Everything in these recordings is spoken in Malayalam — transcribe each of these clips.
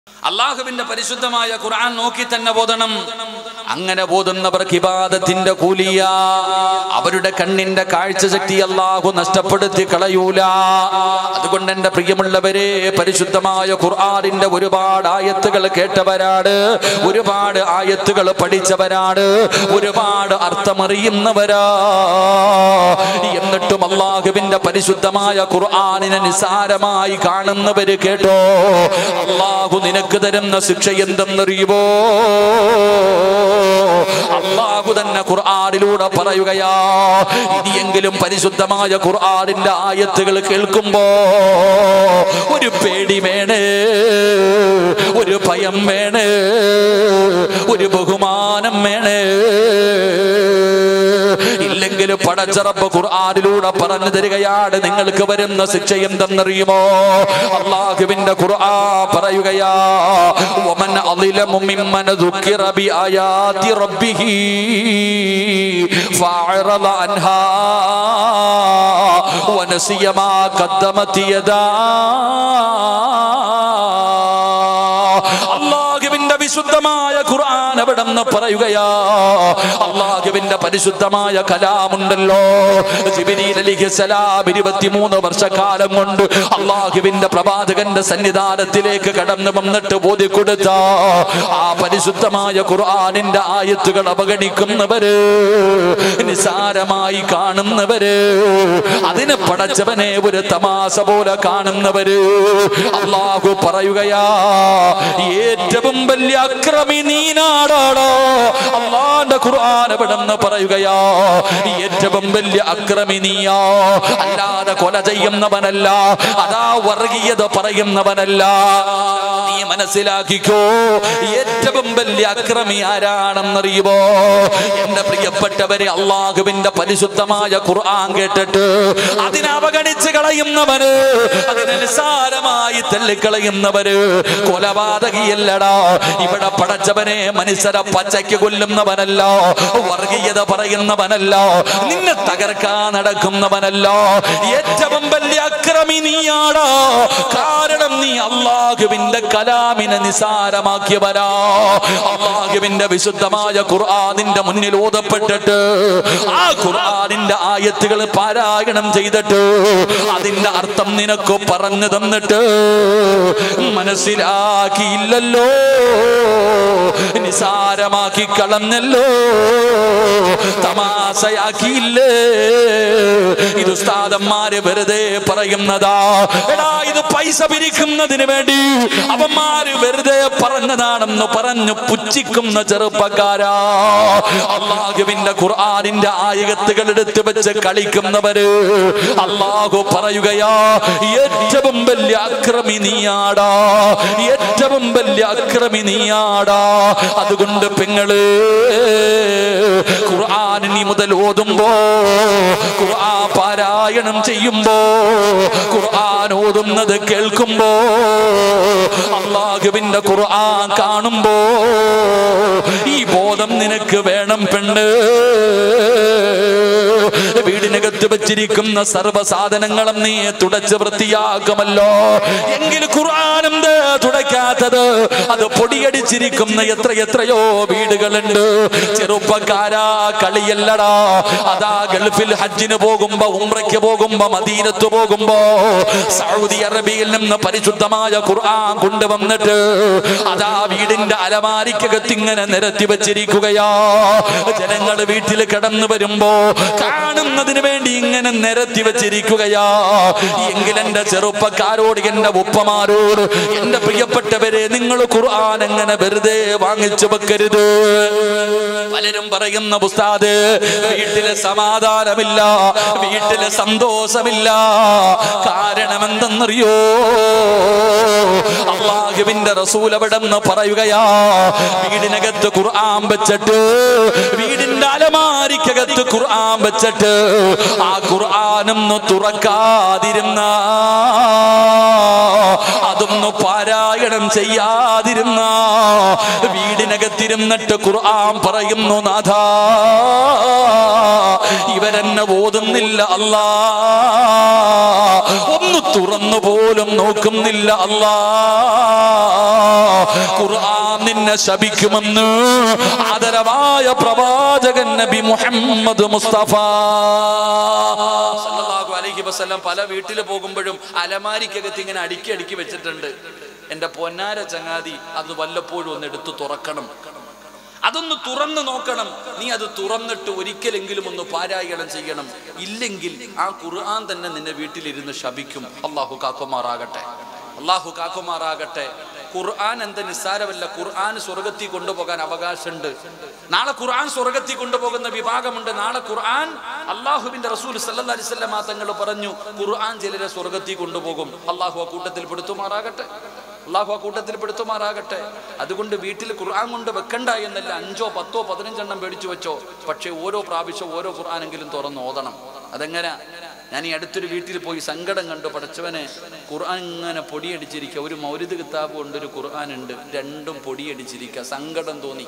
അള്ളാഹുവിന്റെ പരിശുദ്ധമായ ഖുർആൻ നോക്കി തന്നെ ബോധണം അങ്ങനെ ബോധുന്നവർക്ക് ഇബാദത്തിന്റെ കൂലിയ അവരുടെ കണ്ണിന്റെ കാഴ്ച ശക്തി അള്ളാഹു നഷ്ടപ്പെടുത്തി കളയൂല അതുകൊണ്ട് എന്റെ പ്രിയമുള്ളവരെ പരിശുദ്ധമായ ഖുർആനിന്റെ ഒരുപാട് ആയത്തുകൾ കേട്ടവരാണ് ഒരുപാട് ആയത്തുകൾ പഠിച്ചവരാണ് ഒരുപാട് അർത്ഥമറിയുന്നവരാ എന്നിട്ടും അള്ളാഹുവിന്റെ പരിശുദ്ധമായ ഖുർആനിനെ നിസാരമായി കാണുന്നവര് കേട്ടോ അള്ളാഹു നിനക്ക് തരുന്ന ശിക്ഷ എന്തെന്നറിയുമോ അള്ളാഹു തന്നെ ഖുർആനിലൂടെ പറയുകയാ ഇനിയെങ്കിലും പരിശുദ്ധമായ ഖുർആനിന്റെ ആയത്തുകൾ കേൾക്കുമ്പോ ഒരു പേടി വേണേ ഒരു ഭയം വേണേ ഒരു ബഹുമാനം വേണേ ഇല്ലെങ്കിൽ പടച്ചറപ്പ് ഖുർആനിലൂടെ പറഞ്ഞു തരികയാണ് നിങ്ങൾക്ക് വരുന്ന ശിക്ഷ എന്തെന്നറിയുമോ അള്ളാഹുവിന്റെ ഖുർആൻ പറയുകയാ വമൻ അളിലമു മിമ്മൻ ദുഃഖിറ ബിആയാതി റബ്ബിഹി ഫഅറള അൻഹാ വനസിയ മാ ഖദ്ദമത് യദാ അള്ളാഹുവിന്റെ വിശുദ്ധമായ ഖുർആൻ അവിടെ നിന്ന് പറയുകയാ അള്ളാഹുവിന്റെ പരിശുദ്ധമായ കലാമുണ്ടല്ലോ ജിബ്രീൽ അലിഹിസലാം ഇരുപത്തിമൂന്ന് വർഷക്കാലം കൊണ്ട് അള്ളാഹുവിന്റെ പ്രവാചകന്റെ സന്നിധാനത്തിലേക്ക് കടന്നു വന്നിട്ട് ബോധി കൊടുത്ത ആ പരിശുദ്ധമായ ഖുർആനിന്റെ ആയത്തുകൾ അവഗണിക്കുന്നവര് നിസാരമായി കാണുന്നവര് അതിനെ പടച്ചവനെ ഒരു തമാശ പോലെ കാണുന്നവര് അള്ളാഹു പറയുകയാ ഏറ്റവും വലിയ അക്രമി നീനാടാടോ അള്ളാന്റെ ഖുർആൻ എവിടെന്ന് പറയുകയാ ഏറ്റവും വലിയ അക്രമി നീയാ അല്ലാതെ കൊല ചെയ്യുന്നവനല്ല അതാ വർഗീയത പറയുന്നവനല്ല നീ മനസ്സിലാക്കിക്കോ ഏറ്റവും വലിയ അക്രമി ആരാണെന്നറിയുമോ എന്റെ പ്രിയപ്പെട്ടവരെ അള്ളാഹുവിന്റെ പരിശുദ്ധമായ ഖുർആൻ കേട്ടിട്ട് അതിനെ അവഗണിച്ച് കളയുന്നവര് അതിനെ നിസാരമായി തള്ളിക്കളയുന്നവര് കൊലപാതകിയല്ലടാ ഇവിടെ പടച്ചവനെ മനുഷ്യരെ പച്ചയ്ക്ക് കൊല്ലുന്നവനല്ല വർഗീയത പറയുന്നവനല്ല നിന്നെ തകർക്കാൻ നടക്കുന്നവനല്ല ഏറ്റവും വലിയ അക്രമി നീയാടാ കാരണം നീ അള്ളാഹുവിന്റെ കലാമിനെ നിസാരമാക്കിയവരാ അള്ളാഹുവിന്റെ വിശുദ്ധമായ ഖുർആനിന്റെ മുന്നിൽ ഓതപ്പെട്ടിട്ട് ആ ഖുർആനിന്റെ ആയത്തുകൾ പാരായണം ചെയ്തിട്ട് അതിന്റെ അർത്ഥം നിനക്ക് പറഞ്ഞു തന്നിട്ട് മനസ്സിലാക്കിയില്ലല്ലോ നിസാരമാക്കി കളഞ്ഞല്ലോ തമാശയാക്കിയില്ലേ ഇത് ഉസ്താദന്മാര് വെറുതെ പറയുന്നതാ എടാ ഇത് പൈസ പിരിക്കുന്നതിന് വേണ്ടി അവന്മാര് വെറുതെ പറഞ്ഞതാണെന്ന് പറഞ്ഞു പുച്ഛിക്കുന്ന ചെറുപ്പക്കാരാ അള്ളാഹുവിന്റെ ഖുർആനിന്റെ ആയകത്തുകൾ എടുത്ത് വെച്ച് കളിക്കുന്നവര് അള്ളാഹു പറയുകയാ ഏറ്റവും വലിയ അക്രമി നീയാടാ ഏറ്റവും വലിയ അക്രമി നീയാടാ അതുകൊണ്ട് പെങ്ങള് ഖുർആൻ നീ മുതൽ ഓതുമ്പോ ഖുർആൻ പാരായണം ചെയ്യുമ്പോ ഖുർആൻ ഓതുന്നത് കേൾക്കുമ്പോ അള്ളാഹുവിന്റെ ഖുർആൻ കാണുമ്പോ ഈ ബോധം നിനക്ക് വേണം പെണ്ണ് വീടിനകത്ത് വെച്ചിരിക്കുന്ന സർവ്വ സാധനങ്ങളും നീ തുടച്ച് വൃത്തിയാക്കുമല്ലോ എങ്കിൽ ഖുർആൻ എന്ത് തുടയ്ക്കാത്തത് അത് പൊടിയടിച്ചിരിക്കുന്ന എത്ര എത്രയോ വീടുകളുണ്ട് ചെറുപ്പക്കാരാ കളിയല്ലടാ അതാ ഗൾഫിൽ ഹജ്ജിന് പോകുമ്പോ ഉംറയ്ക്ക് പോകുമ്പോ മദീനത്ത് പോകുമ്പോ സൗദി അറേബ്യയിൽ നിന്ന് പരിശുദ്ധമായ ഖുർആൻ കൊണ്ടുവന്നിട്ട് അതാ വീടിന്റെ അലമാരിക്കകത്ത് ഇങ്ങനെ നിരത്തി വെച്ചിരിക്കുകയാ ജനങ്ങൾ വീട്ടിൽ കടന്നു വരുമ്പോ കാണുന്നതിന് വേണ്ടി ഇങ്ങനെ നിരത്തി വെച്ചിരിക്കുകയാ എങ്കിൽ എന്റെ ചെറുപ്പക്കാരോട് എന്റെ ഉപ്പമാരോട് എന്റെ പ്രിയപ്പെട്ടവരെ നിങ്ങൾ ഖുർആൻ എങ്ങനെ വെറുതെ വാങ്ങിച്ചു വെക്കരുത് പലരും പറയുന്ന പുസ്താദ് വീട്ടിലെ സമാധാനമില്ല വീട്ടിലെ സന്തോഷമില്ല കാരണം എന്തെന്നറിയോ അള്ളാഹുവിന്റെ റസൂൽ അവിടെ നിന്ന് പറയുകയാ വീടിനകത്ത് ഖുർആൻ വെച്ചിട്ട് വീടിന്റെ അലമാരിക്കകത്ത് ഖുർആൻ വെച്ചിട്ട് ആ ഖുർആനൊന്ന് തുറക്കാതിരുന്ന അതൊന്ന് പാരായണം ചെയ്യ ചെയ്യാതിരുന്ന വീടിനകത്തിരുന്നിട്ട് ഖുർആൻ പറയുന്നു നാഥാ ഇവരെന്നെ ഓതുന്നില്ല അല്ലാ ഒന്ന് തുറന്നു പോലും നോക്കുന്നില്ല അല്ലാ ഖുർആൻ നിന്നെ ശപിക്കുമെന്ന് ആദരവായ പ്രവാചകൻ നബി മുഹമ്മദ് മുസ്തഫ സല്ലല്ലാഹു അലൈഹി വസല്ലം പല വീട്ടിൽ പോകുമ്പോഴും അലമാരിക്കകത്ത് ഇങ്ങനെ അടുക്കി അടുക്കി വെച്ചിട്ടുണ്ട് എന്റെ പൊന്നാര ചങ്ങാതി അത് വല്ലപ്പോഴും ഒന്ന് എടുത്തു തുറക്കണം അതൊന്ന് തുറന്നു നോക്കണം നീ അത് തുറന്നിട്ട് ഒരിക്കലെങ്കിലും ഒന്ന് പാരായണം ചെയ്യണം ഇല്ലെങ്കിൽ ആ ഖുർആൻ തന്നെ നിന്നെ വീട്ടിലിരുന്ന് ശപിക്കും അള്ളാഹു കാക്കുമാറാകട്ടെ അള്ളാഹു കാക്കുമാറാകട്ടെ ഖുർആൻ എന്ത് നിസ്സാരമല്ല ഖുർആൻ സ്വർഗത്തിൽ കൊണ്ടുപോകാൻ അവകാശമുണ്ട് നാളെ ഖുർആൻ സ്വർഗത്തിൽ കൊണ്ടുപോകുന്ന വിഭാഗമുണ്ട് നാളെ ഖുർആൻ അള്ളാഹുവിന്റെ റസൂൽ സല്ലല്ലാഹു അലൈഹി വസല്ലമ തങ്ങൾ പറഞ്ഞു ഖുർആൻ ചിലരെ സ്വർഗത്തിൽ കൊണ്ടുപോകും അള്ളാഹു ആ കൂട്ടത്തിൽ പെടുത്തുമാറാകട്ടെ അള്ളാഹു ആ കൂട്ടത്തിൽ പെടുത്തുമാറാകട്ടെ അതുകൊണ്ട് വീട്ടിൽ ഖുർആൻ കൊണ്ട് വെക്കണ്ട എന്നല്ല അഞ്ചോ പത്തോ പതിനഞ്ചെണ്ണം മേടിച്ചു വെച്ചോ പക്ഷേ ഓരോ പ്രാവശ്യം ഓരോ ഖുർആനെങ്കിലും തുറന്ന് ഓതണം അതെങ്ങനെ ഞാൻ ഈ അടുത്തൊരു വീട്ടിൽ പോയി സങ്കടം കണ്ടു പഠിച്ചവനെ ഖുർആൻ ഇങ്ങനെ പൊടിയടിച്ചിരിക്കുക ഒരു മൗലിദ് കിതാബ് ഉണ്ട് ഒരു ഖുർആൻ ഉണ്ട് രണ്ടും പൊടിയടിച്ചിരിക്കുക സങ്കടം തോന്നി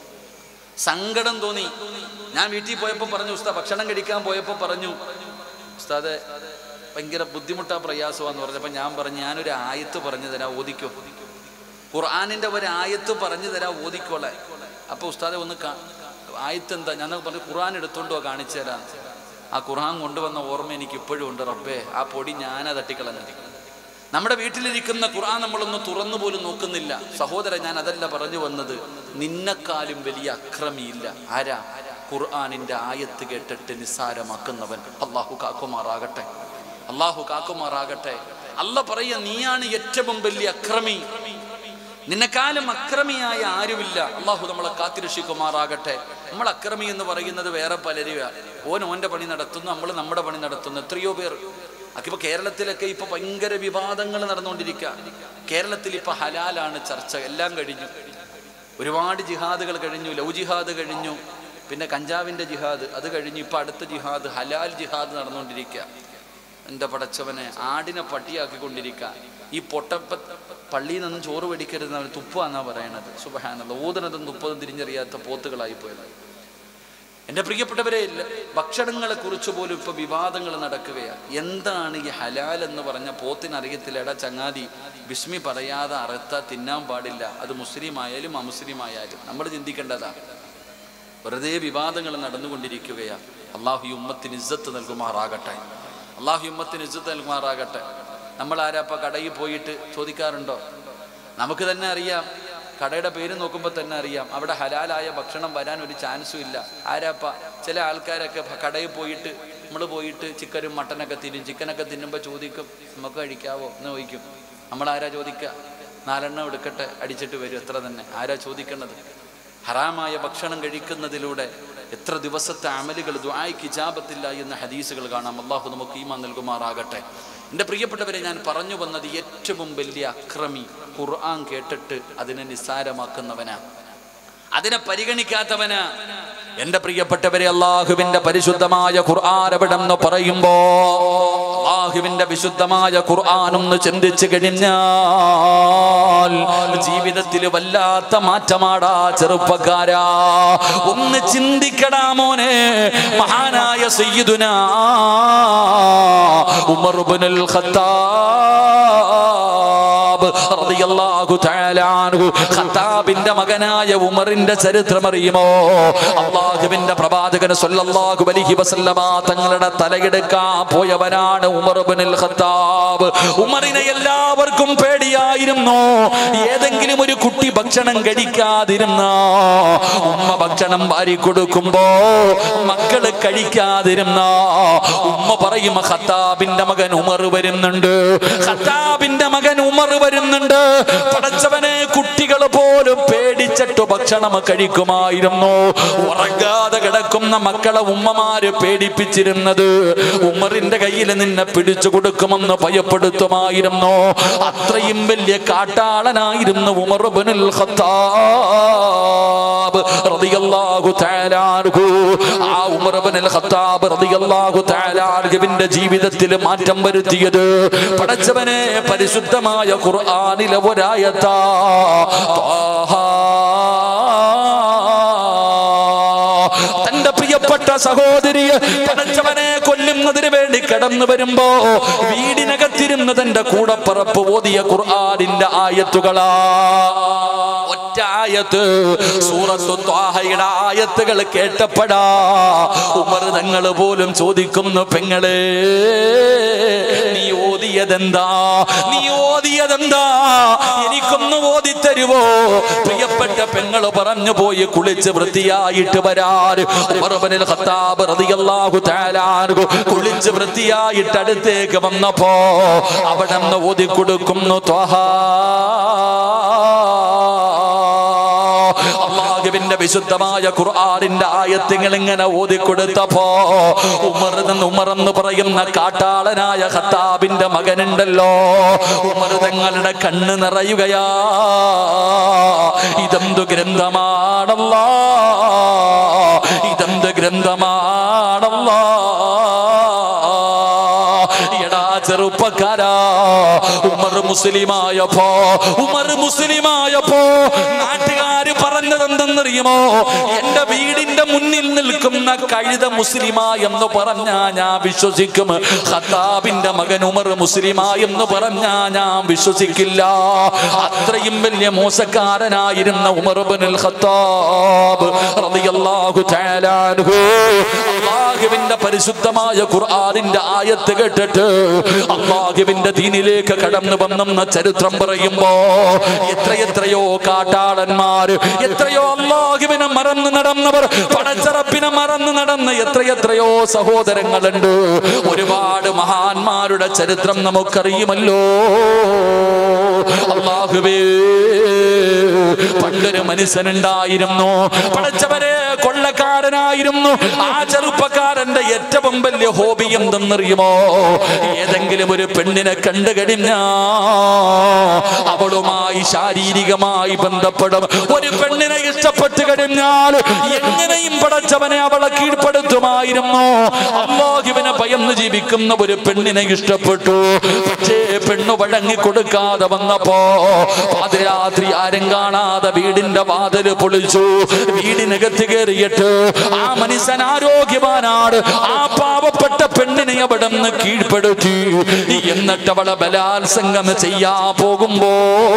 സങ്കടം തോന്നി ഞാൻ വീട്ടിൽ പോയപ്പോൾ പറഞ്ഞു ഉസ്താദ് ഭക്ഷണം കഴിക്കാൻ പോയപ്പോൾ പറഞ്ഞു ഉസ്താദ് ഭയങ്കര ബുദ്ധിമുട്ടാ പ്രയാസമാന്ന് പറഞ്ഞപ്പോൾ ഞാൻ പറഞ്ഞു ഞാനൊരു ആയത്ത് പറഞ്ഞു തരാം ഓദിക്കോ ഖുർആാനിന്റെ ഒരു ആയത്ത് പറഞ്ഞു തരാം ഓദിക്കോളെ അപ്പൊ ഉസ്താദെ ഒന്ന് കാ- ആയത്ത് എന്താ ഞാൻ പറഞ്ഞു ഖുർആൻ എടുത്തോണ്ടോ കാണിച്ചു തരാം ആ ഖുർആൻ കൊണ്ടുവന്ന ഓർമ്മ എനിക്ക് ഇപ്പോഴും ഉണ്ട് റബ്ബേ ആ പൊടി ഞാനാ തട്ടിക്കളഞ്ഞത് നമ്മുടെ വീട്ടിലിരിക്കുന്ന ഖുർആൻ നമ്മളൊന്ന് തുറന്നു പോലും നോക്കുന്നില്ല സഹോദരൻ ഞാൻ അതല്ല പറഞ്ഞു വന്നത് നിന്നെക്കാളും വലിയ അക്രമിയില്ല ആരാ ഖുർആനിന്റെ ആയത്ത് കേട്ടിട്ട് നിസ്സാരമാക്കുന്നവൻ അള്ളാഹു കാക്കുമാറാകട്ടെ അള്ളാഹു കാക്കുമാറാകട്ടെ അല്ല പറയ നീയാണ് ഏറ്റവും വലിയ അക്രമി നിന്നെക്കാളും അക്രമിയായ ആരുമില്ല അള്ളാഹു നമ്മളെ കാത്തിരക്ഷിക്കുമാറാകട്ടെ നമ്മൾ അക്രമി എന്ന് പറയുന്നത് വേറെ പലരുമാണ് ഓൻ ഓന്റെ പണി നടത്തുന്നു നമ്മൾ നമ്മുടെ പണി നടത്തുന്നു എത്രയോ പേർ ഇപ്പൊ കേരളത്തിലൊക്കെ ഇപ്പൊ ഭയങ്കര വിവാദങ്ങൾ നടന്നുകൊണ്ടിരിക്കുക കേരളത്തിൽ ഇപ്പൊ ഹലാലാണ് ചർച്ച എല്ലാം കഴിഞ്ഞു ഒരുപാട് ജിഹാദുകൾ കഴിഞ്ഞു ലവ് ജിഹാദ് കഴിഞ്ഞു പിന്നെ കഞ്ചാവിന്റെ ജിഹാദ് അത് കഴിഞ്ഞു ഇപ്പൊ അടുത്ത ജിഹാദ് ഹലാൽ ജിഹാദ് നടന്നുകൊണ്ടിരിക്കുക എൻ്റെ പടച്ചവനെ ആടിനെ പട്ടിയാക്കിക്കൊണ്ടിരിക്കുക ഈ പൊട്ടപ്പ പള്ളിയിൽ നിന്നും ചോറ് വെടിക്കരുത് അവൻ തുപ്പാന്നാ പറയണത് സുബഹാനല്ല ഓതുന്നതും തുപ്പതും തിരിഞ്ഞറിയാത്ത പോത്തുകളായി പോയത് എൻ്റെ പ്രിയപ്പെട്ടവരെ ഇല്ല ഭക്ഷണങ്ങളെ കുറിച്ച് പോലും ഇപ്പൊ വിവാദങ്ങൾ നടക്കുകയാണ് എന്താണ് ഈ ഹലാൽ എന്ന് പറഞ്ഞ പോത്തിന് അറിയത്തില്ലടാ ചങ്ങാതി ബിസ്മി പറയാതെ അറുത്ത തിന്നാൻ പാടില്ല അത് മുസ്ലിം ആയാലും അമുസ്ലിം ആയാലും നമ്മൾ ചിന്തിക്കേണ്ടതാണ് വെറുതെ വിവാദങ്ങൾ നടന്നുകൊണ്ടിരിക്കുകയാണ് അള്ളാഹു ഈ ഉമ്മത്തിന് ഇജ്ജത്ത് നൽകുമാറാകട്ടെ അള്ളാഹു ഈ ഉമ്മത്തിന് ഇജ്ജത്ത് നൽകുമാറാകട്ടെ നമ്മൾ ആരാപ്പ കടയിൽ പോയിട്ട് ചോദിക്കാറുണ്ടോ നമുക്ക് തന്നെ അറിയാം കടയുടെ പേര് നോക്കുമ്പോൾ തന്നെ അറിയാം അവിടെ ഹലാലായ ഭക്ഷണം വരാൻ ഒരു ചാൻസും ഇല്ല ആരാപ്പ ചില ആൾക്കാരൊക്കെ ഭ- കടയിൽ പോയിട്ട് നമ്മൾ പോയിട്ട് ചിക്കനും മട്ടനൊക്കെ തിന്നും ചിക്കനൊക്കെ തിന്നുമ്പോൾ ചോദിക്കും നമുക്ക് കഴിക്കാവോ എന്ന് ചോദിക്കും നമ്മൾ ആരാ ചോദിക്കുക നാലെണ്ണം എടുക്കട്ടെ അടിച്ചിട്ട് വരും എത്ര തന്നെ ആരാ ചോദിക്കേണ്ടത് ഹറാമായ ഭക്ഷണം കഴിക്കുന്നതിലൂടെ എത്ര ദിവസത്തെ അമലുകൾ ദ്വായ്ക്ക് ഇജാബത്തില്ല എന്ന ഹദീസുകൾ കാണാം അള്ളാഹു നമുക്ക് ഈമാൻ നൽകുമാറാകട്ടെ എൻ്റെ പ്രിയപ്പെട്ടവരെ ഞാൻ പറഞ്ഞു വന്നത് ഏറ്റവും വലിയ അക്രമി ഖുർആൻ കേട്ടിട്ട് അതിനെ നിസ്സാരമാക്കുന്നവനാ അതിനെ പരിഗണിക്കാത്തവന് എന്റെ പ്രിയപ്പെട്ടവരെ അള്ളാഹുവിന്റെ പരിശുദ്ധമായ ഖുർആൻ എവിടെന്ന് പറയുമ്പോ അള്ളാഹുവിന്റെ വിശുദ്ധമായ ഖുർആൻ ഒന്ന് ചിന്തിച്ചു കഴിഞ്ഞാൽ ജീവിതത്തിൽ വല്ലാത്ത മാറ്റമാടാ ചെറുപ്പക്കാരാ ഒന്ന് ചിന്തിക്കടാ മോനെ മഹാനായ സയ്യിദുന ഉമർ ഇബ്നുൽ ഖത്താബ് റളിയല്ലാഹു തആല അൻഹു ഖത്താബിന്റെ മകനായ ഉമറിന്റെ ചരിത്രം അറിയുമോ അള്ളാഹുവിന്റെ പ്രവാചകൻ സല്ലല്ലാഹു അലൈഹി വസല്ലമ തങ്ങളുടെ തലയെടുക്കാൻ പോയവനാണ് ഉമർ ഇബ്നുൽ ഖത്താബ് ഉമറിനെ എല്ലാവർക്കും പേടിയായിരുന്നു ഏതെങ്കിലും ഒരു കുട്ടി ഭക്ഷണം കഴിക്കാതിരുന്ന ഉമ്മ ഭക്ഷണം വാരി കൊടുക്കുമ്പോ മക്കള് കഴിക്കാതിരുന്ന ഉമ്മ പറയും ഖത്താബിന്റെ മകൻ ഉമർ വരുന്നുണ്ട് ഖത്താബിന്റെ മകൻ ഉമർ വരുന്നുണ്ട് പടച്ചവനെ കുട്ടികൾ പോലും പേടിച്ച കഴിച്ചിട്ട് ഭക്ഷണം കഴിക്കുമായിരുന്നു ഉറങ്ങാതെ കിടക്കുന്ന മക്കളെ ഉമ്മമാര് പേടിപ്പിച്ചിരുന്നത് ഉമറിന്റെ കയ്യിൽ നിന്നെ പിടിച്ചു കൊടുക്കുമെന്ന് ഭയപ്പെടുത്തുമായിരുന്നു അത്രയും വലിയ കാട്ടാളനായിരുന്നു ഉമർ ഇബ്നുൽ ഖത്താബ് റളിയല്ലാഹു തആല അൻഹു ആ ഉമർ ഇബ്നുൽ ഖത്താബ് റളിയല്ലാഹു തആല അൻഹുവിന്റെ ജീവിതത്തിൽ മാറ്റം വരുത്തിയത് പടച്ചവനെ പരിശുദ്ധമായ ഖുർആനിലെ ഒരായത്താ ത്വാഹാ. തന്റെ പ്രിയപ്പെട്ട സഹോദരിയെ പടച്ചവനെ കൊല്ലുന്നതിന് വേണ്ടി കടന്നു വരുമ്പോ വീടിനകത്തിരുന്ന് തന്റെ കൂടപ്പറപ്പ് ഓതിയ ഖുർആനിന്റെ ആയത്തുകളാ ഒറ്റ ആയത്ത് സൂറത്തു ത്വാഹയുടെ ആയത്തുകൾ കേട്ടപ്പെടാ ഉമർ തങ്ങൾ പോലും ചോദിക്കുന്നു പെങ്ങളെ നീ ഓതിയതെന്താ നീ ഓതിയതെന്താ എനിക്കൊന്ന് ഓതിത്തരുവോ പ്രിയപ്പെട്ട പെങ്ങള് പറഞ്ഞു പോയി കുളിച്ച് വൃത്തിയായിട്ട് വരാറ് ഉമറുബനിൽ ഖത്താബ് റളിയല്ലാഹു തആല അൻഹു കുളിച്ച് വൃത്തിയായിട്ട് അടുത്തേക്ക് വന്നപ്പോ അവിടെ നിന്ന് ഓതി കൊടുക്കുന്നു ത്വഹാ അള്ളാഹുവിന്റെ വിശുദ്ധമായ ഖുർആനിന്റെ ആയത്തുകൾ ഇങ്ങനെ ഓതിക്കൊടുത്തപ്പോ ഉമർ എന്ന് ഉമർ എന്ന് പറയുന്ന കാട്ടാളനായ ഖത്താബിന്റെ മകനുണ്ടല്ലോ ഉമർ തങ്ങളുടെ കണ്ണ് നിറയുകയാ ഇതെന്തു ഗ്രന്ഥമാണല്ലോ ഇതെന്ത് ഗ്രന്ഥമാണല്ലോ എടാ ചെറുപ്പക്കാരാ ഉമർ മുസ്ലിമായപ്പോ ഉമർ മുസ്ലിമായപ്പോ നാട്ടുകാര് പറഞ്ഞത് എന്തെന്നറിയുമോ എന്റെ വീടിന്റെ മുന്നിൽ നിൽക്കുന്ന കഴുത മുസ്ലിമാ എന്ന് പറഞ്ഞാ ഞാൻ വിശ്വസിക്കും ഖത്താബിന്റെ മകൻ ഉമർ മുസ്ലിമാ എന്ന് പറഞ്ഞാ ഞാൻ വിശ്വസിക്കില്ല അത്രയും വലിയ മോശക്കാരനായിരുന്ന ഉമർ ഇബ്നുൽ ഖത്താബ് റളിയല്ലാഹു തആല അൻഹു അല്ലാഹുവിന്റെ പരിശുദ്ധമായ ഖുർആനിന്റെ ആയത്ത് കേട്ടിട്ട് അള്ളാഹുവിന്റെ ദീനിലേക്ക് കടന്നു വന്നെന്ന ചരിത്രം പറയുമ്പോ എത്രയെത്രയോ കാട്ടാളന്മാര് എത്രയോ അള്ളാഹുവിനെ മറന്നു നടന്നവർ പടച്ചറപ്പിനെ മറന്നു നടന്ന് എത്രയെത്രയോ സഹോദരങ്ങളുണ്ട് ഒരുപാട് മഹാന്മാരുടെ ചരിത്രം നമുക്കറിയുമല്ലോ അള്ളാഹുവേ പണ്ടൊരു മനുഷ്യനുണ്ടായിരുന്നു പടച്ചവരെ കൊള്ളക്കാരനായിരുന്നു ആ ചെറുപ്പക്കാരന്റെ ഏറ്റവും വലിയ ഹോബി എന്തെന്നറിയുമോ ഏതെങ്കിലും ഒരു പെണ്ണിനെ കണ്ടു കഴിഞ്ഞാ അവളുമായി ശാരീരികമായി ബന്ധപ്പെടും ഒരു പെണ്ണിനെ ഇഷ്ടപ്പെട്ട് കഴിഞ്ഞാൽ എങ്ങനെയും പടച്ചവനെ അവളെ കീഴ്പ്പെടുത്തുമായിരുന്നു അള്ളാഹുവിനെ ഭയന്ന് ജീവിക്കുന്ന ഒരു പെണ്ണിനെ ഇഷ്ടപ്പെട്ടു പക്ഷേ പെണ്ണു വഴങ്ങി കൊടുക്കാതെ വന്നപ്പോ പാതിരാത്രി ആരും കാണാതെ വീടിന്റെ വാതില് പൊളിച്ചു വീടിനകത്ത് കയറിയിട്ട് ആ മനുഷ്യൻ ആരോഗ്യവാനാണ് ആ പാവപ്പെട്ട പെണ്ണിനെ അവിടെ നിന്ന് കീഴ്പ്പെടുത്തി എന്നിട്ട് അവളെ ബലാത്സംഗം ചെയ്യാ പോകുമ്പോ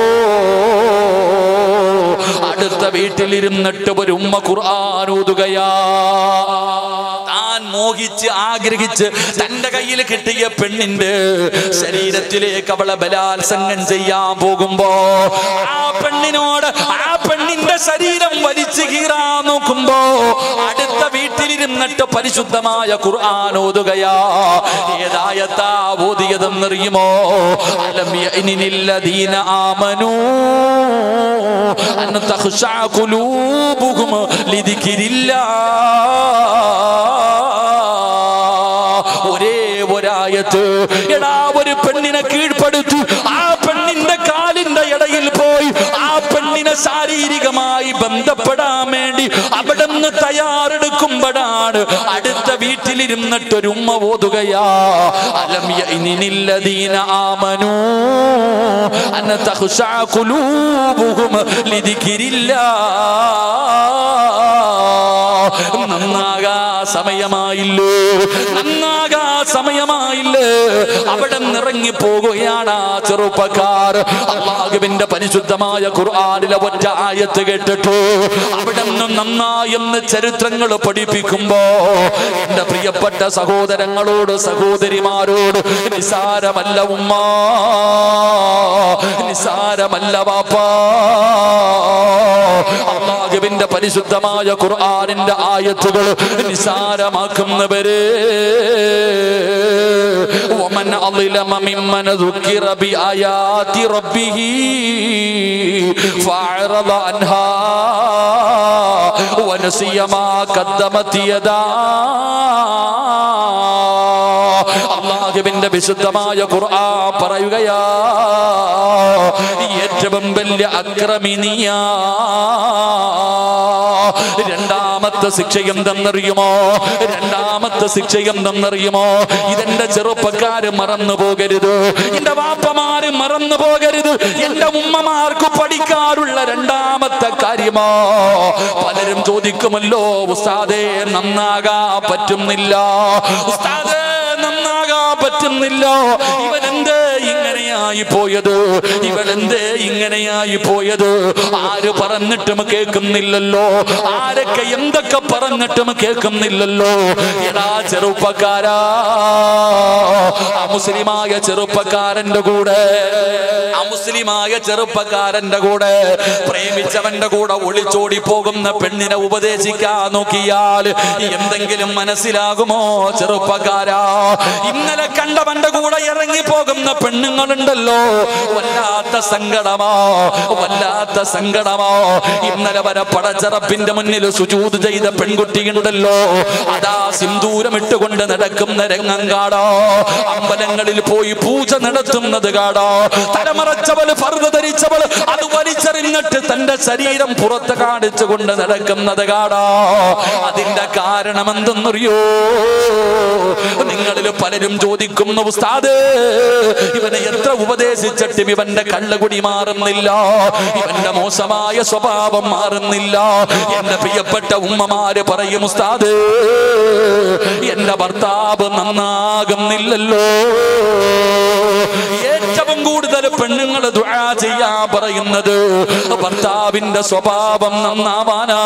അടുത്ത വീട്ടിലിരുന്നിട്ട് ഒരു ഉമ്മ ഖുർആൻ ഓതുകയാ താൻ മോഹിച്ച് ആഗ്രഹിച്ച് തന്റെ കയ്യിൽ കിട്ടിയ പെണ്ണിന്റെ ശരീരത്തിലേക്ക് അവളെ ബലാത്സംഗം ചെയ്യാൻ പോകുമ്പോ ആ പെണ്ണിനോട് ആ പെണ്ണിന്റെ ശരീരം വലിച്ചു കീറാൻ നോക്കുമ്പോ അടുത്ത വീട്ടിലിരുന്നിട്ട് പരിശുദ്ധമായ ഖുർആൻ ഓതുകയാ ഏതായത്താ ഓതിയതെന്നറിയുമോ അലം യഅ്നിനില്ലദീന ആമനൂ അൻ തഖ്ശഅ ഖുലൂബുഹും ലിദിക്രില്ലാ ഒരേ ഒരായത്ത് എടാ ഒരു പെണ്ണിനെ കീഴ്പ്പെടുത്തു ആ പെണ്ണിന്റെ കാലിന്റെ ഇടയിൽ പോയി ആ പെണ്ണിനെ ശാരീരികമായി ബന്ധപ്പെടാൻ വേണ്ടി അവിടെ നിന്ന് തയ്യാറെടുക്കുമ്പോഴാണ് അടുത്ത വീട്ടിലിരുന്നിട്ട് ഒരു ഉമ്മ ഓതുകയാ അലം യഅ്നിനില്ലദീന ആമനൂ അൻ തഖ്ശഅ ഖുലൂബുഹും ലിദിക്രില്ലാ നന്നാകാ സമയമായില്ലേ നന്നാകാ സമയമായില്ലേ അവിടെ നിറങ്ങി പോകുകയാണ് ആ ചെറുപ്പക്കാർ അള്ളാഹുവിന്റെ പരിശുദ്ധമായ ഖുർആനിലെ ഒറ്റ ആയത്ത് കേട്ടിട്ട് അവിടെ നിന്ന് നന്നായെന്ന് ചരിത്രങ്ങൾ പഠിപ്പിക്കുമ്പോ എന്റെ പ്രിയപ്പെട്ട സഹോദരങ്ങളോട് സഹോദരിമാരോട് നിസാരമല്ല ഉമ്മ നിസാരമല്ല വാപ്പാ അള്ളാഹുവിന്റെ പരിശുദ്ധമായ ഖുർആനിന്റെ ആയത്തുകൾ നിസാരമാക്കുന്നവരെ ومن أظلم ممن ذكر بآيات ربه فأعرض عنها വനസിയമാ കദ്ദമത്തിയതാ അള്ളാഹുവിന്റെ വിശുദ്ധമായ ഖുർആൻ പറയുകയാ ഏറ്റവും വലിയ അക്രമിനിയാ രണ്ടാമത്തെ ശിക്ഷ എന്തെന്നറിയുമോ രണ്ടാമത്തെ ശിക്ഷ എന്തെന്നറിയുമോ ഇതെന്റെ ചെറുപ്പക്കാര് മറന്നു പോകരുത് എന്റെ വാപ്പമാര് മറന്നു പോകരുത് എന്റെ ഉമ്മമാർക്ക് പഠിക്കാറുള്ള രണ്ടാമത്തെ കാര്യമോ പലരും ചോദിക്കുമല്ലോ ഉസ്താദേ നന്നാകാ പറ്റുന്നില്ല ഉസ്താദേ നന്നാകാ പറ്റുന്നില്ല ഇവനെന്തേ ഇങ്ങനെയായി പോയത് ഇവനെന്തേ ഇങ്ങനെയായി പോയത് ആര് പറഞ്ഞിട്ടും കേൾക്കുന്നില്ലല്ലോ ആരൊക്കെ എന്തൊക്കെ പറഞ്ഞിട്ടും കേൾക്കുന്നില്ലല്ലോ എടാ ചെറുപ്പക്കാരാ ആ മുസ്ലിമായ ചെറുപ്പക്കാരന്റെ കൂടെ ആ മുസ്ലിമായ ചെറുപ്പക്കാരന്റെ കൂടെ പ്രേമിച്ചവന്റെ കൂടെ ഒളിച്ചോടി പോകുന്ന പെണ്ണിനെ ഉപദേശിക്കാൻ നോക്കിയാൽ എന്തെങ്കിലും മനസ്സിലാകുമോ ചെറുപ്പക്കാരാ ഇന്നലെ കണ്ടവന്റെ കൂടെ ഇറങ്ങി പോകുന്ന പെണ്ണുങ്ങളുണ്ടല്ലോ വല്ലാത്ത സങ്കടമോ വല്ലാത്ത സങ്കടമോ ഇന്നലെ വരെ പടച്ചറപ്പിന്റെ മുന്നിൽ സുജൂത് ചെയ്ത പെൺകുട്ടിയുണ്ടല്ലോ അതാ സിന്ദൂരം ഇട്ടുകൊണ്ട് നടക്കുന്ന രംഗം കാടോ അമ്പലങ്ങളിൽ പോയി പൂജ നടത്തുന്നത് കാടോ തലമറച്ചവൾ ഫർദ് ധരിച്ചവൾ അത് വലിച്ചെറിഞ്ഞിട്ട് തന്റെ ശരീരം പുറത്ത് കാണിച്ചുകൊണ്ട് നടക്കുന്നത് കാടോ അതിന്റെ കാരണം എന്തെന്നറിയോ നിങ്ങളിൽ പലരും ചോദിക്കുന്ന ഉസ്താദ് ഇവനെ എത്ര ഉപദേശിച്ചിട്ടും ഇവന്റെ കള്ളുകുടി മാറുന്നില്ല ഇവന്റെ മോശമായ സ്വഭാവം മാറുന്നില്ല എന്റെ പ്രിയപ്പെട്ട ഉമ്മമാര് പറയും ഉസ്താദ് എന്റെ ഭർത്താവ് നന്നാകുന്നില്ലല്ലോ ഏറ്റവും കൂടുതൽ പെണ്ണുങ്ങൾ ദുആ ചെയ്യാൻ പറയുന്നത് ഭർത്താവിന്റെ സ്വഭാവം നന്നാവാനാ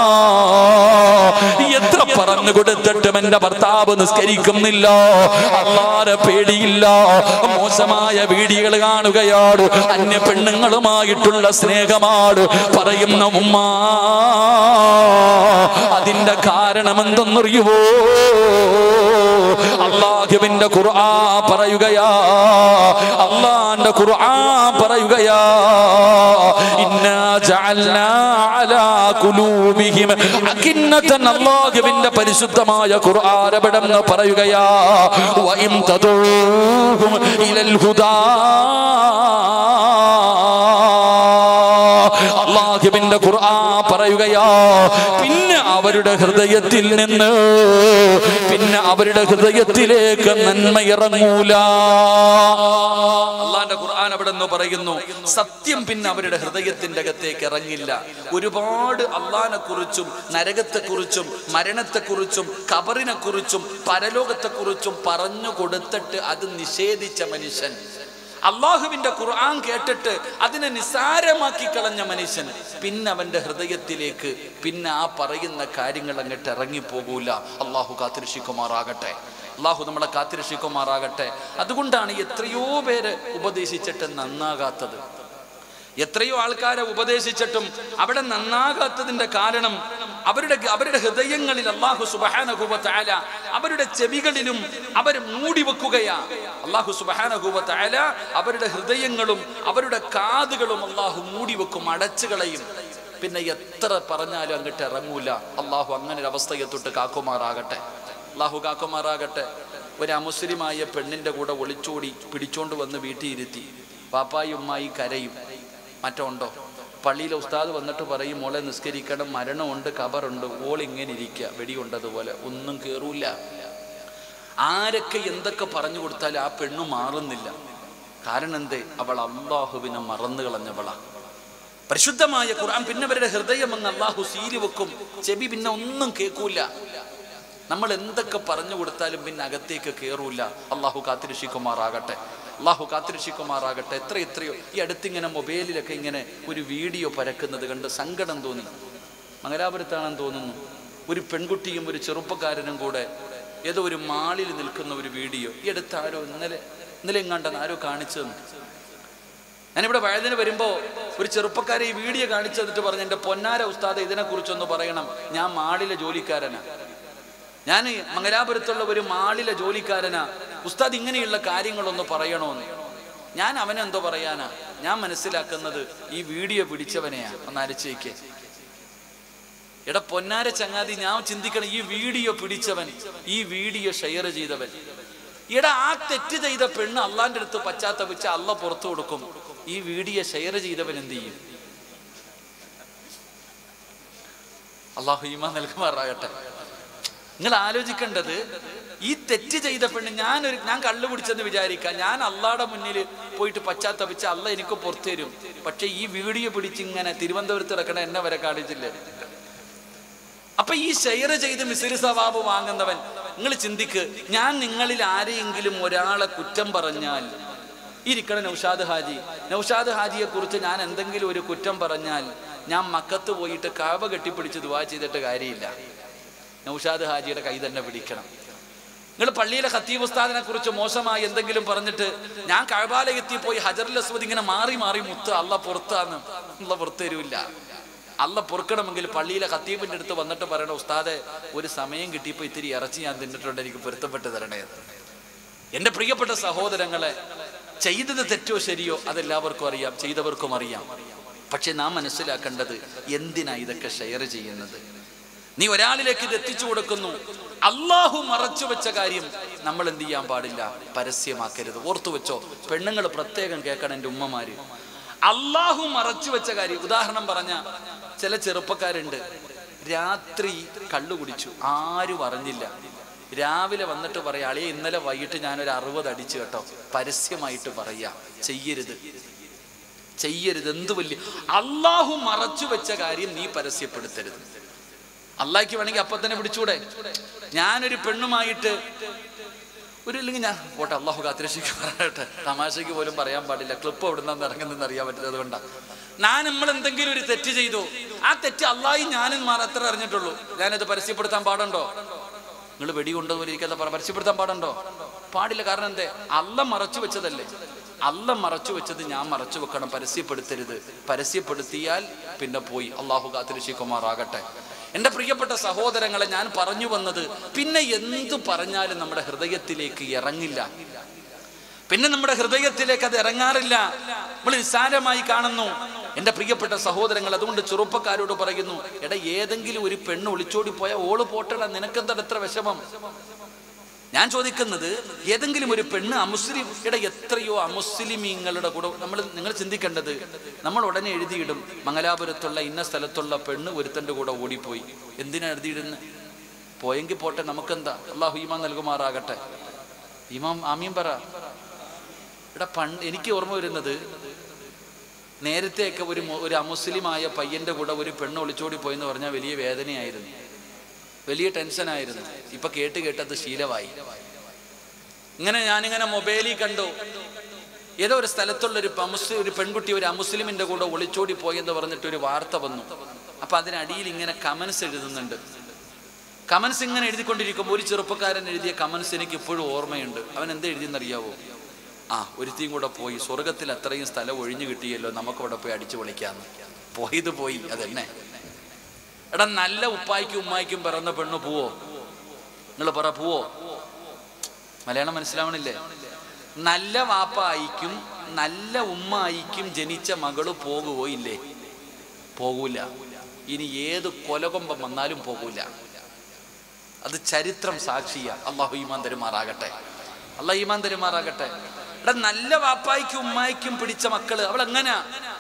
എത്ര പറഞ്ഞു കൊടുത്തിട്ടും എന്റെ ഭർത്താവ് നിസ്കരിക്കുന്നില്ല അള്ളാരെ പേടിയില്ല മോശമായ വീഡിയോകൾ കാണുകയാണ് അന്യ പെണ്ണുങ്ങളുമായിട്ടുള്ള സ്നേഹമാണ് പറയുന്ന ഉമ്മ അതിന്റെ കാരണം എന്തെന്നറിയുവോ അള്ളാഹുവിന്റെ ഖുർആ പറയുകയാ അള്ളാന്റെ ഖുർആ പറയുകയാ ഇന്നാ ജഅൽനാ അലാ ഖുലൂബിഹിം അകിന്നതൻ അള്ളാഹുവിന്റെ പരിശുദ്ധമായ ഖുർആൻ എവിടെന്ന് പറയുകയാ വഇൻ തദൂഹും ഇലൽ ഹുദാ അള്ളാഹുവിന്റെ ഖുർആൻ പറയുകയാ പിന്നെ അവരുടെ ഹൃദയത്തിൽ നിന്ന് പിന്നെ അവരുടെ ഹൃദയത്തിലേക്ക് നന്മ ഇറങ്ങൂല അള്ളാന്റെ ഖുർആൻ അവിടെ നിന്ന് പറയുന്നു സത്യം പിന്നെ അവരുടെ ഹൃദയത്തിന്റെ അകത്തേക്ക് ഇറങ്ങില്ല ഒരുപാട് അള്ളാനെ കുറിച്ചും നരകത്തെ കുറിച്ചും മരണത്തെ കുറിച്ചും കബറിനെ കുറിച്ചും പരലോകത്തെ കുറിച്ചും പറഞ്ഞു കൊടുത്തിട്ട് അത് നിഷേധിച്ച മനുഷ്യൻ അള്ളാഹുവിന്റെ ഖുർആൻ കേട്ടിട്ട് അതിനെ നിസാരമാക്കി കളഞ്ഞ മനുഷ്യൻ പിന്നെ അവന്റെ ഹൃദയത്തിലേക്ക് പിന്നെ ആ പറയുന്ന കാര്യങ്ങൾ അങ്ങോട്ട് ഇറങ്ങിപ്പോകൂല അള്ളാഹു കാത്തിരക്ഷിക്കുമാറാകട്ടെ അള്ളാഹു നമ്മളെ കാത്തിരക്ഷിക്കുമാറാകട്ടെ അതുകൊണ്ടാണ് എത്രയോ പേര് ഉപദേശിച്ചിട്ട് നന്നാകാത്തത് എത്രയോ ആൾക്കാരെ ഉപദേശിച്ചിട്ടും അവിടെ നന്നാകാത്തതിന്റെ കാരണം അവരുടെ അവരുടെ ഹൃദയങ്ങളിൽ അള്ളാഹു സുബഹാനഹുബത്തായ അവരുടെ ചെവികളിലും അവർ മൂടി വെക്കുകയാ അള്ളാഹു സുബഹാനഹുബത്തായ അവരുടെ ഹൃദയങ്ങളും അവരുടെ കാതുകളും അള്ളാഹു മൂടി വെക്കും അടച്ചു കളയും പിന്നെ എത്ര പറഞ്ഞാലും അങ്ങോട്ട് ഇറങ്ങൂല അള്ളാഹു അങ്ങനെ ഒരു അവസ്ഥയെ തൊട്ട് കാക്കുമാറാകട്ടെ അള്ളാഹു കാക്കുമാറാകട്ടെ ഒരു അമുസ്ലിമായ പെണ്ണിന്റെ കൂടെ ഒളിച്ചോടി പിടിച്ചോണ്ട് വന്ന് വീട്ടിയിരുത്തി പാപ്പായി ഉമ്മായി കരയും മറ്റോ ഉണ്ടോ പള്ളിയിലെ ഉസ്താദ് വന്നിട്ട് പറയും മോളെ നിസ്കരിക്കണം മരണമുണ്ട് കബറുണ്ട് ഓൾ ഇങ്ങനെ ഇരിക്കുക വെടിയുണ്ടതുപോലെ ഒന്നും കേറൂല ആരൊക്കെ എന്തൊക്കെ പറഞ്ഞു കൊടുത്താലും ആ പെണ്ണു മാറുന്നില്ല കാരണം എന്തേ അവൾ അള്ളാഹുവിനെ മറന്നു കളഞ്ഞവളാ പരിശുദ്ധമായ ഖുർആൻ പിന്നെ അവരുടെ ഹൃദയം അങ്ങ് അള്ളാഹു സീലി വെക്കും ചെവി പിന്നെ ഒന്നും കേൾക്കൂല നമ്മൾ എന്തൊക്കെ പറഞ്ഞു കൊടുത്താലും പിന്നെ അകത്തേക്ക് കയറൂല അള്ളാഹു കാത്തിരക്ഷിക്കുമാറാകട്ടെ അള്ളാഹു കാത്തിരക്ഷിക്കുമാറാകട്ടെ എത്ര എത്രയോ ഈ അടുത്തിങ്ങനെ മൊബൈലിലൊക്കെ ഇങ്ങനെ ഒരു വീഡിയോ പരക്കുന്നത് കണ്ട് സങ്കടം തോന്നി മംഗലാപുരത്താണെന്ന് തോന്നുന്നു ഒരു പെൺകുട്ടിയും ഒരു ചെറുപ്പക്കാരനും കൂടെ ഏതോ ഒരു മാളിൽ നിൽക്കുന്ന ഒരു വീഡിയോ ഈ അടുത്ത് ആരോ ഇന്നലെ ഇന്നലെ എങ്ങാണ്ടെന്ന് ആരോ കാണിച്ചു തന്നു ഞാനിവിടെ വയതിന് വരുമ്പോൾ ഒരു ചെറുപ്പക്കാരെ ഈ വീഡിയോ കാണിച്ചു തന്നിട്ട് പറഞ്ഞു എൻ്റെ പൊന്നാര ഉസ്താദ് ഇതിനെക്കുറിച്ചൊന്ന് പറയണം ഞാൻ മാളിലെ ജോലിക്കാരനാ ഞാൻ മംഗലാപുരത്തുള്ള ഒരു മാളിലെ ജോലിക്കാരനാ ഉസ്താദ് ഇങ്ങനെയുള്ള കാര്യങ്ങളൊന്ന് പറയണോന്ന് ഞാൻ അവനെന്തോ പറയാനാ ഞാൻ മനസ്സിലാക്കുന്നത് ഈ വീഡിയോ പിടിച്ചവനെയാ ഒന്ന് അരച്ചേക്ക് എടാ പൊന്നാര ചങ്ങാതി ഞാൻ ചിന്തിക്കണം ഈ വീഡിയോ പിടിച്ചവൻ ഈ വീഡിയോ ഷെയർ ചെയ്തവൻ എടാ ആ തെറ്റ് ചെയ്ത പെണ്ണ് അള്ളാന്റെ അടുത്ത് പശ്ചാത്തപിച്ച് അള്ള പുറത്തു കൊടുക്കും ഈ വീഡിയോ ഷെയർ ചെയ്തവൻ എന്ത് ചെയ്യും അള്ളാഹു ഈമാ നൽകുമാറാകട്ടെ നിങ്ങൾ ആലോചിക്കേണ്ടത് ഈ തെറ്റ് ചെയ്ത പെണ്ണ് ഞാനൊരു ഞാൻ കള്ളു പിടിച്ചെന്ന് വിചാരിക്കാം ഞാൻ അള്ളാടെ മുന്നിൽ പോയിട്ട് പശ്ചാത്തപിച്ച് അള്ള എനിക്ക് പുറത്തു തരും പക്ഷെ ഈ വീഡിയോ പിടിച്ച് ഇങ്ങനെ തിരുവനന്തപുരത്ത് കിടക്കണ എന്നെ വരെ കാണിച്ചില്ലേ അപ്പൊ ഈ ഷെയർ ചെയ്ത് മിസിരി സവാബ് വാങ്ങുന്നവൻ നിങ്ങൾ ചിന്തിക്ക് ഞാൻ നിങ്ങളിൽ ആരെയെങ്കിലും ഒരാളെ കുറ്റം പറഞ്ഞാൽ ഇരിക്കണ നൗഷാദ് ഹാജി നൗഷാദ് ഹാജിയെ കുറിച്ച് ഞാൻ എന്തെങ്കിലും ഒരു കുറ്റം പറഞ്ഞാൽ ഞാൻ മക്കത്ത് പോയിട്ട് കാവ കെട്ടിപ്പിടിച്ച് ദുവാ ചെയ്തിട്ട് കാര്യമില്ല നൗഷാദ് ഹാജിയുടെ കൈ തന്നെ പിടിക്കണം നിങ്ങൾ പള്ളിയിലെ ഖത്തീബ് ഉസ്താദിനെ കുറിച്ച് മോശമായി എന്തെങ്കിലും പറഞ്ഞിട്ട് ഞാൻ കഴബാലയത്തിൽ പോയി ഹജറുൽ അസ്വദ് ഇങ്ങനെ മാറി മാറി മുത്ത് അല്ല പുറത്താന്ന് അല്ല പുറത്തു തരൂല്ല അല്ല പൊറുക്കണമെങ്കിൽ പള്ളിയിലെ ഖത്തീബിന്റെ അടുത്ത് വന്നിട്ട് പറയണ ഉസ്താദെ ഒരു സമയം കിട്ടിയപ്പോ ഇത്തിരി ഇറച്ചി ഞാൻ തിന്നിട്ടുണ്ട് എനിക്ക് പൊരുത്തപ്പെട്ട് തരണേ എന്ന്. എന്റെ പ്രിയപ്പെട്ട സഹോദരങ്ങളെ ചെയ്തത് തെറ്റോ ശരിയോ അതെല്ലാവർക്കും അറിയാം ചെയ്തവർക്കും അറിയാം പക്ഷെ നാം മനസ്സിലാക്കേണ്ടത് എന്തിനാ ഇതൊക്കെ ഷെയർ ചെയ്യുന്നത് നീ ഒരാളിലേക്ക് ഇത് എത്തിച്ചു കൊടുക്കുന്നു അള്ളാഹു മറച്ചു വെച്ച കാര്യം നമ്മൾ എന്ത് ചെയ്യാൻ പാടില്ല പരസ്യമാക്കരുത് ഓർത്തു വെച്ചോ പെണ്ണുങ്ങൾ പ്രത്യേകം കേൾക്കണം എൻ്റെ ഉമ്മമാര് അള്ളാഹു മറച്ചു വെച്ച കാര്യം ഉദാഹരണം പറഞ്ഞ ചില ചെറുപ്പക്കാരുണ്ട് രാത്രി കള്ളു കുടിച്ചു ആരും അറിഞ്ഞില്ല രാവിലെ വന്നിട്ട് പറയാ അളിയെ ഇന്നലെ വൈകിട്ട് ഞാനൊരു അറുപത് അടിച്ചു കേട്ടോ പരസ്യമായിട്ട് പറയാ ചെയ്യരുത് ചെയ്യരുത് എന്ത് വലിയ അള്ളാഹു മറച്ചു വെച്ച കാര്യം നീ പരസ്യപ്പെടുത്തരുത് അള്ളാഹിക്ക് വേണമെങ്കിൽ അപ്പൊ തന്നെ പിടിച്ചൂടെ ഞാനൊരു പെണ്ണുമായിട്ട് ഒരു ഇല്ലെങ്കിൽ ഞാൻ പോട്ടെ അള്ളാഹു കാത്തിരക്ഷിക്ക് പറയട്ടെ തമാശയ്ക്ക് പോലും പറയാൻ പാടില്ല ക്ലിപ്പ് എവിടെ നിന്ന് ഇറങ്ങുന്നെന്ന് അറിയാൻ പറ്റുന്നത് കൊണ്ടാണ് ഞാൻ നമ്മൾ എന്തെങ്കിലും ഒരു തെറ്റ് ചെയ്തു ആ തെറ്റ് അള്ളാഹി ഞാനും മാത്രമേ അറിഞ്ഞിട്ടുള്ളൂ ഞാനത് പരസ്യപ്പെടുത്താൻ പാടുണ്ടോ നിങ്ങൾ വെടി കൊണ്ടുപോലെ ഇരിക്കാതെ പറ- പരസ്യപ്പെടുത്താൻ പാടുണ്ടോ പാടില്ല കാരണം എന്തേ അല്ല മറച്ചു വെച്ചതല്ലേ അല്ല മറച്ചു വെച്ചത് ഞാൻ മറച്ചു വെക്കണം പരസ്യപ്പെടുത്തരുത് പരസ്യപ്പെടുത്തിയാൽ പിന്നെ പോയി അള്ളാഹു കാത്തിരക്ഷിക്കുമാറാകട്ടെ എൻ്റെ പ്രിയപ്പെട്ട സഹോദരങ്ങളെ ഞാൻ പറഞ്ഞു വന്നത് പിന്നെ എന്തു പറഞ്ഞാലും നമ്മുടെ ഹൃദയത്തിലേക്ക് ഇറങ്ങില്ല പിന്നെ നമ്മുടെ ഹൃദയത്തിലേക്ക് അത് ഇറങ്ങാറില്ല നമ്മൾ നിസ്സാരമായി കാണുന്നു എൻ്റെ പ്രിയപ്പെട്ട സഹോദരങ്ങൾ അതുകൊണ്ട് ചെറുപ്പക്കാരോട് പറയുന്നു എടാ ഏതെങ്കിലും ഒരു പെണ്ണ് ഒളിച്ചോടി പോയാൽ ഓള് പോട്ടടാ നിനക്കെന്താ എത്ര വിഷമം ഞാൻ ചോദിക്കുന്നത് ഏതെങ്കിലും ഒരു പെണ്ണ് അമുസ്ലിം എടാ എത്രയോ അമുസ്ലിമീങ്ങളുടെ കൂടെ നമ്മൾ നിങ്ങൾ ചിന്തിക്കേണ്ടത് നമ്മൾ ഉടനെ എഴുതിയിടും മംഗലാപുരത്തുള്ള ഇന്ന സ്ഥലത്തുള്ള പെണ്ണ് ഒരുത്തൻ്റെ കൂടെ ഓടിപ്പോയി എന്തിനാ എഴുതിയിടുന്നത് പോയെങ്കിൽ പോട്ടെ നമുക്കെന്താ അള്ളാഹു ഈമാൻ നൽകുമാറാകട്ടെ ഇമാം ആമീൻ പറ എടാ പണ്ട് എനിക്ക് ഓർമ്മ വരുന്നത് നേരത്തെയൊക്കെ ഒരു മു- ഒരു അമുസ്ലിമായ പയ്യന്റെ കൂടെ ഒരു പെണ്ണ് ഒളിച്ചോടി പോയെന്ന് പറഞ്ഞാൽ വലിയ വേദനയായിരുന്നു വലിയ ടെൻഷനായിരുന്നു ഇപ്പൊ കേട്ട് കേട്ടത് ശീലമായി ഇങ്ങനെ ഞാനിങ്ങനെ മൊബൈലിൽ കണ്ടു ഏതോ ഒരു സ്ഥലത്തുള്ള ഒരു അമുസ്ലിം ഒരു പെൺകുട്ടി ഒരു അമുസ്ലിമിന്റെ കൂടെ ഒളിച്ചോടി പോയെന്ന് പറഞ്ഞിട്ട് ഒരു വാർത്ത വന്നു അപ്പൊ അതിനടിയിൽ ഇങ്ങനെ കമൻസ് എഴുതുന്നുണ്ട് കമൻസ് ഇങ്ങനെ എഴുതിക്കൊണ്ടിരിക്കുമ്പോൾ ഒരു ചെറുപ്പക്കാരൻ എഴുതിയ കമൻസ് എനിക്ക് ഇപ്പോഴും ഓർമ്മയുണ്ട് അവൻ എന്താ എഴുതിയെന്നറിയാവോ ആ ഒരുത്തിയും കൂടെ പോയി സ്വർഗത്തിൽ അത്രയും സ്ഥലം ഒഴിഞ്ഞു കിട്ടിയല്ലോ നമുക്ക് അവിടെ പോയി അടിച്ചു പൊളിക്കാന്ന് പോയത് പോയി അതെന്നെ എടാ നല്ല ഉപ്പായിക്കും ഉമ്മായിക്കും പിറന്ന പെണ്ണ് പോവോ നിങ്ങൾ പറ പോവോ മലയാളം മനസ്സിലാവണില്ലേ നല്ല വാപ്പായിക്കും നല്ല ഉമ്മായിക്കും ജനിച്ച മകള് പോകുവോ ഇല്ലേ പോകൂല ഇനി ഏത് കൊലകൊമ്പം വന്നാലും പോകൂല അത് ചരിത്രം സാക്ഷിയ അള്ളാഹു ഈമാൻ തരുമാറാകട്ടെ അള്ളാഹ് ഈമാൻ തരുമാറാകട്ടെ എടാ നല്ല വാപ്പായിക്കും ഉമ്മായിക്കും പിടിച്ച മക്കള് അവൾ എങ്ങനാ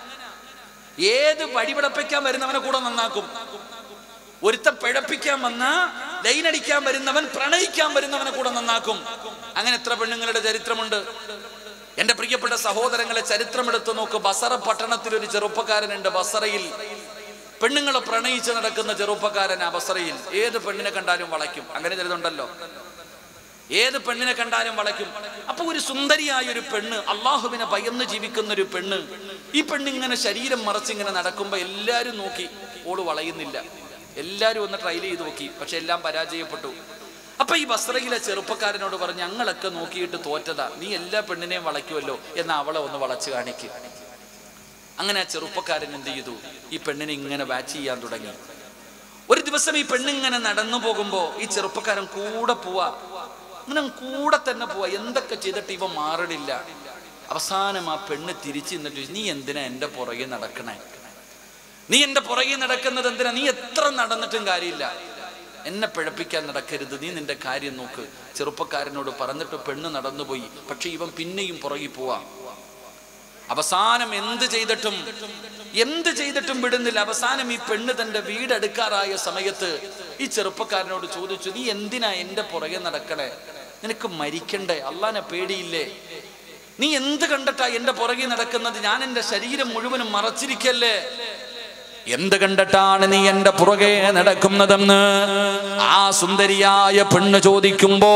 ഏത് വഴിപിടപ്പിക്കാൻ വരുന്നവനെ കൂടെ നന്നാക്കും ഒരുത്ത പിഴപ്പിക്കാൻ വന്ന ലൈനടിക്കാൻ വരുന്നവൻ പ്രണയിക്കാൻ വരുന്നവനെ കൂടെ നന്നാക്കും അങ്ങനെ എത്ര പെണ്ണുങ്ങളുടെ ചരിത്രമുണ്ട് എന്റെ പ്രിയപ്പെട്ട സഹോദരങ്ങളെ ചരിത്രം എടുത്തു നോക്ക് ബസറ പട്ടണത്തിൽ ഒരു ചെറുപ്പക്കാരനുണ്ട് ബസറയിൽ പെണ്ണുങ്ങളെ പ്രണയിച്ച് നടക്കുന്ന ചെറുപ്പക്കാരൻ ആ ബസറയിൽ ഏത് പെണ്ണിനെ കണ്ടാലും വളയ്ക്കും അങ്ങനെ ചിലതുണ്ടല്ലോ ഏത് പെണ്ണിനെ കണ്ടാലും വളയ്ക്കും അപ്പൊ ഒരു സുന്ദരിയായ ഒരു പെണ്ണ് അള്ളാഹുവിനെ ഭയന്ന് ജീവിക്കുന്ന ഒരു പെണ്ണ് ഈ പെണ്ണിങ്ങനെ ശരീരം മറച്ചിങ്ങനെ നടക്കുമ്പോ എല്ലാരും നോക്കി ഓള് വളയുന്നില്ല എല്ലാരും ഒന്ന് ട്രൈ ചെയ്ത് നോക്കി പക്ഷെ എല്ലാം പരാജയപ്പെട്ടു അപ്പൊ ഈ ബസ്രയിലെ ചെറുപ്പക്കാരനോട് പറഞ്ഞു ഞങ്ങളൊക്കെ നോക്കിയിട്ട് തോറ്റതാ നീ എല്ലാ പെണ്ണിനെയും വളയ്ക്കുമല്ലോ എന്നാ അവളെ ഒന്ന് വളച്ചു കാണിക്ക് അങ്ങനെ ആ ചെറുപ്പക്കാരൻ എന്ത് ചെയ്തു ഈ പെണ്ണിനെ ഇങ്ങനെ വാച്ച് ചെയ്യാൻ തുടങ്ങി ഒരു ദിവസം ഈ പെണ്ണിങ്ങനെ നടന്നു പോകുമ്പോ ഈ ചെറുപ്പക്കാരൻ കൂടെ പോവാ ഇങ്ങനെ കൂടെ തന്നെ പോവാ എന്തൊക്കെ ചെയ്തിട്ട് ഇവ മാറണില്ല അവസാനം ആ പെണ്ണ് തിരിച്ചു നിന്നിട്ട് ചോദിച്ചു, നീ എന്തിനാ എന്റെ പുറകെ നടക്കണേ നീ എൻ്റെ പുറകെ നടക്കുന്നത് എന്തിനാ നീ എത്ര നടന്നിട്ടും കാര്യമില്ല എന്നെ പിഴപ്പിക്കാൻ നടക്കരുത് നീ നിന്റെ കാര്യം നോക്ക് ചെറുപ്പക്കാരനോട് പറഞ്ഞിട്ട് പെണ്ണ് നടന്നുപോയി പക്ഷെ ഇവൻ പിന്നെയും പുറകെ പോവാ അവസാനം എന്ത് ചെയ്തിട്ടും എന്ത് ചെയ്തിട്ടും വിടുന്നില്ല അവസാനം ഈ പെണ്ണ് തന്റെ വീടെടുക്കാറായ സമയത്ത് ഈ ചെറുപ്പക്കാരനോട് ചോദിച്ചു നീ എന്തിനാ എന്റെ പുറകെ നടക്കണേ നിനക്ക് മരിക്കണ്ടേ അള്ളാനെ പേടിയില്ലേ നീ എന്ത് കണ്ടിട്ടാ എന്റെ പുറകെ നടക്കുന്നത് ഞാൻ എന്റെ ശരീരം മുഴുവനും മറച്ചിരിക്കല്ലേ എന്ത് കണ്ടിട്ടാണ് നീ എന്റെ പുറകെ നടക്കുന്നതെന്ന് ആ സുന്ദരിയായ പെണ്ണ് ചോദിക്കുമ്പോ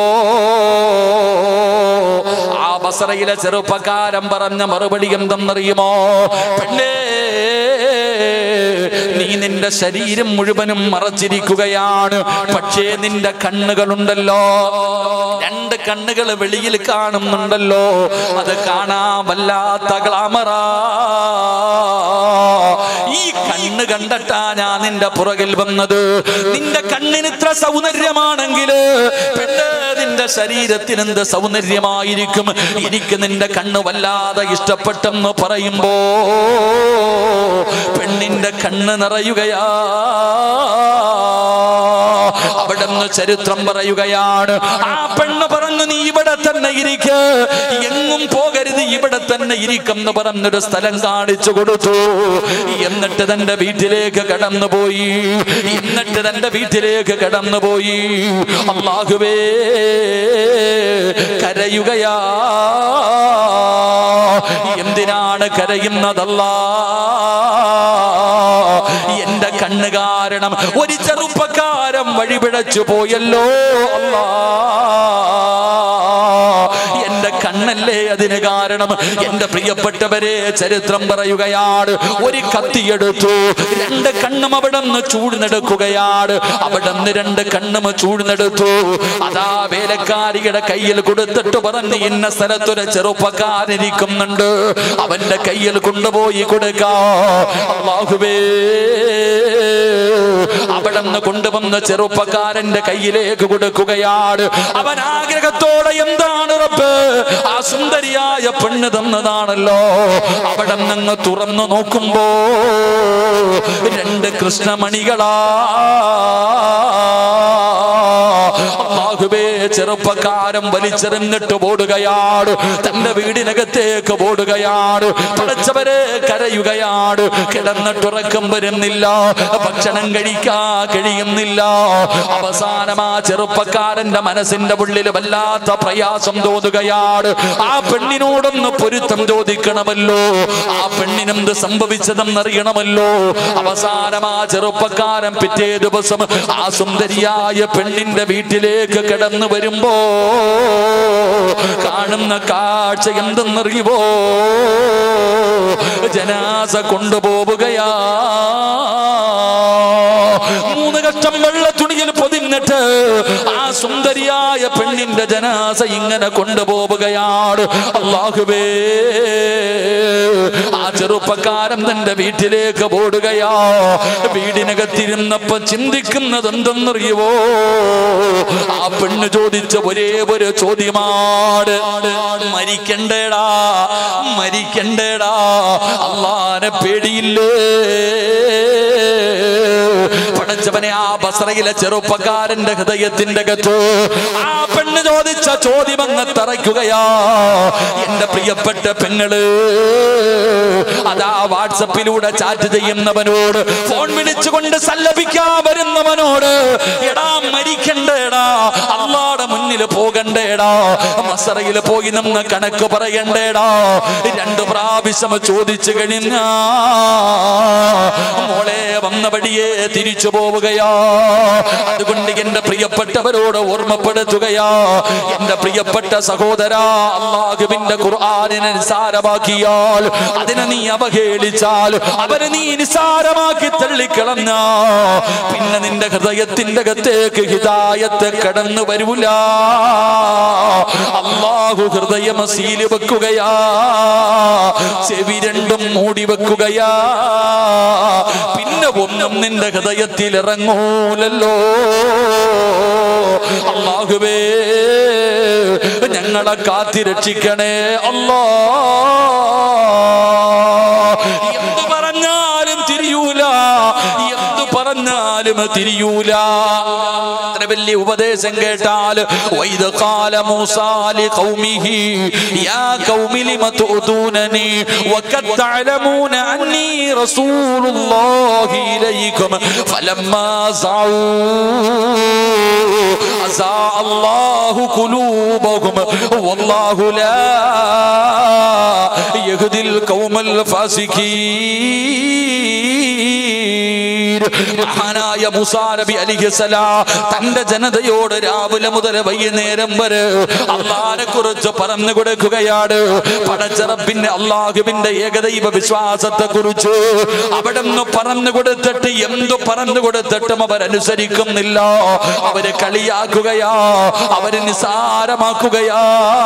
ആ ബസറയിലെ ചെറുപ്പക്കാരൻ പറഞ്ഞ മറുപടി എന്തെന്നറിയുമോ പെണ്ണേ നീ നിന്റെ ശരീരം മുഴുവനും മറച്ചിരിക്കുകയാണ് പക്ഷേ നിന്റെ കണ്ണുകളുണ്ടല്ലോ രണ്ട് കണ്ണുകൾ വെളിയിൽ കാണുന്നുണ്ടല്ലോ അത് കാണാൻ വല്ലാത്ത ഗ്ലാമറാ ഈ കണ്ണ് കണ്ടിട്ടാ ഞാൻ നിന്റെ പുറകിൽ വന്നത് നിന്റെ കണ്ണിന് ഇത്ര സൗന്ദര്യമാണെങ്കിൽ പെണ്ണ് നിന്റെ ശരീരത്തിന് എന്ത് സൗന്ദര്യമായിരിക്കും എനിക്ക് നിന്റെ കണ്ണ് വല്ലാതെ ഇഷ്ടപ്പെട്ടെന്ന് പറയുമ്പോ പെണ്ണിന്റെ കണ്ണ് നിറയുകയാ അവിടുന്ന് ചരിത്രം പറയുകയാണ് ആ പെണ്ണ് പറഞ്ഞു നീ ഇവിടെ തന്നെ ഇരിക്ക എങ്ങും പോകരുത് ഇവിടെ തന്നെ ഇരിക്കെന്ന് പറഞ്ഞൊരു സ്ഥലം കാണിച്ചു കൊടുത്തു എന്നിട്ട് തന്റെ വീട്ടിലേക്ക് കടന്നുപോയി എന്നിട്ട് തന്റെ വീട്ടിലേക്ക് കടന്നുപോയി അള്ളാഹുവേ കരയുകയാ എന്തിനാണ് കരയുന്നതല്ല എന്റെ കണ്ണ് കാരണം ഒരു ചെറുപ്പക്കാരൻ വഴിപിഴച്ചു പോയല്ലോ അല്ലാ എന്റെ കണ്ണല്ലേ അതിന് കാരണം എന്റെ പ്രിയപ്പെട്ടവരെ ചരിത്രം പറയുകയാണ് ഒരു കത്തിയെടുത്തു രണ്ട് കണ്ണും അവിടെ നിന്ന് ചൂടുന്നെടുക്കുകയാണ് അവിടെ നിന്ന് രണ്ട് കണ്ണും ചൂടുന്നെടുത്തു അതാ വേലക്കാരിയുടെ കയ്യിൽ കൊടുത്തിട്ട് പറഞ്ഞ് ഇന്ന സ്ഥലത്തൊരു ചെറുപ്പക്കാരിരിക്കുന്നുണ്ട് അവന്റെ കയ്യിൽ കൊണ്ടുപോയി കൊടുക്കാ അള്ളാഹുവേ അവിടെ നിന്ന് കൊണ്ടുവന്ന ചെറുപ്പക്കാരന്റെ കയ്യിലേക്ക് കൊടുക്കുകയാണ് അവൻ ആഗ്രഹത്തോടെ എന്താണ് റബ്ബ് ആ സുന്ദരിയായ പെണ്ണ് തന്നതാണല്ലോ അവിടെ നിന്ന് തുറന്നു നോക്കുമ്പോ രണ്ട് കൃഷ്ണമണികളാ അള്ളാഹുവേ ചെറുപ്പക്കാരൻ വലിച്ചെറിഞ്ഞിട്ട് ഓടുകയാണ് തന്റെ വീടിനകത്തേക്ക് ഓടുകയാണ് പടച്ചവരെ കരയുകയാണ് കിടന്നിട്ടുറക്കം വരുന്നില്ല ഭക്ഷണം കഴിക്കാ കഴിയുന്നില്ല അവസാനം ആ ചെറുപ്പക്കാരന്റെ മനസ്സിന്റെ ഉള്ളിൽ വല്ലാത്ത പ്രയാസം തോന്നുകയാണ് ആ പെണ്ണിനോടൊന്ന് പൊരുത്തം ചോദിക്കണമല്ലോ ആ പെണ്ണിനെന്ത് സംഭവിച്ചതെന്നറിയണമല്ലോ അവസാനം ആ ചെറുപ്പക്കാരൻ പിറ്റേ ദിവസം ആ സുന്ദരിയായ പെണ്ണിന്റെ വീട്ടിലേക്ക് കിടന്നു വരുമ്പോ കാണുന്ന കാഴ്ച എന്തെന്നറിയുമോ ജനാസ കൊണ്ടുപോവുകയാ മൂന്ന് കഷ്ടം വെള്ള തുണിയിൽ പൊതിഞ്ഞിട്ട് ആ സുന്ദരിയായ പെണ്ണിന്റെ ജനാസ ഇങ്ങനെ കൊണ്ടുപോവുകയാണ് അള്ളാഹുവേ ആ ചെറുപ്പക്കാരൻ തന്റെ വീട്ടിലേക്ക് ഓടുകയാ വീടിനകത്തിരുന്നപ്പോ ചിന്തിക്കുന്നത് എന്തെന്നറിയുവോ ആ പെണ്ണ് ചോദിച്ച ഒരേ ഒരു ചോദ്യമാണ് മരിക്കണ്ടേടാ മരിക്കണ്ടേടാ അള്ളാനെ പേടിയില്ലേ പടച്ചവനെ ആ ബസറയിലെ ചെറുപ്പക്കാരന്റെ ഹൃദയത്തിന്റെ അകത്ത് ആ പെണ്ണ് ചോദിച്ച ചോദ്യം അങ്ങ് തറയ്ക്കുകയാ എന്റെ പ്രിയപ്പെട്ട പെങ്ങള് അതാ വാട്സപ്പിലൂടെ ചാറ്റ് ചെയ്യുന്നവനോട് ഫോൺ വിളിച്ചുകൊണ്ട് സല്ലപിക്കാൻ വരുന്നവനോട് എടാ മരിക്കണ്ടേടാ അള്ളാടെ മുന്നിൽ പോകണ്ടേടാ മസറയിൽ പോയി നിന്ന് കണക്ക് പറയണ്ടേടാ രണ്ടു പ്രാവശ്യം ചോദിച്ചു കഴിഞ്ഞ മോളെ വന്ന വഴിയെ തിരിച്ചു പോവുകയാ അതുകൊണ്ട് എന്റെ പ്രിയപ്പെട്ടവരോട് ഓർമ്മപ്പെടുത്തുകയാ എന്റെ പ്രിയപ്പെട്ട സഹോദര അള്ളാഹുവിന്റെ ഖുർആാനിനെ നിസാരമാക്കിയാൽ അതിനെ നീ അവഹേളിച്ചാൽ അവരെ നീ നിസാരമാക്കി തള്ളിക്കളഞ്ഞ പിന്നെ നിന്റെ ഹൃദയത്തിന്റെ അകത്തേക്ക് ഹിതായത്തെ കടന്നു വരൂല അള്ളാഹു ഹൃദയം സീല് വെക്കുകയാ ചെവി രണ്ടും മൂടി വെക്കുകയാ പിന്നെ ഒന്നും നിന്റെ ഹൃദയത്തിൽ ഇറങ്ങൂലല്ലോ അള്ളാഹുവേ ഞങ്ങളെ കാത്തിരക്ഷിക്കണേ അല്ലാ എന്ത് പറഞ്ഞാലും തിരിയൂല തിരിഞ്ഞാലും തിരിയൂല അത്ര വലിയ ഉപദേശം കേട്ടാൽ വൈദ കാല മൂസാലി ഖൗമിഹി യാ ഖൗമി ലിമ തുദൂനനി വഖദ് തഅലമൂന അന്നി റസൂലുള്ളാഹി ഇലൈക്കും ഫലമ്മാ സഊ അസാ അല്ലാഹു ഖുലൂബഹും വല്ലാഹു ലാ യഹ്ദിൽ ഖൗമൽ ഫാസിഖീൻ മഹാനായ മൂസാ നബി അലിഹിസലാം തന്റെ ജനതയോട് രാവിലെ മുതൽ വൈകുന്നേരം വരെ അള്ളാനെ കുറിച്ച് പറഞ്ഞു കൊടുക്കുകയാണ് പടച്ചറപ്പിന്റെ അള്ളാഹുവിന്റെ ഏകദൈവ വിശ്വാസത്തെ കുറിച്ച് അവിടെ നിന്ന് പറഞ്ഞു കൊടുത്തിട്ട് എന്തു പറഞ്ഞു കൊടുത്തിട്ടും അവരനുസരിക്കുന്നില്ല അവര് കളിയാക്കുകയാ അവര് നിസാരമാക്കുകയാ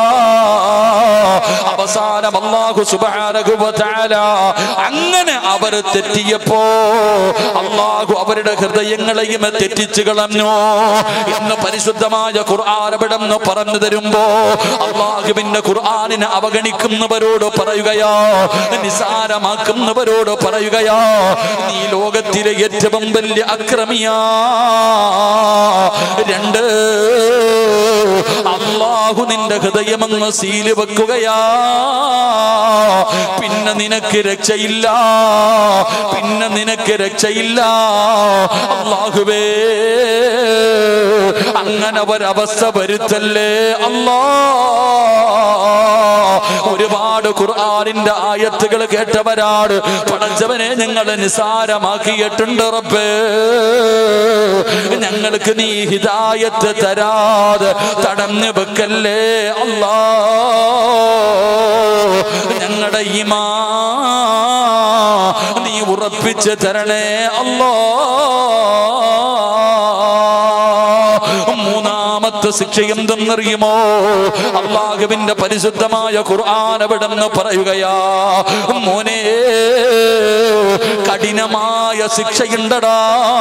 അവസാനം അള്ളാഹു സുബ്ഹാനഹു വ തആല അങ്ങനെ അവർ തെറ്റിയപ്പോ അള്ളാഹു അവരുടെ ഹൃദയങ്ങളെയും തെറ്റിച്ചു കളഞ്ഞു എന്ന് പരിശുദ്ധമായ ഖുർആൻ അവിടെ നിന്ന് പറഞ്ഞു തരുമ്പോ അള്ളാഹുവിന്റെ ഖുർആനിനെ അവഗണിക്കുന്നവരോട് പറയുകയാ നിസാരമാക്കുന്നവരോട് പറയുകയാ നീ ലോകത്തിലെ ഏറ്റവും വലിയ അക്രമിയാ രണ്ട് അള്ളാഹു നിന്റെ ഹൃദയമങ്ങ് സീല് വെക്കുകയാ പിന്നെ നിനക്ക് രക്ഷയില്ല പിന്നെ നിനക്ക് രക്ഷയില്ല അള്ളാഹുവേ അങ്ങനെ ഒരവസ്ഥ വരുത്തല്ലേ അല്ലാ ഒരുപാട് ഖുർആനിന്റെ ആയത്തുകൾ കേട്ടവരാണ് പടച്ചവനെ ഞങ്ങളെ നിസാരമാക്കിയിട്ടുണ്ട് റബ്ബേ ഞങ്ങൾക്ക് നീ ഹിദായത്ത് തരാതെ തടഞ്ഞു വെക്കല്ലേ അല്ലാ ഞങ്ങളുടെ ഈമാ നീ ഉറപ്പിച്ച് തരണേ അല്ലോ മൂന്നാമത്തെ ശിക്ഷ എന്തെന്നറിയുമോ അള്ളാഹുവിന്റെ പരിശുദ്ധമായ ഖുർആൻ അവിടെ നിന്ന് പറയുകയാ മോനെ കഠിനമായ ശിക്ഷയുണ്ടടാ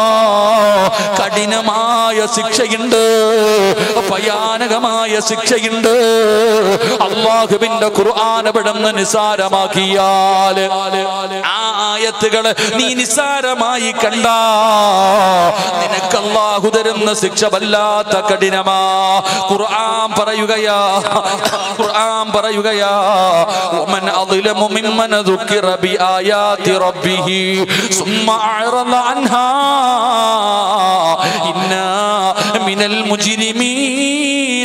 കഠിനമായ ശിക്ഷയുണ്ട് ഭയാനകമായ ശിക്ഷയുണ്ട് അള്ളാഹുവിന്റെ ഖുർആൻ അവിടെ നിന്ന് നിസാരമാക്കിയാൽ ആ ആയത്തുകൾ നീ നിസാരമായി കണ്ട നിനക്ക് അള്ളാഹു തരുന്ന ശിക്ഷ വല്ലാത്ത കഠിനമാ ഖുർആൻ പറയുകയാ ഖുർആൻ പറയുകയാ ومن أظلم ممن ذكر بآيات ربه ثم أعرض عنها إنا من المجرمين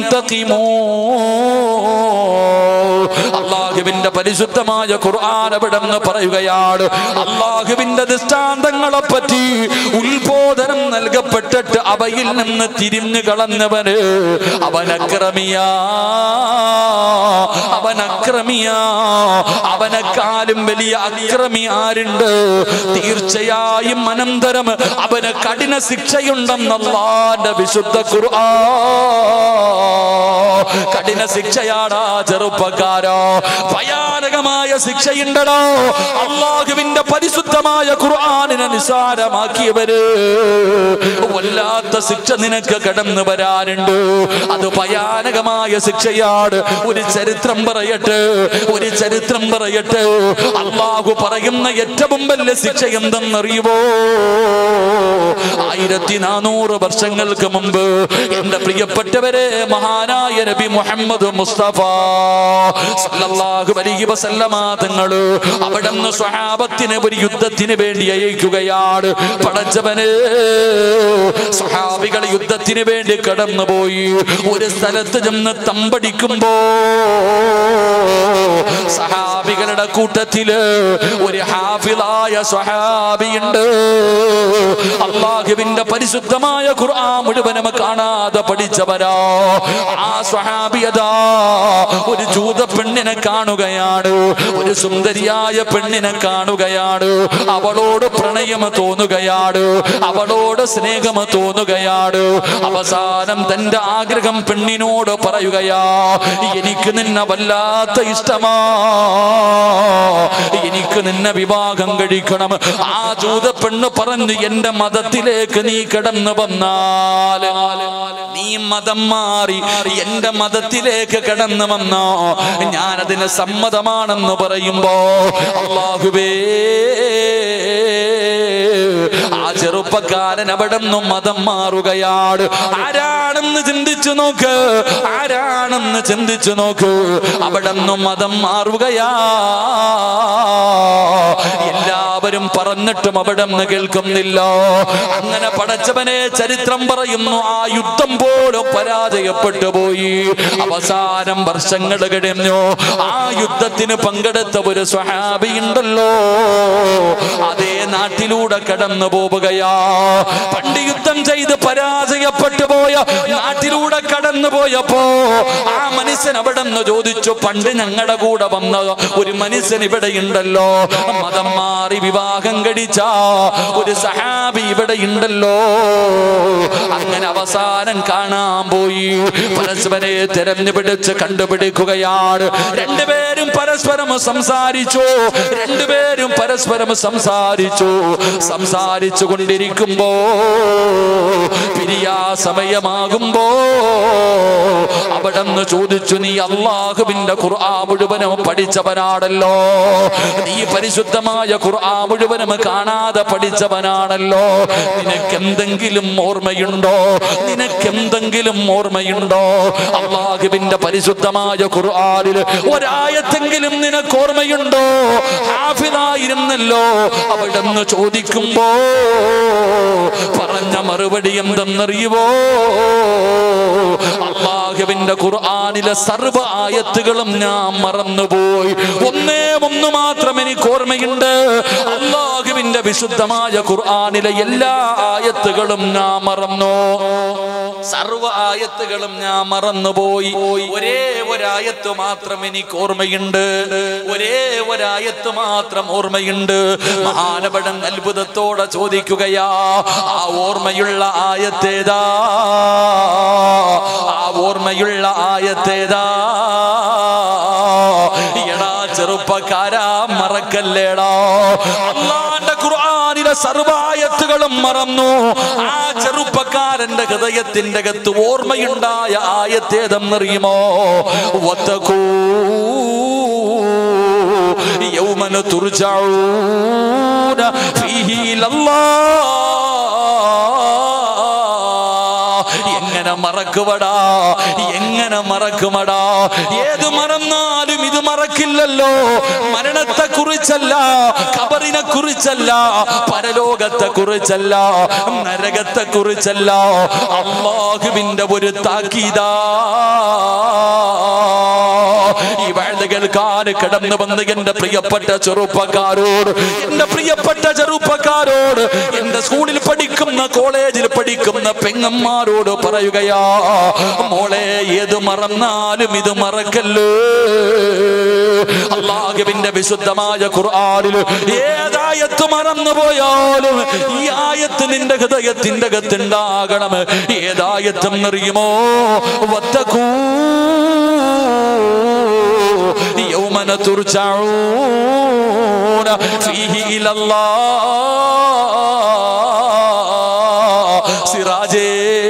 منتقمون അള്ളാഹുവിന്റെ പരിശുദ്ധമായ ഖുർആൻ അവിടെ നിന്ന് പറയുകയാണ് അള്ളാഹുവിന്റെ ദൃഷ്ടാന്തങ്ങളെ പറ്റി ഉത്ബോധനം നൽകപ്പെട്ടിട്ട് അവയിൽ നിന്ന് തിരിഞ്ഞു കളഞ്ഞവന് അവനക്രമിയാ അവനക്രമിയാ അവനെക്കാളും വലിയ അക്രമി ആരുണ്ട് തീർച്ചയായും അനന്തരം അവന് കഠിന ശിക്ഷയുണ്ടെന്നല്ലാന്റെ വിശുദ്ധ ഖുർആ കഠിന ശിക്ഷയാടാ ചെറുപ്പക്കാരോ ഭയാനകമായ ശിക്ഷയുണ്ടടോ അള്ളാഹുവിന്റെ പരിശുദ്ധമായ ഖുർആനിനെ നിസാരമാക്കിയവര് വല്ലാത്ത ശിക്ഷ നിനക്ക് കടന്നു വരാനുണ്ട് അത് ഭയാനകമായ ശിക്ഷയാണ് ഒരു ചരിത്രം പറയട്ടെ ഒരു ചരിത്രം പറയട്ടെ അള്ളാഹു പറയുന്ന ഏറ്റവും വലിയ ശിക്ഷ എന്തെന്നറിയുവോ ആയിരത്തി നാനൂറ് വർഷങ്ങൾക്ക് മുമ്പ് എന്റെ പ്രിയപ്പെട്ടവരെ മഹാനായ നബി മുഹമ്മദ് മുസ്തഫ സല്ലല്ലാഹു അലൈഹി വസല്ലമ തങ്ങള് അവിടെ നിന്ന് സ്വഹാബത്തിന് ഒരു യുദ്ധത്തിന് വേണ്ടി അയക്കുകയാണ് പടച്ചവന് സ്വഹാബികൾ യുദ്ധത്തിന് വേണ്ടി കടന്നുപോയി ഒരു സ്ഥലത്ത് ചെന്ന് തമ്പടിക്കുമ്പോ സഹാബികളുടെ കൂട്ടത്തില് ഒരു ഹാഫിളായ സ്വഹാബിയുണ്ട് അള്ളാഹുവിന്റെ പരിശുദ്ധമായ ഖുർആൻ മുഴുവനും കാണാതെ പഠിച്ചവരാ ആ സ്വഹാബിയതാ ഒരു ജൂത പെണ്ണിനെ കാണുകയാണ് ഒരു സുന്ദരിയായ പെണ്ണിനെ കാണുകയാണ് അവളോട് പ്രണയം തോന്നുകയാണ് അവളോട് സ്നേഹം തോന്നുകയാണ് അവസാനം തന്റെ ആഗ്രഹം പെണ്ണിനോട് പറയുകയാ എനിക്ക് നിന്നെ വല്ലാത്ത ഇഷ്ടമാ എനിക്ക് നിന്നെ വിവാഹം കഴിക്കണം ആ ജൂത പെണ്ണ് പറഞ്ഞു എന്റെ മതത്തിലേക്ക് നീ കിടന്നു വന്നാൽ നീ മതം മാറി എന്റെ മതത്തിലേക്ക് കടന്നു വന്നോ ഞാനതിന് സമ്മതമാണെന്ന് പറയുമ്പോ അള്ളാഹുവേ ആ ആ ചെറുപ്പക്കാരൻ അവിടെ നിന്നും മതം മാറുകയാണ് ആരാണെന്ന് ചിന്തിച്ചു നോക്ക് ആരാണെന്ന് ചിന്തിച്ചു നോക്ക് അവിടെ നിന്നും മതം മാറുകയാ എല്ലാവരും പറഞ്ഞിട്ടും അവിടെ നിന്ന് കേൾക്കുന്നില്ല അങ്ങനെ പടച്ചവനെ ചരിത്രം പറയുന്നു ആ യുദ്ധം പോലും പരാജയപ്പെട്ടു പോയി അവസാനം വർഷങ്ങൾ കഴിഞ്ഞു ആ യുദ്ധത്തിന് പങ്കെടുത്ത ഒരു സ്വഹാബി ഉണ്ടല്ലോ അതേ നാട്ടിലൂടെ കടന്നു പോവുകയാ പണ്ട് യുദ്ധം ചെയ്ത് പരാജയപ്പെട്ടു പോയ നാട്ടിലൂടെ കടന്നു പോയപ്പോ ആ മനുഷ്യൻ അവിടെ നിന്ന് ചോദിച്ചു പണ്ട് ഞങ്ങളുടെ കൂടെ വന്ന ഒരു മനുഷ്യൻ ഇവിടെ ഉണ്ടല്ലോ മതം മാറി വിവാഹം കഴിച്ച ഒരു സഹാബി ഇവിടെ ഉണ്ടല്ലോ അങ്ങനെ അവസാനം കാണാൻ പോയി പരസ്പരെ തെരഞ്ഞു പിടിച്ച് കണ്ടുപിടിക്കുകയാണ് രണ്ടുപേരും പരസ്പരം സംസാരിച്ചു രണ്ടുപേരും പരസ്പരം സംസാരിച്ചു സംസാരിച്ചു കൊണ്ടിരിക്കുമ്പോ പിരിയാ സമയമാകുമ്പോ അവിടെ നിന്ന് ചോദിച്ചു നീ അള്ളാഹുവിന്റെ ഖുർആ മുഴുവനും പഠിച്ചവനാണല്ലോ നീ പരിശുദ്ധമായ ഖുർആ മുഴുവനും കാണാതെ പഠിച്ചവനാണല്ലോ നിനക്ക് എന്തെങ്കിലും ഓർമ്മയുണ്ടോ നിനക്ക് എന്തെങ്കിലും ഓർമ്മയുണ്ടോ അള്ളാഹുവിന്റെ പരിശുദ്ധമായ ഖുർആനിൽ ഒരായത്തെങ്കിലും നിനക്ക് ഓർമ്മയുണ്ടോ ഹാഫിദായിരുന്നല്ലോ അവിടെ നിന്ന് ചോദിക്കുമ്പോ പറഞ്ഞ മറുപടി എന്തെന്നറിയുവോ അള്ളാഹുവിന്റെ ഖുർആനിലെ സർവ്വ ആയത്തുകളും ഞാൻ മറന്നുപോയി ഒന്നേ ഒന്ന് മാത്രം എനിക്ക് ഓർമ്മയുണ്ട് അള്ളാഹുവിന്റെ വിശുദ്ധമായ ഖുർആനിലെ എല്ലാ ആയത്തുകളും ഞാൻ മറന്നു സർവ്വ ആയത്തുകളും ഞാൻ മറന്നുപോയി ഒരേ ഒരായത്ത് മാത്രം എനിക്ക് ഓർമ്മയുണ്ട് ഒരേ ഒരായത്ത് മാത്രം ഓർമ്മയുണ്ട് മഹാനപടൻ അത്ഭുതത്തോടെ ചോദിക്കുകയാ ആ ഓർമ്മയുള്ള ആയത്തേതാ ആ ഓർമ്മയുള്ള ആയത്തേതാ എടാ ചെറുപ്പക്കാരാ മറക്കല്ലേടാ അള്ളാന്റെ ഖുർആനിലെ സർവായത്തുകളും മറന്നു ആ ചെറുപ്പക്കാരന്റെ ഹൃദയത്തിന്റെ അകത്ത് ഓർമ്മയുണ്ടായ ആയത്തേതെന്നറിയുമോ വത്തക്കൂ യൗമന തുർജഊന ഫീഹി ഇലല്ലാഹ് എങ്ങനെ മറക്കുവടാ എങ്ങനെ മറക്കുമടാ ഏത് മറന്നാലും ഇത് മറക്കില്ലല്ലോ മരണത്തെ കുറിച്ചല്ല ഖബറിനെ കുറിച്ചല്ല പരലോകത്തെ കുറിച്ചല്ല നരകത്തെ കുറിച്ചല്ല അള്ളാഹുവിന്റെ ഒരു താക്കീതാ ഈ വാഴ്ന്ന കേൾക്കാൻ കടന്നു വന്ന് എന്റെ പ്രിയപ്പെട്ട ചെറുപ്പക്കാരോട് എന്റെ പ്രിയപ്പെട്ട ചെറുപ്പക്കാരോട് എന്റെ സ്കൂളിൽ പഠിക്കുന്ന കോളേജിൽ പഠിക്കുന്ന പെങ്ങന്മാരോട് പറയുകയാ മോളെ ഏത് മറന്നാലും ഇത് മറക്കല്ലേ അള്ളാഹുവിന്റെ വിശുദ്ധമായ ഖുർആനിൽ ഏതായത്ത് മറന്നു പോയാലും ഈ ആയത്ത് നിന്റെ ഹൃദയത്തിന്റെ അകത്തുണ്ടാകണം ഏതായത്തെന്നറിയുമോ വത്തക്കൂ يوم ترجعون فيه إلى الله സിറാജേ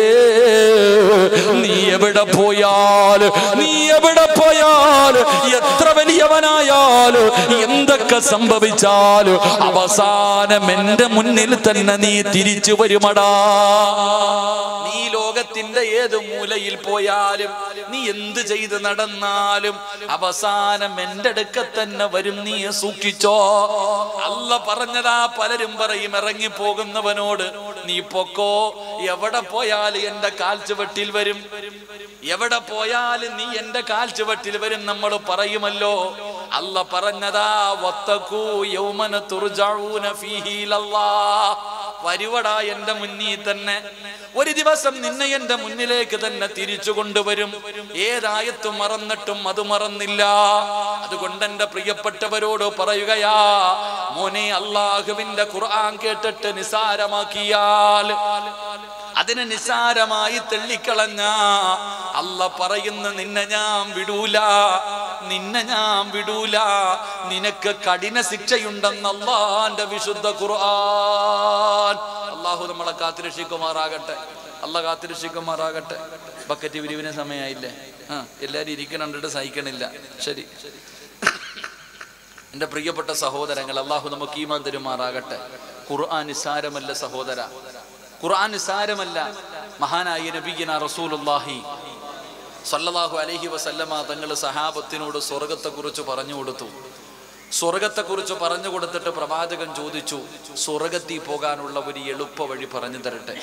നീ എവിടെ പോയാൽ നീ എവിടെ പോയാൽ എത്ര വലിയവനായാൽ എന്തൊക്കെ സംഭവിച്ചാൽ അവസാനം എന്റെ മുന്നിൽ തന്നെ നീ തിരിച്ചു വരുമടാ നീ ലോകത്തിന്റെ ഏത് മൂലയിൽ പോയാലും നീ എന്ത് ചെയ്ത് നടന്നാലും അവസാനം എന്റെ അടുക്ക തന്നെ വരും നീ സൂക്ഷിച്ചോ അല്ല പറഞ്ഞതാ പലരും പറയും ഇറങ്ങി പോകുന്നവനോട് നീ പൊക്കോ എവിടെ പോയാലും എന്റെ കാൽച്ചുവട്ടിൽ വരും എവിടെ പോയാലും നീ എന്റെ കാൽച്ചുവട്ടിൽ വരും നമ്മൾ പറയുമല്ലോ അല്ല പറഞ്ഞതാ വത്തക്കൂ യൗമന തുർജഊന ഫീഹി ഇലല്ലാഹ് വരുവടാ എന്റെ മുന്നിൽ തന്നെ ഒരു ദിവസം നിന്നെ എന്റെ മുന്നിലേക്ക് തന്നെ തിരിച്ചു കൊണ്ടുവരും ഏതായത്തും മറന്നിട്ടും അത് മറന്നില്ല അതുകൊണ്ട് എന്റെ പ്രിയപ്പെട്ടവരോട് പറയുകയാ മോനെ അള്ളാഹുവിന്റെ ഖുർആൻ കേട്ടിട്ട് നിസാരമാക്കിയാൽ അതിനെ നിസാരമായി തെള്ളിക്കളഞ്ഞ അല്ല പറയുന്ന നിന്നെ ഞാൻ വിടൂല നിന്നെ ഞാൻ വിടൂല നിനക്ക് കഠിന ശിക്ഷയുണ്ടെന്ന് അള്ളാന്റെ വിശുദ്ധ ഖുർആൻ അള്ളാഹു നമ്മളെ കാത്തിരക്ഷിക്കുമാറാകട്ടെ അല്ല കാത്തിരക്ഷിക്കുമാറാകട്ടെ ബക്കറ്റ് വിരിവിന് സമയമായില്ലേ ആ എല്ലാരും ഇരിക്കണണ്ടിട്ട് സഹിക്കണില്ല ശരി എൻ്റെ പ്രിയപ്പെട്ട സഹോദരങ്ങൾ അള്ളാഹു നമുക്ക് ഈമാൻ തരുമാറാകട്ടെ ഖുർആൻ നിസാരമല്ല സഹോദര ഖുർആൻ നിസാരമല്ല മഹാനായ നബിയന റസൂലുള്ളാഹി സല്ലല്ലാഹു അലൈഹി വസല്ലമ തങ്ങൾ സഹാബത്തിനോട് സ്വർഗത്തെക്കുറിച്ച് പറഞ്ഞു കൊടുത്തു സ്വർഗത്തെക്കുറിച്ച് പറഞ്ഞു കൊടുത്തിട്ട് പ്രവാചകൻ ചോദിച്ചു സ്വർഗത്തിൽ പോകാനുള്ള ഒരു എളുപ്പ വഴി പറഞ്ഞു തരട്ടെ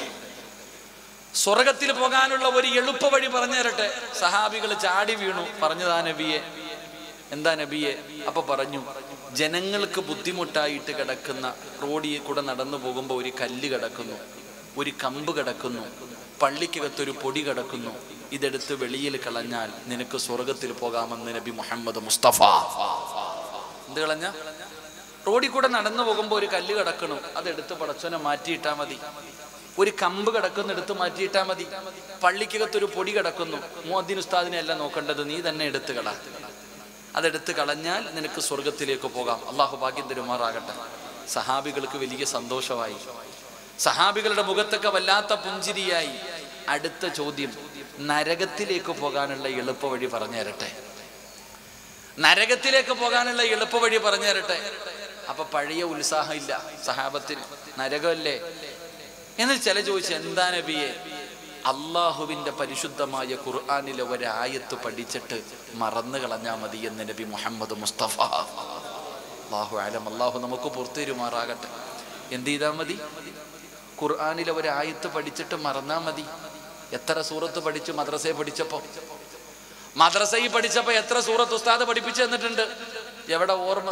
സ്വർഗത്തിൽ പോകാനുള്ള ഒരു എളുപ്പ വഴി പറഞ്ഞു തരട്ടെ സഹാബികൾ ചാടി വീണു പറഞ്ഞതാ നബിയെ എന്താ നബിയെ അപ്പൊ പറഞ്ഞു ജനങ്ങൾക്ക് ബുദ്ധിമുട്ടായിട്ട് കിടക്കുന്ന റോഡിൽ കൂടെ നടന്നു പോകുമ്പോൾ ഒരു കല്ല് കിടക്കുന്നു ഒരു കമ്പ് കിടക്കുന്നു പള്ളിക്കകത്തൊരു പൊടി കിടക്കുന്നു ഇതെടുത്ത് വെളിയിൽ കളഞ്ഞാൽ നിനക്ക് സ്വർഗത്തിൽ പോകാമെന്ന് നബി മുഹമ്മദ് മുസ്തഫ എന്ത് കളഞ്ഞ റോഡിൽ കൂടെ നടന്നു പോകുമ്പോൾ ഒരു കല്ല് കിടക്കണം അതെടുത്ത് പടച്ചോനെ മാറ്റിയിട്ടാ മതി ഒരു കമ്പ് കിടക്കുന്ന എടുത്ത് മാറ്റിയിട്ടാ മതി പള്ളിക്കകത്തൊരു പൊടി കിടക്കുന്നു മോദിൻ ഉസ്താദിനെ അല്ല നോക്കേണ്ടത് നീ തന്നെ എടുത്ത് കള അതെടുത്ത് കളഞ്ഞാൽ നിനക്ക് സ്വർഗത്തിലേക്ക് പോകാം അള്ളാഹു ഭാഗ്യം തരുമാറാകട്ടെ സഹാബികൾക്ക് വലിയ സന്തോഷമായി സഹാബികളുടെ മുഖത്തൊക്കെ വല്ലാത്ത പുഞ്ചിരിയായി അടുത്ത ചോദ്യം നരകത്തിലേക്ക് പോകാനുള്ള എളുപ്പ വഴി പറഞ്ഞു തരട്ടെ നരകത്തിലേക്ക് പോകാനുള്ള എളുപ്പ വഴി പറഞ്ഞു തരട്ടെ അപ്പൊ പഴയ ഉത്സാഹം ഇല്ല സഹാബത്തിന് നരകമല്ലേ എന്ന് ചില ചോദിച്ചു എന്താ നബിയെ അള്ളാഹുവിന്റെ പരിശുദ്ധമായ ഖുർആാനിലെ ഒരായത്ത് പഠിച്ചിട്ട് മറന്നു കളഞ്ഞാ മതി എന്ന് നബി മുഹമ്മദ് മുസ്തഫ അള്ളാഹു ആലം അള്ളാഹു നമുക്ക് പുറത്തുരുമാറാകട്ടെ എന്ത് ചെയ്താ മതി ഖുർആാനിലെ ഒരായത്ത് പഠിച്ചിട്ട് മറന്നാ മതി എത്ര സൂറത്ത് പഠിച്ചു മദ്രസയെ പഠിച്ചപ്പോ മദ്രസയിൽ പഠിച്ചപ്പോ എത്ര സൂറത്ത് ഉസ്താദ് പഠിപ്പിച്ചു തന്നിട്ടുണ്ട് എവിടെ ഓർമ്മ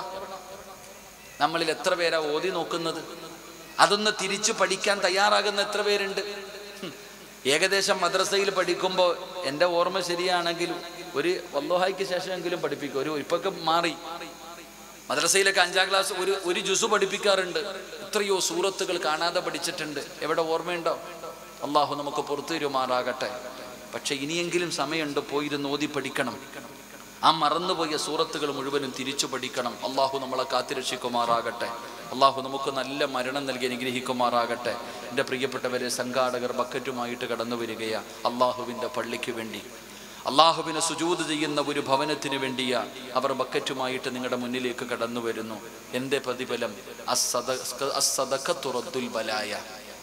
നമ്മളിൽ എത്ര പേരാ ഓതി നോക്കുന്നത് അതൊന്ന് തിരിച്ചു പഠിക്കാൻ തയ്യാറാകുന്ന എത്ര പേരുണ്ട് ഹും. ഏകദേശം മദ്രസയിൽ പഠിക്കുമ്പോൾ എൻ്റെ ഓർമ്മ ശരിയാണെങ്കിൽ ഒരു വല്ലോഹായ്ക്ക് ശേഷമെങ്കിലും പഠിപ്പിക്കും ഒരു ഇപ്പൊക്കെ മാറി മദ്രസയിലൊക്കെ അഞ്ചാം ക്ലാസ് ഒരു ഒരു ജുസു പഠിപ്പിക്കാറുണ്ട് എത്രയോ സൂറത്തുകൾ കാണാതെ പഠിച്ചിട്ടുണ്ട് എവിടെ ഓർമ്മയുണ്ടോ അള്ളാഹു നമുക്ക് പുറത്തു തരുമാറാകട്ടെ പക്ഷെ ഇനിയെങ്കിലും സമയമുണ്ട് പോയിരുന്ന് ഓതി പഠിക്കണം ആ മറന്നുപോയ സൂറത്തുകൾ മുഴുവനും തിരിച്ചു പഠിക്കണം അള്ളാഹു നമ്മളെ കാത്തിരക്ഷിക്കുമാറാകട്ടെ അള്ളാഹു നമുക്ക് നല്ല മരണം നൽകി അനുഗ്രഹിക്കുമാറാകട്ടെ എൻ്റെ പ്രിയപ്പെട്ടവരെ സംഘാടകർ ബക്കറ്റുമായിട്ട് കടന്നു വരികയാ അള്ളാഹുവിൻ്റെ പള്ളിക്ക് വേണ്ടി അള്ളാഹുവിനെ സുജൂത് ചെയ്യുന്ന ഒരു ഭവനത്തിന് വേണ്ടിയാ അവർ ബക്കറ്റുമായിട്ട് നിങ്ങളുടെ മുന്നിലേക്ക് കടന്നു വരുന്നു എൻ്റെ പ്രതിഫലം അസ്സദ- അസ്സദഖത്തു റദ്ദുൽ ബലായ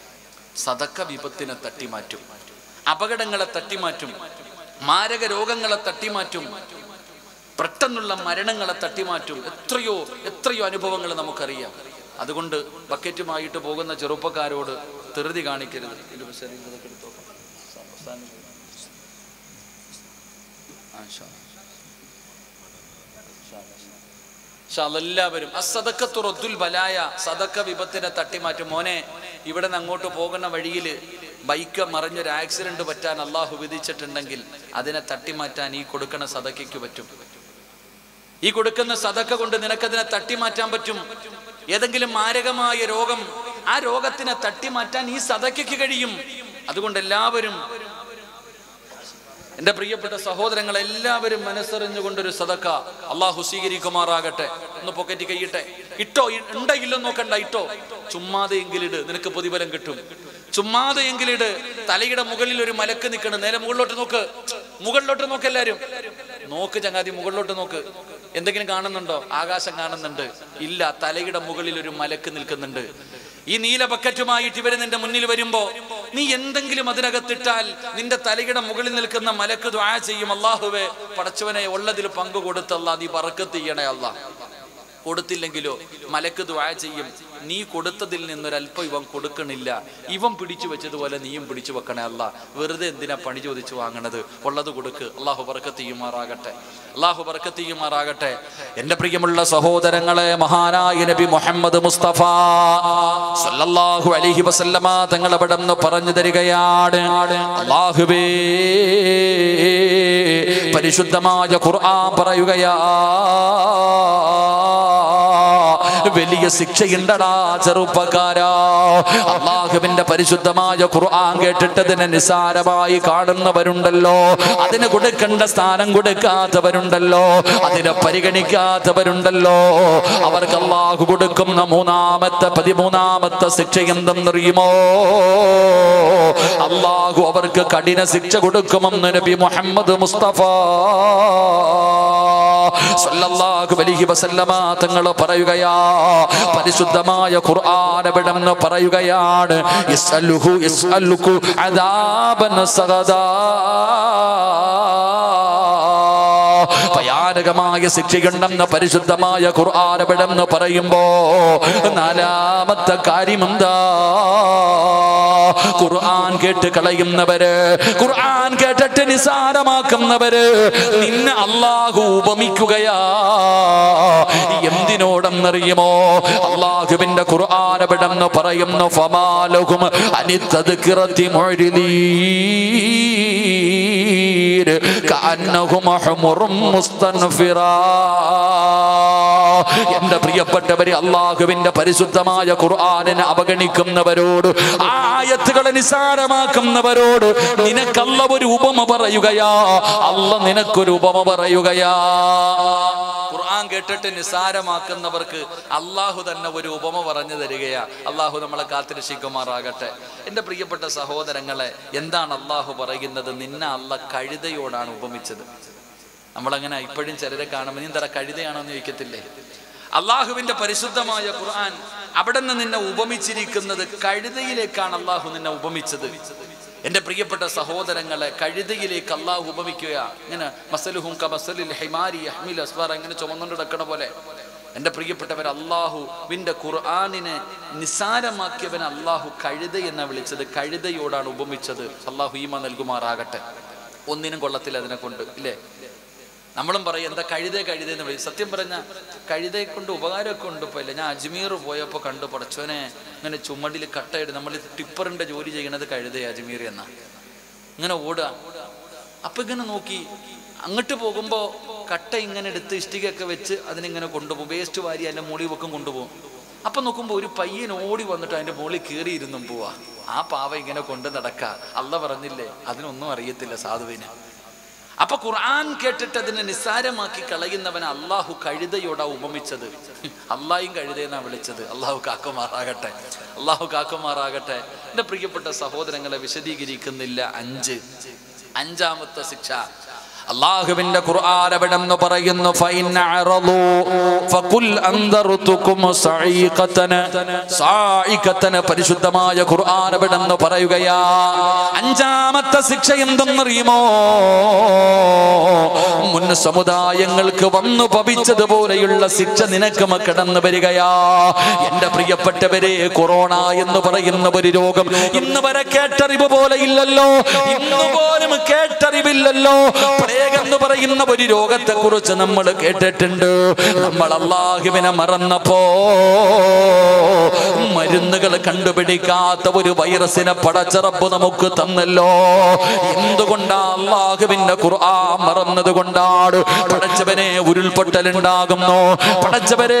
സദക്ക വിപത്തിനെ തട്ടിമാറ്റും അപകടങ്ങളെ തട്ടിമാറ്റും മാരക രോഗങ്ങളെ തട്ടിമാറ്റും പെട്ടെന്നുള്ള മരണങ്ങളെ തട്ടിമാറ്റും എത്രയോ എത്രയോ അനുഭവങ്ങൾ നമുക്കറിയാം അതുകൊണ്ട് ബക്കറ്റുമായിട്ട് പോകുന്ന ചെറുപ്പക്കാരോട് ധൃതി കാണിക്കരുത് ഇത് ശരീരം ഇതൊക്കെ എടുത്തോ. അവസാനം. ആ, ഇൻഷാ അല്ലാ. ഇൻഷാ അല്ലാ. ഇൻഷാ അല്ലാ. എല്ലാവരും അസദക്കത്തു റദ്ദുൽ ബലായ സദക്ക വിപത്തിനെ തട്ടിമാറ്റും മോനെ ഇവിടെ നിന്ന് അങ്ങോട്ട് പോകുന്ന വഴിയിൽ ബൈക്ക് മറിഞ്ഞൊരു ആക്സിഡന്റ് പറ്റാൻ അള്ളാഹു വിധിച്ചിട്ടുണ്ടെങ്കിൽ അതിനെ തട്ടിമാറ്റാൻ ഈ കൊടുക്കുന്ന സദക്കയ്ക്ക് പറ്റും ഈ കൊടുക്കുന്ന സദക്ക കൊണ്ട് നിനക്കതിനെ തട്ടിമാറ്റാൻ പറ്റും ഏതെങ്കിലും മാരകമായ രോഗം ആ രോഗത്തിനെ തട്ടിമാറ്റാൻ ഈ സദക്കയ്ക്ക് കഴിയും അതുകൊണ്ട് എല്ലാവരും എന്റെ പ്രിയപ്പെട്ട സഹോദരങ്ങൾ എല്ലാവരും മനസ്സറിഞ്ഞുകൊണ്ടൊരു സദക്ക അള്ളാഹു സ്വീകരിക്കുമാറാകട്ടെ ഒന്ന് പൊക്കറ്റി കൈയിട്ടെ ഇട്ടോ ഇ- ഉണ്ടോ ഇല്ലെന്ന് നോക്കണ്ട ഇട്ടോ ചുമ്മാതെ എങ്കിലിട് നിനക്ക് പ്രതിഫലം കിട്ടും ചുമ്മാതെ എങ്കിലിട് തലയുടെ മുകളിൽ ഒരു മലക്ക് നിൽക്കണം നേരെ മുകളിലോട്ട് നോക്ക് മുകളിലോട്ട് നോക്ക് എല്ലാരും നോക്ക് ചങ്ങാതി മുകളിലോട്ട് നോക്ക് എന്തെങ്കിലും കാണുന്നുണ്ടോ ആകാശം കാണുന്നുണ്ട് ഇല്ല തലയുടെ മുകളിൽ ഒരു മലക്ക് നിൽക്കുന്നുണ്ട് ഈ നീല ബക്കറ്റുമായിട്ട് ഇവര് നിന്റെ മുന്നിൽ വരുമ്പോ നീ എന്തെങ്കിലും അതിനകത്തിട്ടാൽ നിന്റെ തലയുടെ മുകളിൽ നിൽക്കുന്ന മലക്ക് ദ്വാ ചെയ്യും അള്ളാഹുവെ പടച്ചവനെ ഉള്ളതിൽ പങ്കു കൊടുത്തല്ല നീ പറക്കത്ത് ചെയ്യണേ അല്ല കൊടുത്തില്ലെങ്കിലോ മലക്ക് ദ്വാ ചെയ്യും നീ കൊടുത്തതിൽ നിന്നൊരല്പം ഇവൻ കൊടുക്കണില്ല ഇവൻ പിടിച്ചു വെച്ചതുപോലെ നീയും പിടിച്ചു വെക്കണേ അല്ല വെറുതെ എന്തിനാ പണി ചോദിച്ചു വാങ്ങണത് ഉള്ളത് കൊടുക്ക് അള്ളാഹു ബർക്കത്ത് ചെയ്യുമാറാകട്ടെ അള്ളാഹു ബർക്കത്ത് ചെയ്യുമാറാകട്ടെ എന്റെ പ്രിയമുള്ള സഹോദരങ്ങളെ മഹാനായ നബി മുഹമ്മദ് മുസ്തഫ സല്ലല്ലാഹു അലൈഹി വസല്ലമ തങ്ങൾ അവിടെ നിന്ന് പറഞ്ഞു തരികയാണ് അള്ളാഹുവേ പരിശുദ്ധമായ ഖുർആൻ പറയുകയാ വലിയ ശിക്ഷയുണ്ടടാ ചെറുപ്പക്കാരാ അള്ളാഹുവിന്റെ പരിശുദ്ധമായ ഖുർആൻ കേട്ടിട്ടതിനെ നിസാരമായി കാണുന്നവരുണ്ടല്ലോ അതിന് കൊടുക്കേണ്ട സ്ഥാനം കൊടുക്കാത്തവരുണ്ടല്ലോ അതിനെ പരിഗണിക്കാത്തവരുണ്ടല്ലോ അവർക്ക് അള്ളാഹു കൊടുക്കുന്ന മൂന്നാമത്തെ പതിമൂന്നാമത്തെ ശിക്ഷ എന്തെന്നറിയുമോ അള്ളാഹു അവർക്ക് കഠിന ശിക്ഷ കൊടുക്കുമെന്ന് നബി മുഹമ്മദ് മുസ്തഫ സല്ലല്ലാഹു അലൈഹി വസല്ലമ തങ്ങൾ പറയുകയാ പരിശുദ്ധമായ ഖുർആൻ എവിടെന്ന് പറയുകയാണ് യസ്അലുഹു യസ്അലുകു അദാബൻ സഗദാ ഭയാനകമായ ശിക്ഷയുണ്ടെന്ന് പരിശുദ്ധമായ ഖുർആൻ എവിടെന്ന് പറയുമ്പോ നാലാമത്തെ കാര്യമെന്താ ഖുർആൻ കേട്ട് കളയുന്നവര് ഖുർആൻ കേട്ടിട്ട് നിസാരമാക്കുന്നവര് നിന്നെ അള്ളാഹു ഉപമിക്കുകയാ എന്തിനോടെന്നറിയുമോ അള്ളാഹുവിന്റെ ഖുർആൻ എവിടെന്ന് പറയുന്നു ഫമാലഹും അനിത്തദ്കിറത്തി മുഅ്രിദീൻ കഅന്നഹും ഹുമുറും മുസ്തൻഫിറാ എന്റെ പ്രിയപ്പെട്ടവരെ അള്ളാഹുവിന്റെ പരിശുദ്ധമായ ഖുർആനിനെ അവഗണിക്കുന്നവരോട് ആയത്തുകളെ നിസാരമാക്കുന്നവരോട് നിനക്കല്ല ഒരു ഉപമ പറയുകയാ അല്ല നിനക്കൊരു ഉപമ പറയുകയാ ഖുർആൻ കേട്ടിട്ട് നിസാരമാക്കുന്നവർക്ക് അള്ളാഹു തന്നെ ഒരു ഉപമ പറഞ്ഞു തരികയാ അള്ളാഹു നമ്മളെ കാത്തിരക്ഷിക്കുമാറാകട്ടെ എൻ്റെ പ്രിയപ്പെട്ട സഹോദരങ്ങളെ എന്താണ് അള്ളാഹു പറയുന്നത് നിന്നെ അല്ല കഴുതയോടാണ് ഉപമിച്ചത് നമ്മളങ്ങനെ ഇപ്പോഴും ചിലരെ കാണുമ്പോൾ നീ തറ കഴുതയാണോ എന്ന് ചോദിക്കത്തില്ലേ അള്ളാഹുവിന്റെ പരിശുദ്ധമായ ഖുർആൻ അവിടെ നിന്ന് നിന്നെ ഉപമിച്ചിരിക്കുന്നത് കഴുതയിലേക്കാണ് അള്ളാഹു നിന്നെ ഉപമിച്ചത് എന്റെ പ്രിയപ്പെട്ട സഹോദരങ്ങളെ കഴുതയിലേക്ക് അള്ളാഹു ഉപമിക്കുക ഇങ്ങനെ മസലുഹും കമസലിൽ ഹിമാരി അഹ്മിൽ അസ്വാർ അങ്ങനെ ചുമന്നുകൊണ്ട് കിടക്കണ പോലെ എന്റെ പ്രിയപ്പെട്ടവർ അള്ളാഹുവിന്റെ ഖുർആാനിനെ നിസാരമാക്കിയവൻ അള്ളാഹു കഴുത എന്ന് വിളിച്ചത് കഴുതയോടാണ് ഉപമിച്ചത് അള്ളാഹു ഈമ നൽകുമാറാകട്ടെ ഒന്നിനും കൊള്ളത്തില്ല അതിനെ കൊണ്ട് ഇല്ലേ നമ്മളും പറയും എന്താ കഴുതേ കഴുതേ എന്ന് വിളിക്കും സത്യം പറഞ്ഞ കഴുതയെ കൊണ്ട് ഉപകാരമൊക്കെ ഉണ്ട് ഇപ്പോൾ ഇല്ല ഞാൻ അജ്മീർ പോയപ്പോൾ കണ്ടു പടച്ചോനെ ഇങ്ങനെ ചുമടിൽ കട്ടയിട്ട് നമ്മൾ ടിപ്പറിന്റെ ജോലി ചെയ്യണത് കഴുതേ അജ്മീർ എന്നാ ഇങ്ങനെ ഓടുക അപ്പൊ ഇങ്ങനെ നോക്കി അങ്ങോട്ട് പോകുമ്പോൾ കട്ട ഇങ്ങനെ എടുത്ത് ഇഷ്ടികയൊക്കെ വെച്ച് അതിനിങ്ങനെ കൊണ്ടുപോകും വേസ്റ്റ് വാരി അതിൻ്റെ മുകളിൽ വെക്കും കൊണ്ടുപോകും അപ്പൊ നോക്കുമ്പോൾ ഒരു പയ്യൻ ഓടി വന്നിട്ട് അതിന്റെ മുകളിൽ കയറിയിരുന്നും പോവാ ആ പാവ ഇങ്ങനെ കൊണ്ട് നടക്ക അല്ല പറഞ്ഞില്ലേ അതിനൊന്നും അറിയത്തില്ല സാധുവിന് അപ്പൊ ഖുർആൻ കേട്ടിട്ട് അതിനെ നിസ്സാരമാക്കി കളയുന്നവൻ അള്ളാഹു കഴുതയോടാ ഉപമിച്ചത് അള്ളാഹും കഴുതയെന്നാ വിളിച്ചത് അള്ളാഹു കാക്കുമാറാകട്ടെ അള്ളാഹു കാക്കുമാറാകട്ടെ എൻ്റെ പ്രിയപ്പെട്ട സഹോദരങ്ങളെ വിശദീകരിക്കുന്നില്ല അഞ്ച് അഞ്ചാമത്തെ ശിക്ഷ അള്ളാഹുവിന്റെ ഖുർആൻ എവിടെന്ന് പറയുന്നു ഫൈൻ അറളു ഫഖുൽ അൻദർതുകും സഈഖതന സഈഖതന പരിശുദ്ധമായ ഖുർആൻ എവിടെന്ന് പറയുകയാ അഞ്ചാമത്തെ ശിക്ഷ എന്തെന്നറിയുമോ മുൻ സമുദായങ്ങൾക്ക് വന്നു പവിച്ചതുപോലെയുള്ള ശിക്ഷ നിനക്ക് കടന്നു വരികയാ എന്റെ പ്രിയപ്പെട്ടവരെ കൊറോണ എന്ന് പറയുന്ന ഒരു രോഗം ഇന്ന് വരെ കേട്ടറിവ് പോലെ ഇല്ലല്ലോ ഇന്ന് പോലും കേട്ടറിവില്ലല്ലോ പ്ലേഗ് എന്ന് പറയുന്ന ഒരു രോഗത്തെ കുറിച്ച് നമ്മൾ കേട്ടിട്ടുണ്ട് നമ്മൾ അള്ളാഹുവിനെ മറന്നപ്പോ മരുന്നുകൾ കണ്ടുപിടിക്കാത്ത ഒരു വൈറസിനെ പടച്ചറപ്പ് നമുക്ക് തന്നല്ലോ എന്തുകൊണ്ടാ അള്ളാഹുവിന്റെ ഖുർആൻ മറന്നത് കൊണ്ടാണ് പടച്ചവനെ ഉരുൾപൊട്ടലുണ്ടാകുന്നു പടച്ചവരെ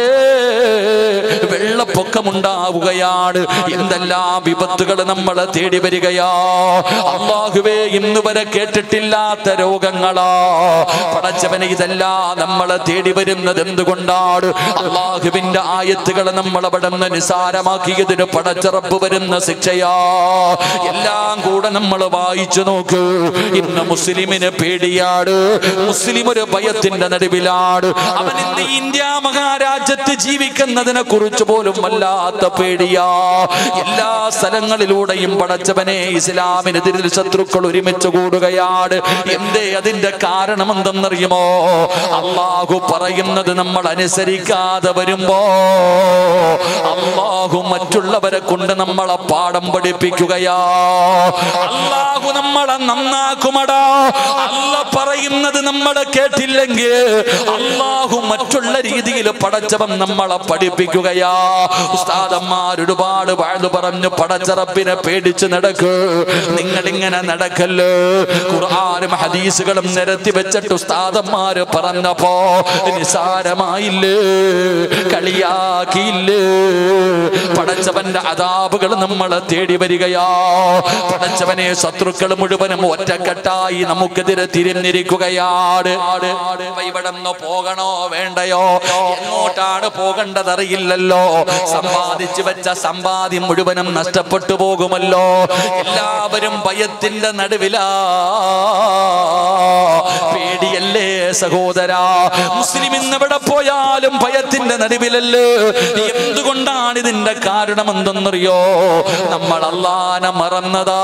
വെള്ളപ്പൊക്കമുണ്ടാവുകയാണ് എന്തെല്ലാം വിപത്തുകൾ നമ്മളെ തേടി വരികയാ അള്ളാഹുവേ ഇന്ന് വരെ കേട്ടിട്ടില്ലാത്ത രോഗങ്ങളാ പടച്ചവനെ ഇതെല്ലാം നമ്മളെ തേടി വരുന്നത് എന്തുകൊണ്ടാണ് അള്ളാഹുവിന്റെ ആയത്തുകൾ നമ്മൾ അവിടെ നിന്ന് നിസാരമാക്കിയതിന് പടച്ചറപ്പ് വരുന്ന ശിക്ഷയാ എല്ലാം കൂടെ നമ്മൾ വായിച്ചു നോക്ക് ഇന്ന് മുസ്ലിമിന് പേടിയാണ് മുസ്ലിം ഒരു ഭയത്തിന്റെ നടുവിലാണ് അവൻ ഇന്ന് ഇന്ത്യ മഹാരാജ്യത്ത് ജീവിക്കുന്നതിനെ കുറിച്ച് പോലും വല്ലാത്ത പേടിയാ എല്ലാ സ്ഥലങ്ങളിലൂടെയും പടച്ചവനെ ഇസ്ലാമിനെതിരിൽ ശത്രുക്കൾ ഒരുമിച്ച് കൂടുകയാണ് എന്തേ അതിന്റെ കാരണം എന്തെന്നറിയുമോ അള്ളാഹു പറയുന്നത് നമ്മൾ അനുസരിക്കാതെ വരുമ്പോ അള്ളാഹു മറ്റുള്ളവരെ കൊണ്ട് നമ്മളെ പാഠം പഠിപ്പിക്കുകയാ അള്ളാഹു നമ്മളെ നന്നാക്കുമടാ അല്ല പറയുന്നത് നമ്മളെ കേട്ടില്ലെങ്കിൽ അള്ളാഹു മറ്റുള്ള രീതിയിൽ പടച്ചവൻ നമ്മളെ പഠിപ്പിക്കുകയാ ഉസ്താദന്മാർ ഒരുപാട് വാഴ്ന്നു പറഞ്ഞു പടച്ചറപ്പിനെ പേടിച്ച് നടക്കൂ നിങ്ങൾ ഇങ്ങനെ നടക്കല്ലോ ഖുർആാനും ഹദീസുകളും നിരത്തി വെച്ചിട്ട് ഉസ്താദന്മാര് പറഞ്ഞപ്പോ നിസാരമായില്ലേ കളിയാക്കിയില്ലേ പടച്ചവന്റെ അതാപുകൾ നമ്മളെ തേടി വരികയാ പടച്ചവനെ ശത്രുക്കൾ മുഴുവനും ഒറ്റക്കെട്ടായി നമുക്കെതിരെ തിരിഞ്ഞിരിക്കുകയാണ് ഇവിടെന്ന് പോകണോ വേണ്ടയോ എങ്ങോട്ടാണ് പോകേണ്ടതറിയില്ലല്ലോ സമ്പാദിച്ചു വെച്ച സമ്പാദ്യം മുഴുവനും നഷ്ടപ്പെട്ടു പോകുമല്ലോ എല്ലാവരും ഭയത്തിന്റെ നടുവിലാ പേടിയല്ലേ സഹോദരാ മുസ്ലിം ഇന്ന് എവിടെ പോയാലും ഭയത്തിന്റെ നടുവിലല്ലേ എന്തുകൊണ്ടാണ് ഇതിന്റെ കാരണം എന്തെന്നറിയോ നമ്മൾ അള്ളാനെ മറന്നതാ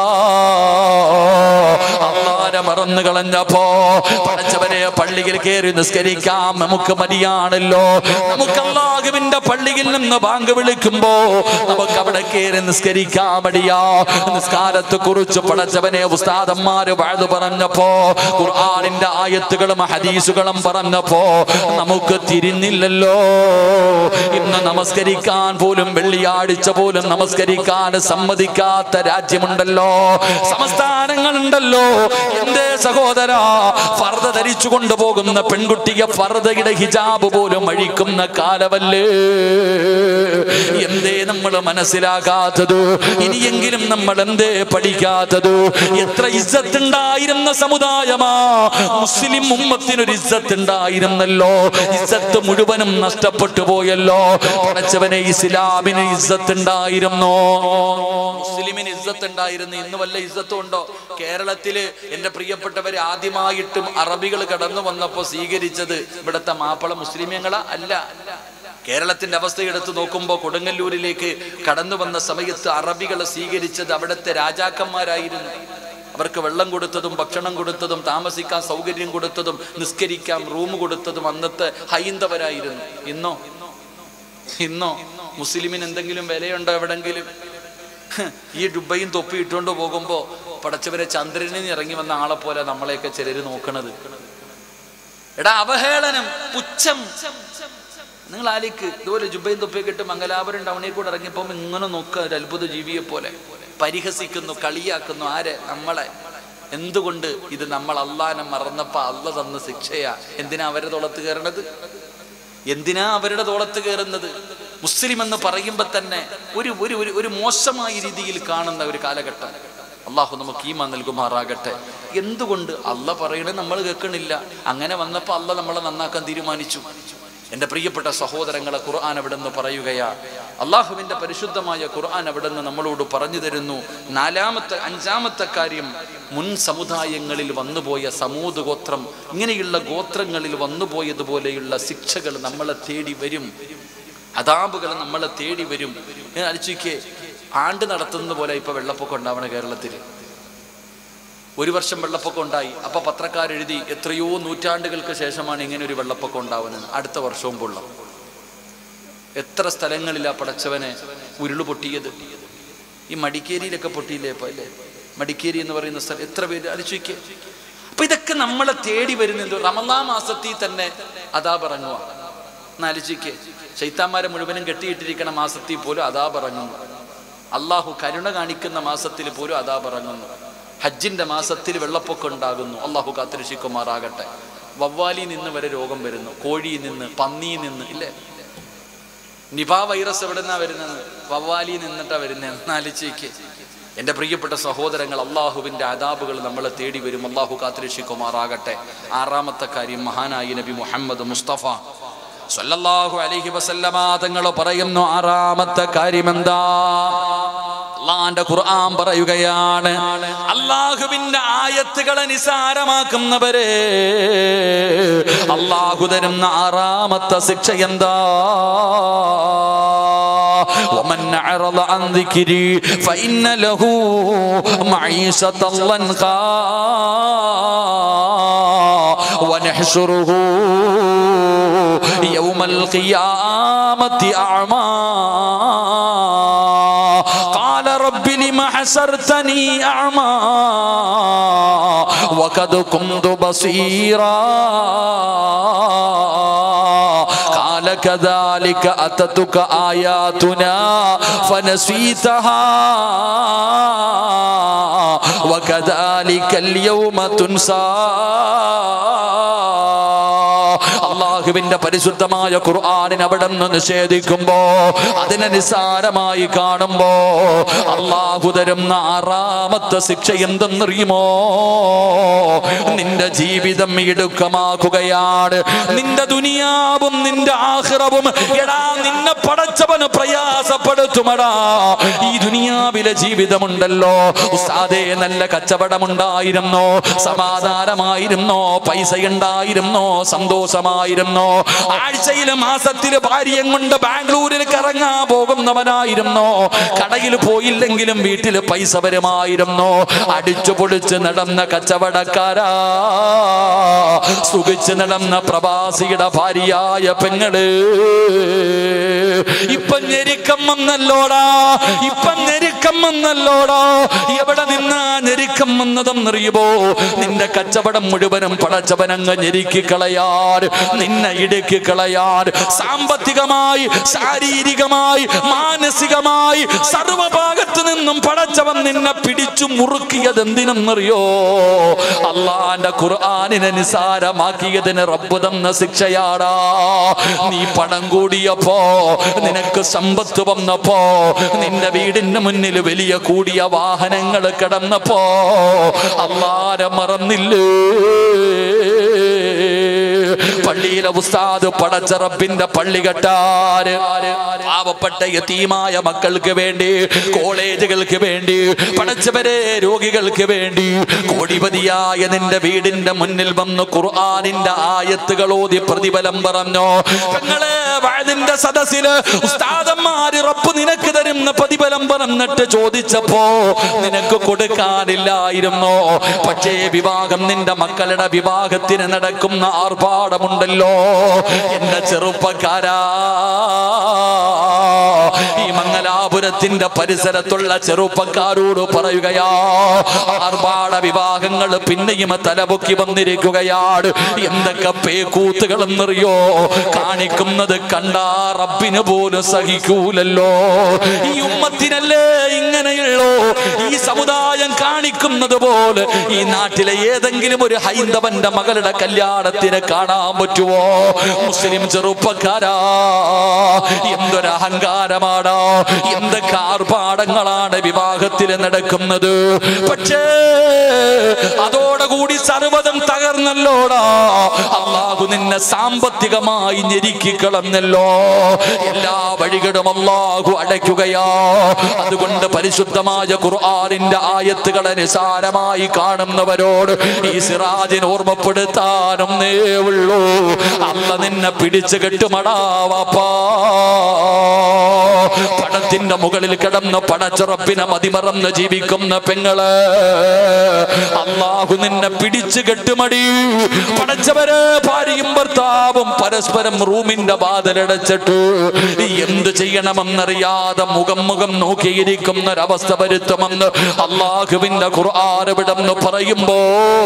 അള്ളാനെ മറന്നു കളഞ്ഞപ്പോ പടച്ചവനെ പള്ളിയിൽ കയറി നിസ്കരിക്കാം നമുക്ക് മതിയാണല്ലോ നമുക്ക് അള്ളാഹുവിന്റെ പള്ളിയിൽ നിന്ന് ബാങ്ക് വിളിക്കുമ്പോ നമുക്ക് അവിടെ കയറി നിസ്കരിക്കാൻ മടിയാ നിസ്കാരത്തെ കുറിച്ച് പടച്ചവനെ ഉസ്താദന്മാര് വാഴ്ന്നു പറഞ്ഞപ്പോ ഖുർആനിന്റെ ആയത്തുകളും ഹദീസുകളും പറഞ്ഞപ്പോ നമുക്ക് തിരിഞ്ഞില്ലല്ലോ ഇന്ന് നമസ്കരിക്കാൻ പോലും വെള്ളിയാഴ്ച പോലും നമസ്കരിക്കാൻ സമ്മതിക്കാത്ത രാജ്യമുണ്ടല്ലോ സംസ്ഥാനങ്ങളുണ്ടല്ലോ എന്റെ സഹോദര ഫർദ ധരിച്ചു കൊണ്ടുപോകുന്ന പെൺകുട്ടിയെ ഫർദയുടെ ഹിജാബ് പോലും അഴിക്കുന്ന കാലമല്ലേ എന്തേ നമ്മൾ മനസ്സിലാകാത്തത് ഇനിയെങ്കിലും നമ്മൾ എന്തേ പഠിക്കാത്തത് എത്ര ഇസ്സത്ത് ഉണ്ടായിരുന്ന സമുദായമാ മുസ്ലിം ഉമ്മത്തിനൊരു ഇസ്സത്ത് ഉണ്ടായിരുന്നല്ലോ ഇസ്സത്ത് മുഴുവനും നഷ്ടപ്പെട്ടു പോയല്ലോ പടച്ചവനെ ഇസ്ലാമിന് ഇസ്സത്ത് ഉണ്ടായിരുന്നു മുസ്ലിമിന് ഇസ്സത്ത് ഉണ്ടായിരുന്നു ഇന്ന് വല്ല ഇസ്സത്തും ഉണ്ടോ കേരളത്തില് എന്റെ പ്രിയപ്പെട്ടവരെ ആദ്യമായിട്ടും അറബികൾ കടന്നു വന്നപ്പോ സ്വീകരിച്ചത് ഇവിടുത്തെ മാപ്പിള മുസ്ലിമീങ്ങളാ അല്ല കേരളത്തിന്റെ അവസ്ഥ എടുത്തു നോക്കുമ്പോൾ കൊടുങ്ങല്ലൂരിലേക്ക് കടന്നു വന്ന സമയത്ത് അറബികളെ സ്വീകരിച്ചത് അവിടുത്തെ രാജാക്കന്മാരായിരുന്നു അവർക്ക് വെള്ളം കൊടുത്തതും ഭക്ഷണം കൊടുത്തതും താമസിക്കാൻ സൗകര്യം കൊടുത്തതും നിസ്കരിക്കാൻ റൂം കൊടുത്തതും അന്നത്തെ ഹൈന്ദവരായിരുന്നു ഇന്നോ ഇന്നോ മുസ്ലിമിന് എന്തെങ്കിലും വിലയുണ്ടോ എവിടെങ്കിലും ഹ്, ഈ ഡുബൈയും തൊപ്പി ഇട്ടുകൊണ്ട് പോകുമ്പോ പടച്ചവരെ ചന്ദ്രനിൽ നിന്ന് ഇറങ്ങി വന്ന ആളെ പോലെ നമ്മളെയൊക്കെ ചിലര് നോക്കണത് എടാ അവഹേളനം പുച്ഛം നിങ്ങൾ ആലിക്ക് ഇതുപോലെ ജുബൈൻ തൊപ്പിയൊക്കെ ഇട്ട് മംഗലാപുരം ടൗണിൽ കൂടെ ഇറങ്ങിയപ്പോൾ ഇങ്ങനെ നോക്കുക ഒരു അത്ഭുത ജീവിയെ പോലെ പരിഹസിക്കുന്നു കളിയാക്കുന്നു ആരെ നമ്മളെ എന്തുകൊണ്ട് ഇത് നമ്മൾ അള്ളാനെ മറന്നപ്പോ അള്ള തന്ന ശിക്ഷയാ എന്തിനാ അവരുടെ തോളത്ത് കയറണത് എന്തിനാ അവരുടെ തോളത്ത് കയറുന്നത് മുസ്ലിം എന്ന് പറയുമ്പോൾ തന്നെ ഒരു ഒരു ഒരു- ഒരു മോശമായ രീതിയിൽ കാണുന്ന ഒരു കാലഘട്ടം അള്ളാഹു നമുക്ക് ഈമാ നൽകുമാറാകട്ടെ എന്തുകൊണ്ട് അല്ല പറയണേ നമ്മൾ കേൾക്കണില്ല അങ്ങനെ വന്നപ്പോൾ അല്ല നമ്മളെ നന്നാക്കാൻ തീരുമാനിച്ചു എൻ്റെ പ്രിയപ്പെട്ട സഹോദരങ്ങളെ ഖുർആൻ അവിടെ നിന്ന് പറയുകയാ അള്ളാഹുവിൻ്റെ പരിശുദ്ധമായ ഖുർആൻ അവിടെ നിന്ന് നമ്മളോട് പറഞ്ഞു തരുന്നു നാലാമത്തെ അഞ്ചാമത്തെ കാര്യം മുൻ സമുദായങ്ങളിൽ വന്നുപോയ സമൂത് ഗോത്രം ഇങ്ങനെയുള്ള ഗോത്രങ്ങളിൽ വന്നുപോയതുപോലെയുള്ള ശിക്ഷകൾ നമ്മളെ തേടി വരും അതാപുകൾ നമ്മളെ തേടി വരും ഞാൻ അടിച്ചേക്ക് ആണ്ട് നടത്തുന്നത് പോലെ ഇപ്പൊ വെള്ളപ്പൊക്കം ഉണ്ടാവണ കേരളത്തിൽ ഒരു വർഷം വെള്ളപ്പൊക്കം ഉണ്ടായി അപ്പൊ പത്രക്കാരെഴുതി എത്രയോ നൂറ്റാണ്ടുകൾക്ക് ശേഷമാണ് ഇങ്ങനെ ഒരു വെള്ളപ്പൊക്കം ഉണ്ടാവുന്നത് അടുത്ത വർഷവും പൊള്ളം എത്ര സ്ഥലങ്ങളിലാ പടച്ചവനെ ഉരുള് പൊട്ടിയത് ഈ മടിക്കേരിയിലൊക്കെ പൊട്ടിയില്ലേ ഇപ്പൊ അല്ലേ മടിക്കേരി എന്ന് പറയുന്ന സ്ഥലം എത്ര പേര് അരിച്ചുവയ്ക്ക് അപ്പൊ ഇതൊക്കെ നമ്മളെ തേടി വരുന്നത് റമലാ മാസത്തിൽ തന്നെ അതാ പറഞ്ഞുവാ എന്നാലിച്ചിക്ക് ചൈത്താന്മാരെ മുഴുവനും കെട്ടിയിട്ടിരിക്കണ മാസത്തിൽ പോലും അതാ പറഞ്ഞുന്നു അള്ളാഹു കരുണ കാണിക്കുന്ന മാസത്തിൽ പോലും അതാ പറഞ്ഞുന്നു ഹജ്ജിന്റെ മാസത്തിൽ വെള്ളപ്പൊക്കം ഉണ്ടാകുന്നു അള്ളാഹു കാത്തിരക്ഷിക്കുമാറാകട്ടെ വവ്വാലി നിന്ന് വരെ രോഗം വരുന്നു കോഴിയിൽ നിന്ന് പന്നിയിൽ നിന്ന് ഇല്ലേ നിപ വൈറസ് എവിടെ നിന്നാ വരുന്നത് വവ്വാലി നിന്നിട്ടാ വരുന്നത് എന്നാലിച്ചേക്ക് എൻ്റെ പ്രിയപ്പെട്ട സഹോദരങ്ങൾ അള്ളാഹുവിൻ്റെ അതാബുകൾ നമ്മളെ തേടി വരും അള്ളാഹു കാത്തിരക്ഷിക്കുമാറാകട്ടെ ആറാമത്തെ കാര്യം മഹാനായി നബി മുഹമ്മദ് മുസ്തഫ സല്ലല്ലാഹു അലൈഹി വസല്ലമ തങ്ങൾ പറയുന്നു ആറാമത്തെ കാര്യം എന്താ അള്ളാന്റെ ഖുർആൻ പറയുകയാണ് അള്ളാഹുവിന്റെ ആയത്തുകളെ നിസാരമാക്കുന്നവരെ അള്ളാഹു തരുന്ന ആറാമത്തെ ശിക്ഷ എന്താ ومن أعرض عن ذكري فإن له معيشة ضنكا ونحشره يوم القيامة أعمى قال رب لم حسرتني أعمى وقد كنت بصيرا قال كذلك أتتك آياتنا فنسيتها وكذلك اليوم تنسى അള്ളാഹുവിന്റെ പരിശുദ്ധമായ ഖുർആാനിന് അവിടെ നിന്ന് നിഷേധിക്കുമ്പോ അതിനെ നിസ്സാരമായി കാണുമ്പോ അള്ളാഹു തരുന്ന ആറാമത്തെ ശിക്ഷ എന്തെന്നറിയുമോ നിന്റെ ജീവിതം ഇടുക്കമാക്കുകയാണ് നിന്റെ ദുനിയാവും നിന്റെ ആഹ്റവും എടാ നിന്നെ പടച്ചവന് പ്രയാസപ്പെടുത്തുമടാ ഈ ദുനിയാവിലെ ജീവിതമുണ്ടല്ലോ ഉസ്താദേ നല്ല കച്ചവടമുണ്ടായിരുന്നോ സമാധാനമായിരുന്നോ പൈസ ഉണ്ടായിരുന്നോ സന്തോഷമായിരുന്നോ ആഴ്ചയില് മാസത്തില് ഭാര്യയും കൊണ്ട് ബാംഗ്ലൂരിൽ കറങ്ങാൻ പോകുന്നവനായിരുന്നോ കടയിൽ പോയില്ലെങ്കിലും വീട്ടിൽ പൈസ വരുമായിരുന്നോ അടിച്ചു പൊളിച്ച് നടന്ന കച്ചവടക്കാരാ സുഖിച്ച് നടന്ന പ്രവാസിയുടെ ഭാര്യയായ പെങ്ങള് ഇപ്പൊ ഞെരുക്കം വന്നല്ലോടാ ഇപ്പൊ ഞെരുക്കം വന്നല്ലോടാ എവിടെ നിന്നാ ഞെരുക്കം വന്നതെന്നറിയുമോ നിന്റെ കച്ചവടം മുഴുവനും പടച്ചവനങ്ങ് ഞെരുക്കി കളയാൻ നിന്നെ ഇടുക്കി കളയാൻ സാമ്പത്തികമായി ശാരീരികമായി മാനസികമായി സർവഭാഗത്തു നിന്നും പടച്ചവൻ നിന്നെ പിടിച്ചു മുറുക്കിയത് എന്തിനെന്നറിയോ അള്ളാന്റെ ഖുർആാനിനെ നിസാരമാക്കിയതിന് റബ്ബ് തന്ന ശിക്ഷയാടാ നീ പണം കൂടിയപ്പോ നിനക്ക് സമ്പത്ത് വന്നപ്പോ നിന്റെ വീടിന്റെ മുന്നിൽ വലിയ കൂടിയ വാഹനങ്ങൾ കിടന്നപ്പോ അള്ളാരെ മറന്നില്ലേ പള്ളിയിലെ ഉസ്താദ് പടച്ച റബ്ബിന്റെ പള്ളി കെട്ടാര് പാവപ്പെട്ട യതീമായ മക്കൾക്ക് വേണ്ടി കോളേജുകൾക്ക് വേണ്ടി പടച്ചവരെ രോഗികൾക്ക് വേണ്ടി കോടിപതിയായ നിന്റെ വീടിന്റെ മുന്നിൽ വന്ന് ഖുർആാനിന്റെ ആയത്തുകൾ ഓതി പ്രതിഫലം പറഞ്ഞോ പെങ്ങളെ വഴുതിന്റെ സദസ്സില് ഉസ്താദന്മാര് റബ്ബ് നിനക്ക് തരുന്ന പ്രതിഫലം പറഞ്ഞിട്ട് ചോദിച്ചപ്പോ നിനക്ക് കൊടുക്കാനില്ലായിരുന്നോ പക്ഷേ വിവാഹം നിന്റെ മക്കളുടെ വിവാഹത്തിന് നടക്കുന്ന ആർഭാടമുണ്ടല്ലോ എന്റെ ചെറുപ്പക്കാരാ ഈ മംഗലാപുരത്തിന്റെ പരിസരത്തുള്ള ചെറുപ്പക്കാരോട് പറയുകയാ ആർഭാട വിവാഹങ്ങൾ പിന്നെയും തലപൊക്കി വന്നിരിക്കുകയാണ് എന്തൊക്കെ പേക്കൂത്തുകളെന്നറിയോ കാണിക്കുന്നത് കണ്ടാ റബ്ബിന് പോലും സഹിക്കൂലല്ലോ ഈ ഉമ്മത്തിനല്ലേ ഇങ്ങനെയുള്ളോ ഈ സമുദായം കാണിക്കുന്നത് പോലെ ഈ നാട്ടിലെ ഏതെങ്കിലും ഒരു ഹൈന്ദവന്റെ മകളുടെ കല്യാണത്തിന് കാണാൻ പറ്റുമോ മുസ്ലിം ചെറുപ്പക്കാരാ എന്തൊരു അഹങ്കാരമാണോ എന്തൊക്കെ ആർഭാടങ്ങളാണ് വിവാഹത്തിൽ നടക്കുന്നത് പക്ഷേ അതോടുകൂടി സർവ്വതും തകർന്നല്ലോടാ അള്ളാഹു നിന്നെ സാമ്പത്തികമായി ഞെരുക്കി കളഞ്ഞല്ലോ എല്ലാ വഴികളും അള്ളാഹു അടയ്ക്കുകയാ അതുകൊണ്ട് പരിശുദ്ധമായ ഖുർആാനിന്റെ ആയത്തുകളെ നിസാരമായി കാണുന്നവരോട് ഈ സിറാജിന് ഓർമ്മപ്പെടുത്താനും ഉള്ളൂ അല്ല നിന്നെ പിടിച്ചു കെട്ടുമടാ വാപ്പാ പടത്തിന്റെ മുകളിൽ കിടന്ന് പടച്ചുറപ്പിനെ മതിമറന്ന് ജീവിക്കുന്ന പെങ്ങള് അള്ളാഹു നിന്നെ പിടിച്ചു കെട്ടുമടി പടച്ചവര് ഭാര്യയും ഭർത്താവും പരസ്പരം റൂമിന്റെ വാതിലടച്ചിട്ട് എന്ത് ചെയ്യണമെന്നറിയാതെ മുഖം മുഖം നോക്കിയിരിക്കുന്ന ഒരവസ്ഥ വരുത്തുമെന്ന് അള്ളാഹുവിന്റെ ഖുർആാരവിടെന്ന് പറയുമ്പോ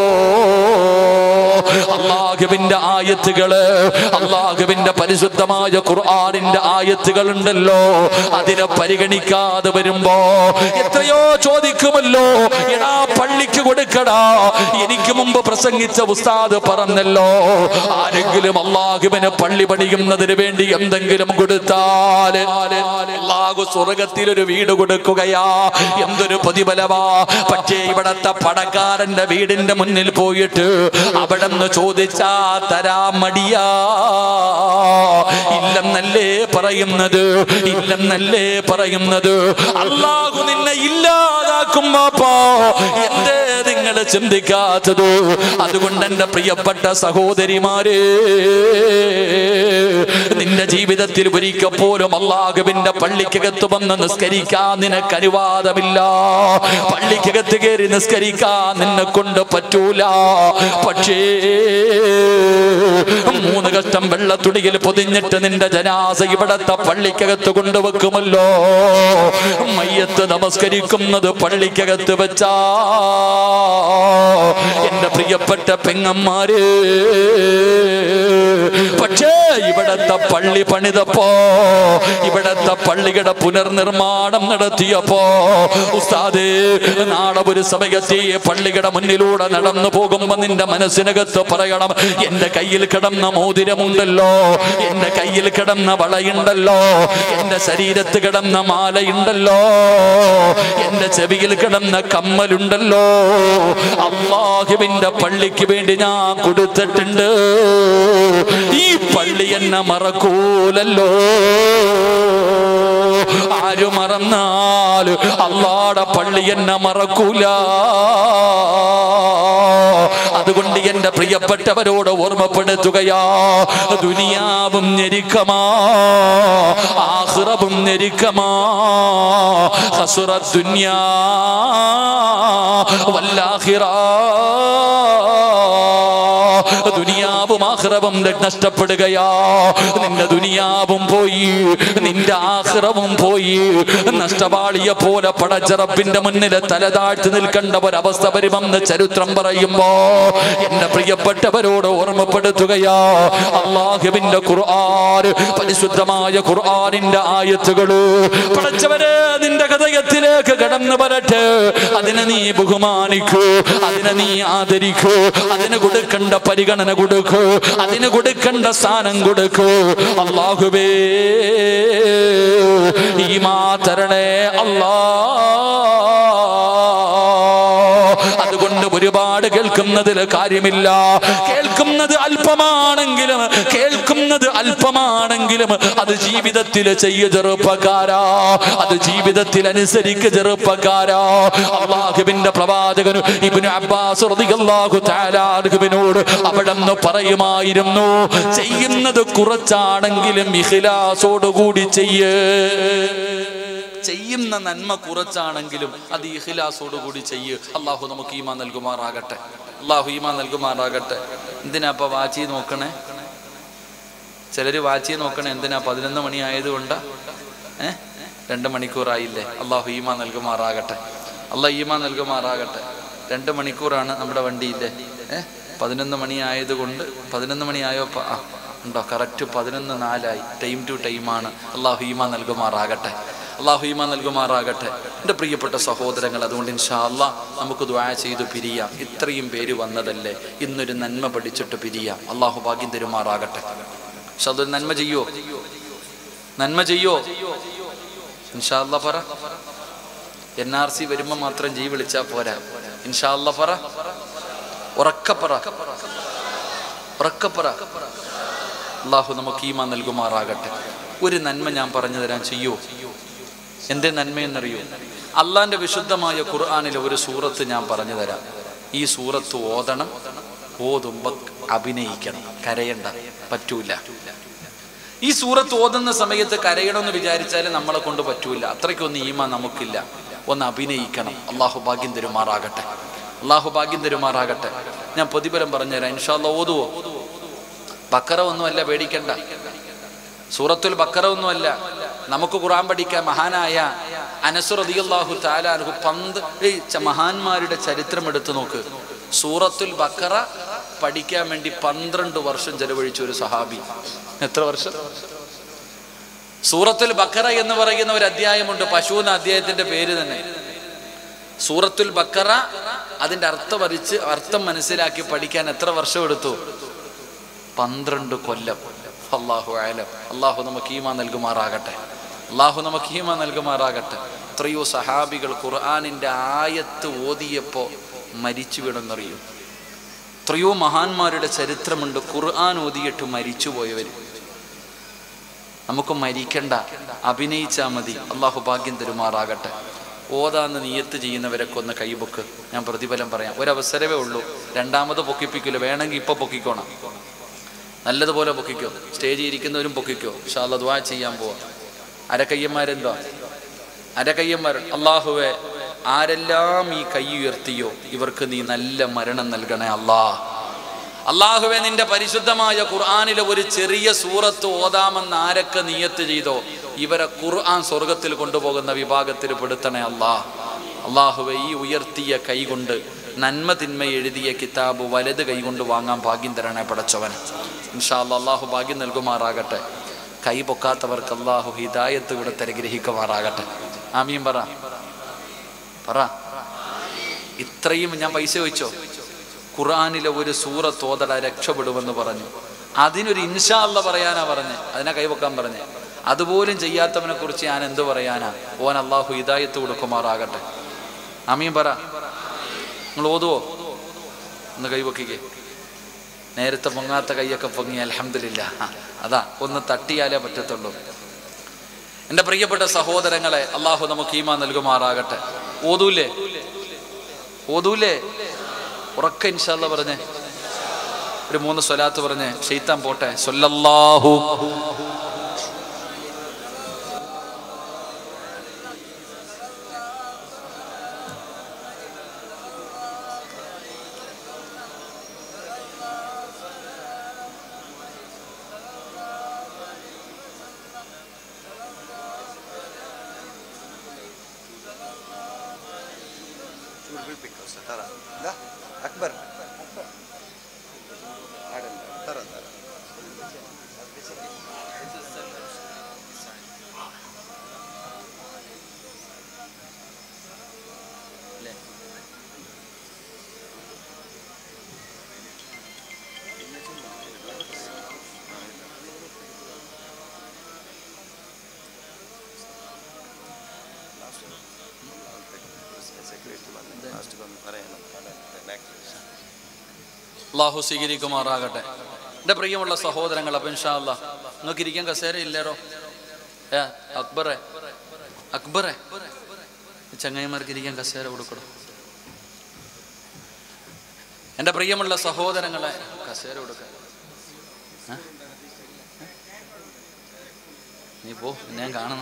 അള്ളാഹുവിന്റെ ആയത്തുകള് അള്ളാഹുവിന്റെ പരിശുദ്ധമായ ഖുർആാനിന്റെ ആയത്തുകൾ ഉണ്ടല്ലോ അതിനെ പരിഗണിക്കാതെ വരുമ്പോ എത്രയോ ചോദിക്കുമല്ലോ എടാ പള്ളിക്ക് കൊടുക്കടാ എനിക്ക് മുമ്പ് പ്രസംഗിച്ച ഉസ്താദ് പറഞ്ഞല്ലോ ആരെങ്കിലും അള്ളാഹുവിന് പള്ളി പണിയുന്നതിന് വേണ്ടി എന്തെങ്കിലും കൊടുത്താല് അള്ളാഹു സ്വർഗത്തിൽ ഒരു വീട് കൊടുക്കുകയാ എന്തൊരു പ്രതിഫലമാ പക്ഷേ ഇവിടത്തെ പടക്കാരന്റെ വീടിന്റെ മുന്നിൽ പോയിട്ട് അവിടെ നിന്ന് ചോദിച്ചാ തരാ മടിയാ ഇല്ലെന്നല്ലേ പറയുന്നത് ഇല്ലെന്നല്ലേ പറയുന്നത് അള്ളാഹു നിന്നെ ഇല്ലാതാക്കും ബാപ്പാ എന്തേ നിങ്ങൾ ചിന്തിക്കാത്തത് അതുകൊണ്ട് എന്റെ പ്രിയപ്പെട്ട സഹോദരിമാരെ നിന്റെ ജീവിതത്തിൽ ഒരിക്കൽ പോലും അള്ളാഹുവിന്റെ പള്ളിക്കകത്ത് വന്ന് നിസ്കരിക്കാൻ നിനക്ക് അനുവാദമില്ല പള്ളിക്കകത്ത് കയറി നിസ്കരിക്കാൻ നിന്നെ കൊണ്ട് പറ്റൂല പക്ഷേ മൂന്ന് കഷ്ടം വെള്ളത്തുടിയിൽ പൊതിഞ്ഞിട്ട് നിന്റെ ജനാസ ഇവിടത്തെ പള്ളിക്കകത്ത് കൊണ്ടുവെക്കുമല്ലോ മയ്യത്ത് നമസ്കരിക്കുന്നത് പള്ളിക്കകത്ത് വെച്ചാ എന്റെ പ്രിയപ്പെട്ട പെങ്ങന്മാര് പക്ഷേ ഇവിടത്തെ പള്ളി പണിതപ്പോ ഇവിടത്തെ പള്ളിയുടെ പുനർനിർമ്മാണം നടത്തിയപ്പോ ഉസ്താദേ നാളെ ഒരു സമയത്തെ പള്ളിയുടെ മുന്നിലൂടെ നടന്നു പോകുമ്പോ നിന്റെ മനസ്സിനകത്ത് പറയണം എന്റെ കയ്യിൽ കിടന്ന മോതിരമുണ്ടല്ലോ എന്റെ കയ്യിൽ കിടന്ന വളയുണ്ടല്ലോ എന്റെ ശരീരത്ത് കിടന്ന മാലയുണ്ടല്ലോ എന്റെ ചെവിയിൽ കിടന്ന കമ്മലുണ്ടല്ലോ അള്ളാഹുവിന്റെ പള്ളിക്ക് വേണ്ടി ഞാൻ കൊടുത്തിട്ടുണ്ട് ഈ പള്ളി എന്നെ മറക്കൂലല്ലോ ആര് മറന്നാൽ അള്ളാടെ പള്ളി എന്നെ മറക്കൂല അതുകൊണ്ട് എന്റെ പ്രിയപ്പെട്ടവരോട് ഓർമ്മപ്പെടുത്തുകയാ ദുനിയാവും ഞെരുക്കമാ ആഹ്റവും ഞെരുക്കമാ ഹസുറ ദുനിയാ വല്ലാഹിറ ദുനിയാവും ആഹ്റവും നഷ്ടപ്പെടുകയാ നിന്റെ ദുനിയാവും പോയി നിന്റെ ആഹ്റവും പോയി നഷ്ടപാളിയെ പോലെ പടച്ചറപ്പിന്റെ മുന്നിൽ തലതാഴ്ത്തി നിൽക്കേണ്ട ഒരവസ്ഥ വരുമെന്ന് ചരിത്രം പറയുമ്പോ എന്റെ പ്രിയപ്പെട്ടവരോട് ഓർമ്മപ്പെടുത്തുകയാ അള്ളാഹുവിന്റെ ഖുർആൻ പരിശുദ്ധമായ ഖുർആനിന്റെ ആയത്തുകള് പടച്ചവരെ നിന്റെ ഹൃദയത്തിലേക്ക് കടന്നു വരട്ടെ അതിനെ നീ ബഹുമാനിക്കൂ അതിനെ നീ ആദരിക്കൂ അതിന് കൊടുക്കേണ്ട പരിഗണന കൊടുക്കൂ അതിന് കൊടുക്കേണ്ട സ്ഥാനം കൊടുക്കൂ അള്ളാഹുബേ ഈ മാതരണേ അല്ലാ അതുകൊണ്ട് ഒരുപാട് കേൾക്കുന്നതിൽ കാര്യമില്ല കേൾക്കുന്നത് അല്പമാണെങ്കിലും കേൾക്കുന്നത് അല്പമാണെങ്കിലും അത് ജീവിതത്തിൽ ചെയ്യ ചെറുപ്പക്കാരാ അത് ജീവിതത്തിൽ അനുസരിക്ക് ചെറുപ്പക്കാരാ അള്ളാഹുവിന്റെ പ്രവാചകന് ഇബ്നു അബ്ബാസ് റളിയല്ലാഹു തആല അൻഹുവിനോട് അവിടെ നിന്ന് പറയുമായിരുന്നു ചെയ്യുന്നത് കുറച്ചാണെങ്കിലും ഇഖ്ലാസോടുകൂടി ചെയ്യേ ചെയ്യുന്ന നന്മ കുറച്ചാണെങ്കിലും അത് ഇഖ്ലാസോടുകൂടി ചെയ്യ് അള്ളാഹു നമുക്ക് ഈമാ നൽകുമാറാകട്ടെ അള്ളാഹു ഈമാ നൽകുമാറാകട്ടെ എന്തിനാ അപ്പൊ വാച്ചി നോക്കണേ ചിലര് വാച്ചി നോക്കണേ എന്തിനാ പതിനൊന്ന് മണി ആയതുകൊണ്ടാ ഏ രണ്ട് മണിക്കൂറായില്ലേ അള്ളാഹു ഈമാ നൽകുമാറാകട്ടെ അള്ളാഹ് ഈമാ നൽകുമാറാകട്ടെ രണ്ട് മണിക്കൂറാണ് നമ്മുടെ വണ്ടിയില്ലേ ഏ പതിനൊന്ന് മണി ആയതുകൊണ്ട് പതിനൊന്ന് മണിയായോ പ- ആ ഉണ്ടോ കറക്റ്റ് പതിനൊന്ന് നാലായി ടൈം ടു ടൈമാണ് അള്ളാഹു ഈമാ നൽകുമാറാകട്ടെ അള്ളാഹു ഈമാ നൽകുമാറാകട്ടെ എൻ്റെ പ്രിയപ്പെട്ട സഹോദരങ്ങൾ അതുകൊണ്ട് ഇൻഷാ അല്ലാ നമുക്ക് ദ്വാ ചെയ്ത് പിരിയാം ഇത്രയും പേര് വന്നതല്ലേ ഇന്നൊരു നന്മ പഠിച്ചിട്ട് പിരിയാം അള്ളാഹു ഭാഗ്യം തരുമാറാകട്ടെ പക്ഷെ അതൊരു നന്മ ചെയ്യോ നന്മ ചെയ്യോ ഇൻഷാ അല്ലാ പറ എൻ ആർ സി വരുമ്പോ മാത്രം ജീ വിളിച്ചാ പോരാ ഇൻഷാ അല്ലാ പറ ഉറക്കപ്പറ ഉറക്കപ്പറ അള്ളാഹു നമുക്ക് ഈമാ നൽകുമാറാകട്ടെ ഒരു നന്മ ഞാൻ പറഞ്ഞു തരാൻ ചെയ്യോ എന്തേ നന്മയെന്നറിയോ അള്ളാന്റെ വിശുദ്ധമായ ഖുർആാനിലെ ഒരു സൂറത്ത് ഞാൻ പറഞ്ഞു തരാം ഈ സൂറത്ത് ഓതണം ഓതുമ്പോ അഭിനയിക്കണം കരയണ്ട പറ്റൂല ഈ സൂറത്ത് ഓതുന്ന സമയത്ത് കരയണമെന്ന് വിചാരിച്ചാൽ നമ്മളെ കൊണ്ട് പറ്റൂല അത്രയ്ക്കൊന്നും ഈമ നമുക്കില്ല ഒന്ന് അഭിനയിക്കണം അള്ളാഹു ഭാഗ്യം തരുമാറാകട്ടെ അള്ളാഹു ഭാഗ്യം തരുമാറാകട്ടെ ഞാൻ പ്രതിഫലം പറഞ്ഞുതരാം ഇൻഷാല്ല ഓതുവോ ബക്കറ ഒന്നുമല്ല പേടിക്കണ്ട സൂറത്തുൽ ബക്കറ ഒന്നുമല്ല നമുക്ക് ഖുറാൻ പഠിക്കാൻ മഹാനായ അനസുർ റളിയല്ലാഹു തആല അൻഹു പന്ത് ഏയ് ച- മഹാന്മാരുടെ ചരിത്രം എടുത്തു നോക്ക് സൂറത്തുൽ ബക്കറ പഠിക്കാൻ വേണ്ടി പന്ത്രണ്ട് വർഷം ചെലവഴിച്ച ഒരു സഹാബി എത്ര വർഷം സൂറത്തുൽ ബക്കറ എന്ന് പറയുന്ന ഒരു അധ്യായമുണ്ട് പശു എന്ന അധ്യായത്തിന്റെ പേര് തന്നെ സൂറത്തുൽ ബക്കറ അതിന്റെ അർത്ഥം വരിച്ച് അർത്ഥം മനസ്സിലാക്കി പഠിക്കാൻ എത്ര വർഷം എടുത്തു പന്ത്രണ്ട് കൊല്ലം അള്ളാഹു ആലം അള്ളാഹു നമുക്ക് ഈമ നൽകുമാറാകട്ടെ അള്ളാഹു നമുക്ക് ഈമ നൽകുമാറാകട്ടെ എത്രയോ സഹാബികൾ ഖുർആാനിന്റെ ആയത്ത് ഓതിയപ്പോ മരിച്ചു വീണെന്നറിയൂ എത്രയോ മഹാന്മാരുടെ ചരിത്രമുണ്ട് ഖുർആൻ ഓതിയിട്ട് മരിച്ചുപോയവർ നമുക്ക് മരിക്കണ്ട അഭിനയിച്ചാ മതി അള്ളാഹു ഭാഗ്യം തരുമാറാകട്ടെ ഓതാന്ന് നിയത്ത് ചെയ്യുന്നവരൊക്കെ ഒന്ന് കൈബുക്ക് ഞാൻ പ്രതിഫലം പറയാം ഒരവസരമേ ഉള്ളൂ രണ്ടാമത് പൊക്കിപ്പിക്കില്ല വേണമെങ്കിൽ ഇപ്പൊ പൊക്കിക്കോണം നല്ലതുപോലെ പൊക്കിക്കോ സ്റ്റേജിൽ ഇരിക്കുന്നവരും പൊക്കിക്കോ പക്ഷെ അത് ദ്വാ ചെയ്യാൻ പോവാ അരക്കയ്യന്മാരെന്തോ അരക്കയ്യന്മാർ അള്ളാഹുവെ ആരെല്ലാം ഈ കൈ ഉയർത്തിയോ ഇവർക്ക് നീ നല്ല മരണം നൽകണേ അല്ലാ അള്ളാഹുവെ നിന്റെ പരിശുദ്ധമായ ഖുർആാനിലെ ഒരു ചെറിയ സൂറത്ത് ഓതാമെന്ന് ആരൊക്കെ നിയത്ത് ചെയ്തോ ഇവരെ ഖുർആൻ സ്വർഗത്തിൽ കൊണ്ടുപോകുന്ന വിഭാഗത്തിൽ പെടുത്തണേ അല്ലാ അള്ളാഹുവെ ഈ ഉയർത്തിയ കൈ കൊണ്ട് നന്മ തിന്മ എഴുതിയ കിതാബ് വലത് കൈ കൊണ്ട് വാങ്ങാൻ ഭാഗ്യം തരണേ പടച്ചവൻ ഇൻഷാല്ല അള്ളാഹു ഭാഗ്യം നൽകുമാറാകട്ടെ കൈ പൊക്കാത്തവർക്ക് അള്ളാഹു ഹിദായത്ത് കൊടുത്ത് അനുഗ്രഹിക്കുമാറാകട്ടെ ആമീൻ പറ പറ ഇത്രയും ഞാൻ പൈസ ചോദിച്ചോ ഖുറാനിലെ ഒരു സൂറത്ത് ഓതട രക്ഷപ്പെടുമെന്ന് പറഞ്ഞു അതിനൊരു ഇൻഷാ അല്ല പറയാനാ പറഞ്ഞ് അതിനെ കൈവക്കാൻ പറഞ്ഞ് അതുപോലും ചെയ്യാത്തവനെ കുറിച്ച് ഞാൻ എന്ത് പറയാനാ ഓൻ അള്ളാഹു ഹിദായത്ത് കൊടുക്കുമാറാകട്ടെ അമീൻ പറ നിങ്ങൾ ഓതുവോ ഒന്ന് കൈവക്കിക്കേ നേരത്തെ പൊങ്ങാത്ത കൈയൊക്കെ പൊങ്ങി അലഹമില്ല അതാ ഒന്ന് തട്ടിയാലേ പറ്റത്തുള്ളൂ എൻ്റെ പ്രിയപ്പെട്ട സഹോദരങ്ങളെ അള്ളാഹു നമുക്ക് ഈമാ നൽകുമാറാകട്ടെ ഓതൂലേ ഓതൂലേ ഉറക്ക ഇൻഷാല്ല പറഞ്ഞേ ഒരു മൂന്ന് സ്വലാത്ത് പറഞ്ഞ് ഷെയ്ത്താൻ പോട്ടെ സൊല്ലല്ലാഹു ترى لا اكبر ترى ترى അള്ളാഹു സ്വീകരിക്കുമാറാകട്ടെ എൻ്റെ പ്രിയമുള്ള സഹോദരങ്ങൾ അപ്പം ഇൻഷാ അല്ലാ നിങ്ങൾക്ക് ഇരിക്കാൻ കസേര ഇല്ലേറോ ഏ അക്ബറെ അക്ബറെ ഈ ചങ്ങായിമാർക്ക് ഇരിക്കാൻ കസേര കൊടുക്കണം എൻ്റെ പ്രിയമുള്ള സഹോദരങ്ങളെ കസേര കൊടുക്ക ഏ? നീ പോ പിന്നെ ഞാൻ കാണണം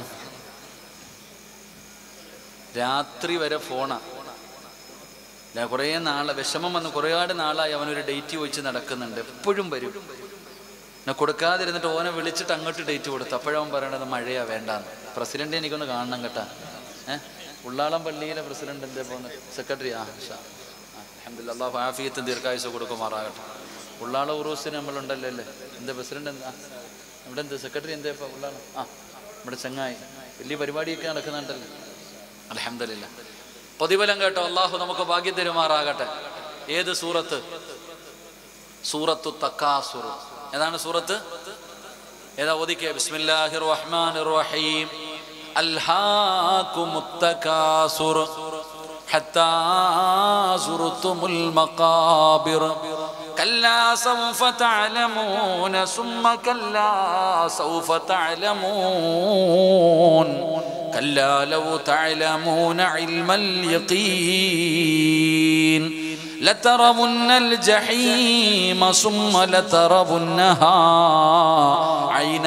രാത്രി വരെ ഫോണാ ഞാൻ കുറേ നാളെ വിഷമം വന്ന് കുറേപാട് നാളായി അവനൊരു ഡേറ്റ് ചോദിച്ച് നടക്കുന്നുണ്ട് എപ്പോഴും വരും എന്നെ കൊടുക്കാതിരുന്നിട്ട് ഓനെ വിളിച്ചിട്ട് അങ്ങോട്ട് ഡേറ്റ് കൊടുത്തു അപ്പോഴവൻ പറയണത് മഴയാ വേണ്ടാന്ന് പ്രസിഡന്റ് എനിക്കൊന്ന് കാണണം കേട്ടാ ഏഹ് ഉള്ളാളം പള്ളിയിലെ പ്രസിഡന്റ് എന്തേ പോകുന്നത് സെക്രട്ടറി ആ ഷാ അഹമ്മദില്ല അള്ളാഹു ആഫിയത്തും ദീർഘായുസ് കൊടുക്കുമാറാകട്ടെ ഉള്ളാള ഉറൂസിന് നമ്മളുണ്ടല്ലോ അല്ലേ എന്താ പ്രസിഡന്റ് എന്താ ഇവിടെ എന്ത് സെക്രട്ടറി എന്താ ഇപ്പൊ ഉള്ളാളം ആ നമ്മുടെ ചങ്ങായി വലിയ പരിപാടിയൊക്കെ നടക്കുന്നുണ്ടല്ലോ അലഹമില്ല പ്രതിഫലം കേട്ടോ അള്ളാഹു നമുക്ക് ഭാഗ്യം തരുമാറാകട്ടെ ഏത് സൂറത്ത് സൂറത്തു തക്കാസുർ ഏതാണ് സൂറത്ത് ഏതാ ഓദിക്കേ ബിസ്മില്ലാഹിർ റഹ്മാനിർ റഹീം അൽഹാകുമുത് തകാസുർ حتى زرتم المقابر كلا سوف تعلمون ثم كلا سوف تعلمون كلا لو تعلمون علم اليقين لترون الجحيم ثم لترونها عين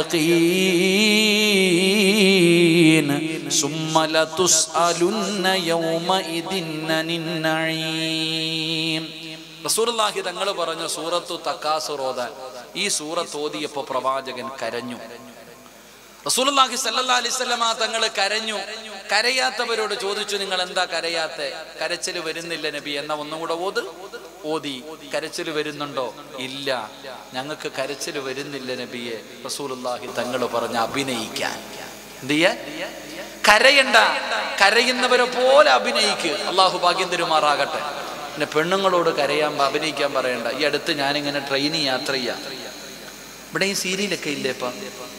اليقين ثم لتسألن يومئذ عن النعيم റസൂർലാഹി തങ്ങൾ പറഞ്ഞു സൂറത്തു തക്കാസുറോദാൻ ഈ സൂറത്ത് ഓതിയപ്പോ പ്രവാചകൻ കരഞ്ഞു റസൂലുള്ളാഹി സല്ലല്ലാഹു അലൈഹി വസല്ലമ തങ്ങൾ കരഞ്ഞു കരയാത്തവരോട് ചോദിച്ചു നിങ്ങൾ എന്താ കരയാത്തെ കരച്ചിൽ വരുന്നില്ല നബി എന്ന ഒന്നും കൂടെ ഓത് ഓതി കരച്ചിൽ വരുന്നുണ്ടോ ഇല്ല ഞങ്ങൾക്ക് കരച്ചിൽ വരുന്നില്ല നബിയെ റസൂലുള്ളാഹി തങ്ങൾ പറഞ്ഞ് അഭിനയിക്കാൻ എന്ത് ചെയ്യാൻ കരയണ്ട കരയുന്നവരെ പോലെ അഭിനയിക്ക് അള്ളാഹു ഭാഗ്യം തരുമാറാകട്ടെ പിന്നെ പെണ്ണുങ്ങളോട് കരയാൻ അഭിനയിക്കാൻ പറയണ്ട ഈ അടുത്ത് ഞാനിങ്ങനെ ട്രെയിനിൽ യാത്ര ചെയ്യാം ഇവിടെ ഈ സീരിയലൊക്കെ ഇല്ലേ ഇപ്പം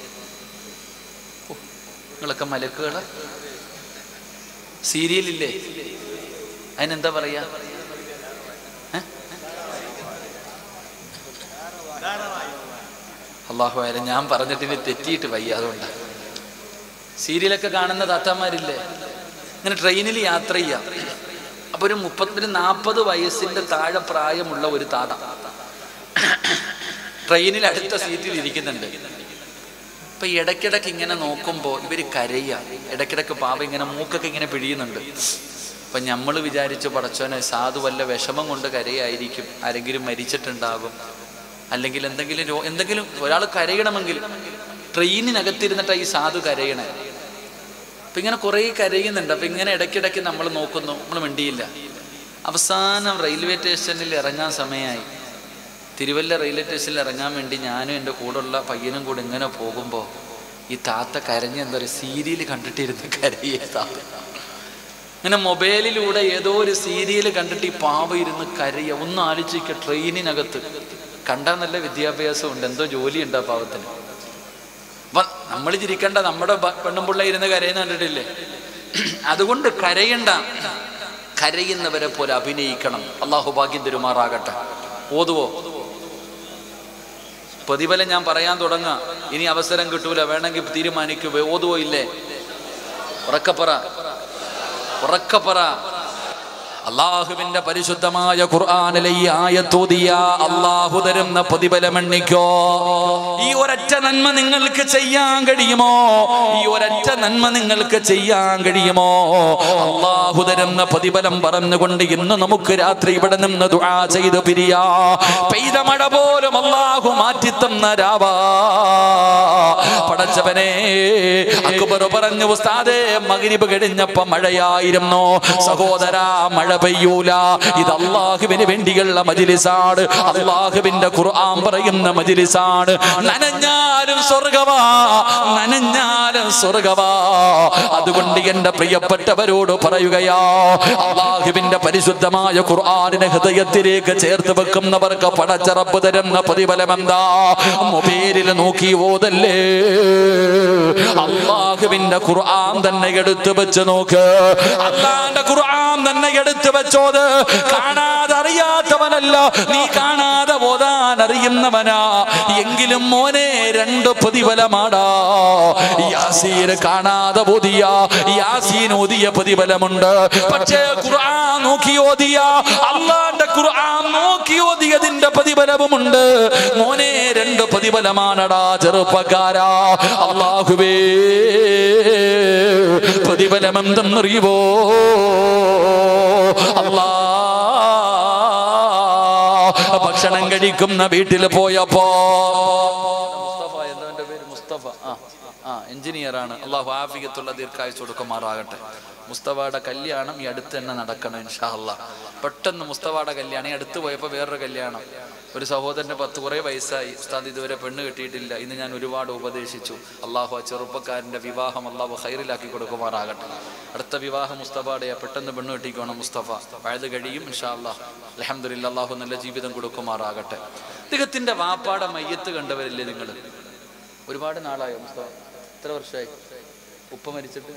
നിങ്ങളൊക്കെ മലക്കുകള സീരിയലില്ലേ അതിനെന്താ പറയാ ഏ? അള്ളാഹു ആയാലും ഞാൻ പറഞ്ഞിട്ട് ഇനി തെറ്റിയിട്ട് വയ്യ അതുകൊണ്ട് സീരിയലൊക്കെ കാണുന്ന താത്താമാരില്ലേ ഇങ്ങനെ ട്രെയിനിൽ യാത്ര ചെയ്യാം അപ്പൊ ഒരു മുപ്പത്തി നാൽപ്പത് വയസ്സിന്റെ താഴെ പ്രായമുള്ള ഒരു താത ട്രെയിനിൽ അടുത്ത സീറ്റിൽ ഇരിക്കുന്നുണ്ട് അപ്പൊ ഇടയ്ക്കിടയ്ക്ക് ഇങ്ങനെ നോക്കുമ്പോൾ ഇവര് കരയുക ഇടയ്ക്കിടയ്ക്ക് പാവ ഇങ്ങനെ മൂക്കൊക്കെ ഇങ്ങനെ പിഴിയുന്നുണ്ട് അപ്പൊ നമ്മൾ വിചാരിച്ചു പടച്ചോനെ സാധു വല്ല വിഷമം കൊണ്ട് കരയായിരിക്കും ആരെങ്കിലും മരിച്ചിട്ടുണ്ടാകും അല്ലെങ്കിൽ എന്തെങ്കിലും രോ- എന്തെങ്കിലും ഒരാൾ കരയണമെങ്കിൽ ട്രെയിനിനകത്തിരുന്നിട്ടാ ഈ സാധു കരയണേ അപ്പൊ ഇങ്ങനെ കുറേ കരയുന്നുണ്ട് അപ്പൊ ഇങ്ങനെ ഇടയ്ക്കിടയ്ക്ക് നമ്മൾ നോക്കുന്നു നമ്മൾ മിണ്ടിയില്ല അവസാനം റെയിൽവേ സ്റ്റേഷനിൽ ഇറങ്ങാൻ സമയമായി തിരുവല്ല റെയിൽവേ സ്റ്റേഷനിൽ ഇറങ്ങാൻ വേണ്ടി ഞാനും എൻ്റെ കൂടെയുള്ള പയ്യനും കൂടെ ഇങ്ങനെ പോകുമ്പോൾ ഈ താത്ത കരഞ്ഞ എന്താ പറയുക സീരിയൽ കണ്ടിട്ടിരുന്ന് കരയേ താത്ത ഇങ്ങനെ മൊബൈലിലൂടെ ഏതോ ഒരു സീരിയൽ കണ്ടിട്ട് ഈ പാവ ഇരുന്ന് കരയ ഒന്ന് ആലോചിക്കുക ട്രെയിനിനകത്ത് കണ്ടാൽ നല്ല വിദ്യാഭ്യാസം ഉണ്ട് എന്തോ ജോലി ഉണ്ട് ആ പാവത്തിന് അപ്പൊ നമ്മൾ ചിരിക്കണ്ട നമ്മുടെ ബ- പെണ്ണും പിള്ള ഇരുന്ന് കരയുന്ന കണ്ടിട്ടില്ലേ അതുകൊണ്ട് കരയണ്ട കരയുന്നവരെ പോലെ അഭിനയിക്കണം അള്ളാഹു ഭാഗ്യം തരുമാറാകട്ടെ ഓതുവോ പ്രതിഫലം ഞാൻ പറയാൻ തുടങ്ങാം ഇനി അവസരം കിട്ടൂല വേണമെങ്കിൽ തീരുമാനിക്കുക ഓതുവോ ഇല്ലേ ഉറക്കപ്പറ ഉറക്കപ്പറ അള്ളാഹുവിന്റെ പരിശുദ്ധമായ ഖുർആാനിലെ ഈ ആയത്തോതിയ അള്ളാഹു തരുന്ന പ്രതിഫലം എണ്ണിക്കോ ഈ ഒരൊറ്റ നന്മ നിങ്ങൾക്ക് ചെയ്യാൻ കഴിയുമോ ഈ ഒരൊറ്റ നന്മ നിങ്ങൾക്ക് ചെയ്യാൻ കഴിയുമോ അള്ളാഹു തരുന്ന പ്രതിഫലം പറഞ്ഞുകൊണ്ട് ഇന്ന് നമുക്ക് രാത്രി ഇവിടെ നിന്ന് ദുആ ചെയ്ത് പിരിയാ പെയ്ത മഴ പോലും അള്ളാഹു മാറ്റിത്തന്ന രാവാ പടച്ചവനെ അക്ബർ പറഞ്ഞു ഉസ്താദേ മഗ്രിബ് കഴിഞ്ഞപ്പോ മഴയായിരുന്നു സഹോദര മഴ പെയ്യൂല ഇത് അള്ളാഹുവിന് വേണ്ടിയുള്ള മജിലിസാണ് അള്ളാഹുവിന്റെ ഖുർആൻ പറയുന്ന മജിലിസാണ് നനഞ്ഞാലും സ്വർഗവാ നനഞ്ഞാലും സ്വർഗവാ അതുകൊണ്ട് എന്റെ പ്രിയപ്പെട്ടവരോട് പറയുകയാ അള്ളാഹുവിന്റെ പരിശുദ്ധമായ ഖുർആാനിനെ ഹൃദയത്തിലേക്ക് ചേർത്ത് വെക്കുന്നവർക്ക് പടച്ചറപ്പ് തരുന്ന പ്രതിഫലം എന്താ മൊബൈലിൽ നോക്കി ഓതല്ലേ അള്ളാഹുവിന്റെ ഖുർആൻ തന്നെ എടുത്തു വെച്ച് നോക്ക് അള്ളാന്റെ ഖുർആൻ തന്നെ എടുത്തു വെച്ചോത് കാണാതെ അറിയാത്തവനല്ല നീ കാണാതെ ഓതാൻ അറിയുന്നവനാ എങ്കിലും മോനെ രണ്ട് പ്രതിഫലമാടാ യാസീൻ കാണാതെ ഓതിയ യാസീൻ ഓതിയ പ്രതിഫലമുണ്ട് പക്ഷേ ഖുർആൻ നോക്കി ഓതിയ അള്ളാന്റെ ഖുർആൻ നോക്കി ഓതിയതിന്റെ പ്രതിഫലവുമുണ്ട് മോനെ രണ്ട് പ്രതിഫലമാണടാ ചെറുപ്പക്കാരാ അള്ളാഹുവേ പ്രതിഫലം എന്തെന്നറിയുവോ അല്ലാ ഭക്ഷണം കഴിക്കുന്ന വീട്ടിൽ പോയപ്പോ മുസ്തഫ എന്താ പേര് മുസ്തഫ ആ ആ എഞ്ചിനീയർ ആണ് അള്ളാഹു ആഫിയത്തുള്ള ദീർഘായുസ് കൊടുക്കുമാറാകട്ടെ മുസ്തഫയുടെ കല്യാണം ഈ അടുത്ത് തന്നെ നടക്കണം ഇൻഷാ അല്ലാ പെട്ടെന്ന് മുസ്തഫയുടെ കല്യാണം ഈ അടുത്ത് പോയപ്പോൾ വേറൊരു കല്യാണം ഒരു സഹോദരന് പത്ത് കുറേ വയസ്സായി ഉസ്താദ് ഇതുവരെ പെണ്ണ് കിട്ടിയിട്ടില്ല ഇന്ന് ഞാൻ ഒരുപാട് ഉപദേശിച്ചു അള്ളാഹു ആ ചെറുപ്പക്കാരൻ്റെ വിവാഹം അള്ളാഹു ഹൈറിലാക്കി കൊടുക്കുമാറാകട്ടെ അടുത്ത വിവാഹം മുസ്തഫയുടെയാ പെട്ടെന്ന് പെണ്ണ് കിട്ടിക്കോണം മുസ്തഫ വയത് കഴിയും ഇൻഷാ അല്ലാ അലഹമ്മദില്ല അള്ളാഹു നല്ല ജീവിതം കൊടുക്കുമാറാകട്ടെ അദ്ദേഹത്തിൻ്റെ വാപ്പാടെ മയ്യത്ത് കണ്ടവരല്ലേ നിങ്ങൾ ഒരുപാട് നാളായോ മുസ്തഫ എത്ര വർഷമായി ഉപ്പ മരിച്ചിട്ട്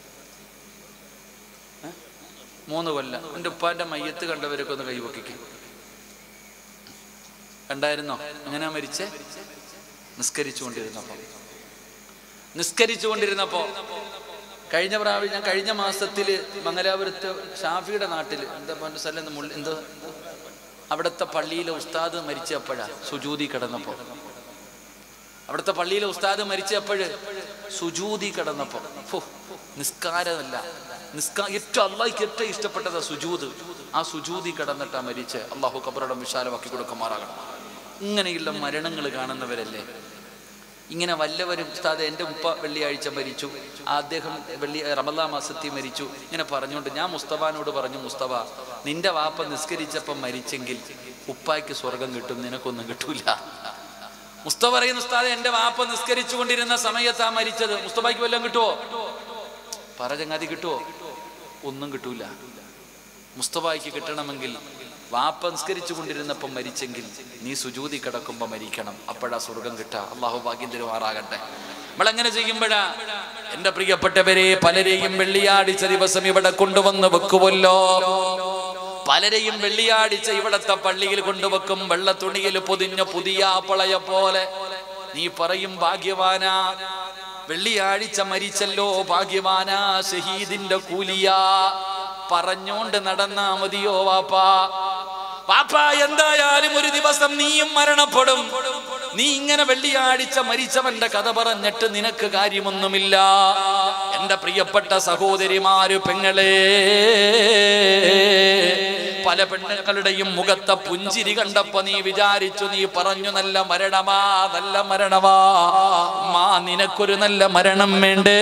ഏ? മൂന്ന് കൊല്ലം എൻ്റെ ഉപ്പാന്റെ മയ്യത്ത് കണ്ടവരൊക്കെ ഒന്ന് കൈവക്കിക്കും കണ്ടായിരുന്നോ എങ്ങനെയാ മരിച്ചേ നിസ്കരിച്ചുകൊണ്ടിരുന്നപ്പോ നിസ്കരിച്ചുകൊണ്ടിരുന്നപ്പോ കഴിഞ്ഞ പ്രാവശ്യം ഞാൻ കഴിഞ്ഞ മാസത്തില് മംഗലാപുരത്ത് ഷാഫിയുടെ നാട്ടില് എന്താ പറഞ്ഞ സ്ഥലം എന്താ മുള്ള- എന്തോ അവിടുത്തെ പള്ളിയിലെ ഉസ്താദ് മരിച്ചപ്പോഴാ സുജൂതി കിടന്നപ്പോ അവിടുത്തെ പള്ളിയിലെ ഉസ്താദ് മരിച്ചപ്പോഴ് സുജൂതി കിടന്നപ്പോ ഫോ, നിസ്കാരമല്ല നിസ്കാ ഏറ്റവും അള്ളാഹിക്ക് ഏറ്റവും ഇഷ്ടപ്പെട്ടത് സുജൂത് ആ സുജൂതി കിടന്നിട്ടാ മരിച്ച് അള്ളാഹു കബറടം വിശാലമാക്കി കൊടുക്കുമാറാകണം ഇങ്ങനെയുള്ള മരണങ്ങൾ കാണുന്നവരല്ലേ ഇങ്ങനെ വല്ലവരും ഉസ്താദ് എൻ്റെ ഉപ്പ വെള്ളിയാഴ്ച മരിച്ചു അദ്ദേഹം വെള്ളി റമദാ മാസത്തിൽ മരിച്ചു ഇങ്ങനെ പറഞ്ഞുകൊണ്ട് ഞാൻ മുസ്തഫാനോട് പറഞ്ഞു മുസ്തഫ നിന്റെ വാപ്പ നിസ്കരിച്ചപ്പം മരിച്ചെങ്കിൽ ഉപ്പായ്ക്ക് സ്വർഗം കിട്ടും നിനക്കൊന്നും കിട്ടൂല മുസ്തഫ പറയുന്ന ഉസ്താദ് എൻ്റെ വാപ്പ നിസ്കരിച്ചു കൊണ്ടിരുന്ന സമയത്താ മരിച്ചത് മുസ്തഫയ്ക്ക് വല്ലതും കിട്ടുമോ പറ ചങ്ങാതി കിട്ടുമോ ഒന്നും കിട്ടൂല മുസ്തഫായ്ക്ക് കിട്ടണമെങ്കിൽ വാപ്പ നിസ്കരിച്ചു കൊണ്ടിരുന്നപ്പം മരിച്ചെങ്കിൽ നീ സുജൂതി കിടക്കുമ്പോ മരിക്കണം അപ്പോഴാ സ്വർഗം കിട്ടുക അള്ളാഹു ഭാഗ്യം തരുമാറാകട്ടെ നമ്മളെങ്ങനെ ചെയ്യുമ്പോഴാ എന്റെ പ്രിയപ്പെട്ടവരെ പലരെയും വെള്ളിയാഴ്ച ദിവസം ഇവിടെ കൊണ്ടുവന്ന് വെക്കുമല്ലോ പലരെയും വെള്ളിയാഴ്ച ഇവിടത്തെ പള്ളിയിൽ കൊണ്ടുവെക്കും വെള്ള തുണിയിൽ പൊതിഞ്ഞ പുതിയ പളയ പോലെ നീ പറയും ഭാഗ്യവാനാ വെള്ളിയാഴ്ച മരിച്ചല്ലോ ഭാഗ്യവാനാ ഷഹീദിന്റെ കൂലിയാ പറഞ്ഞോണ്ട് നടന്നാ മതിയോ വാപ്പാ വാപ്പ എന്തായാലും ഒരു ദിവസം നീയും മരണപ്പെടും നീ ഇങ്ങനെ വെള്ളിയാഴ്ച മരിച്ചവന്റെ കഥ പറഞ്ഞിട്ട് നിനക്ക് കാര്യമൊന്നുമില്ല എന്റെ പ്രിയപ്പെട്ട സഹോദരിമാര് പെങ്ങളെ പല പെണ്ണുങ്ങളുടെയും മുഖത്തെ പുഞ്ചിരി കണ്ടപ്പോ നീ വിചാരിച്ചു നീ പറഞ്ഞു നല്ല മരണമാ നല്ല മരണമാ മാ നിനക്കൊരു നല്ല മരണം വേണ്ടേ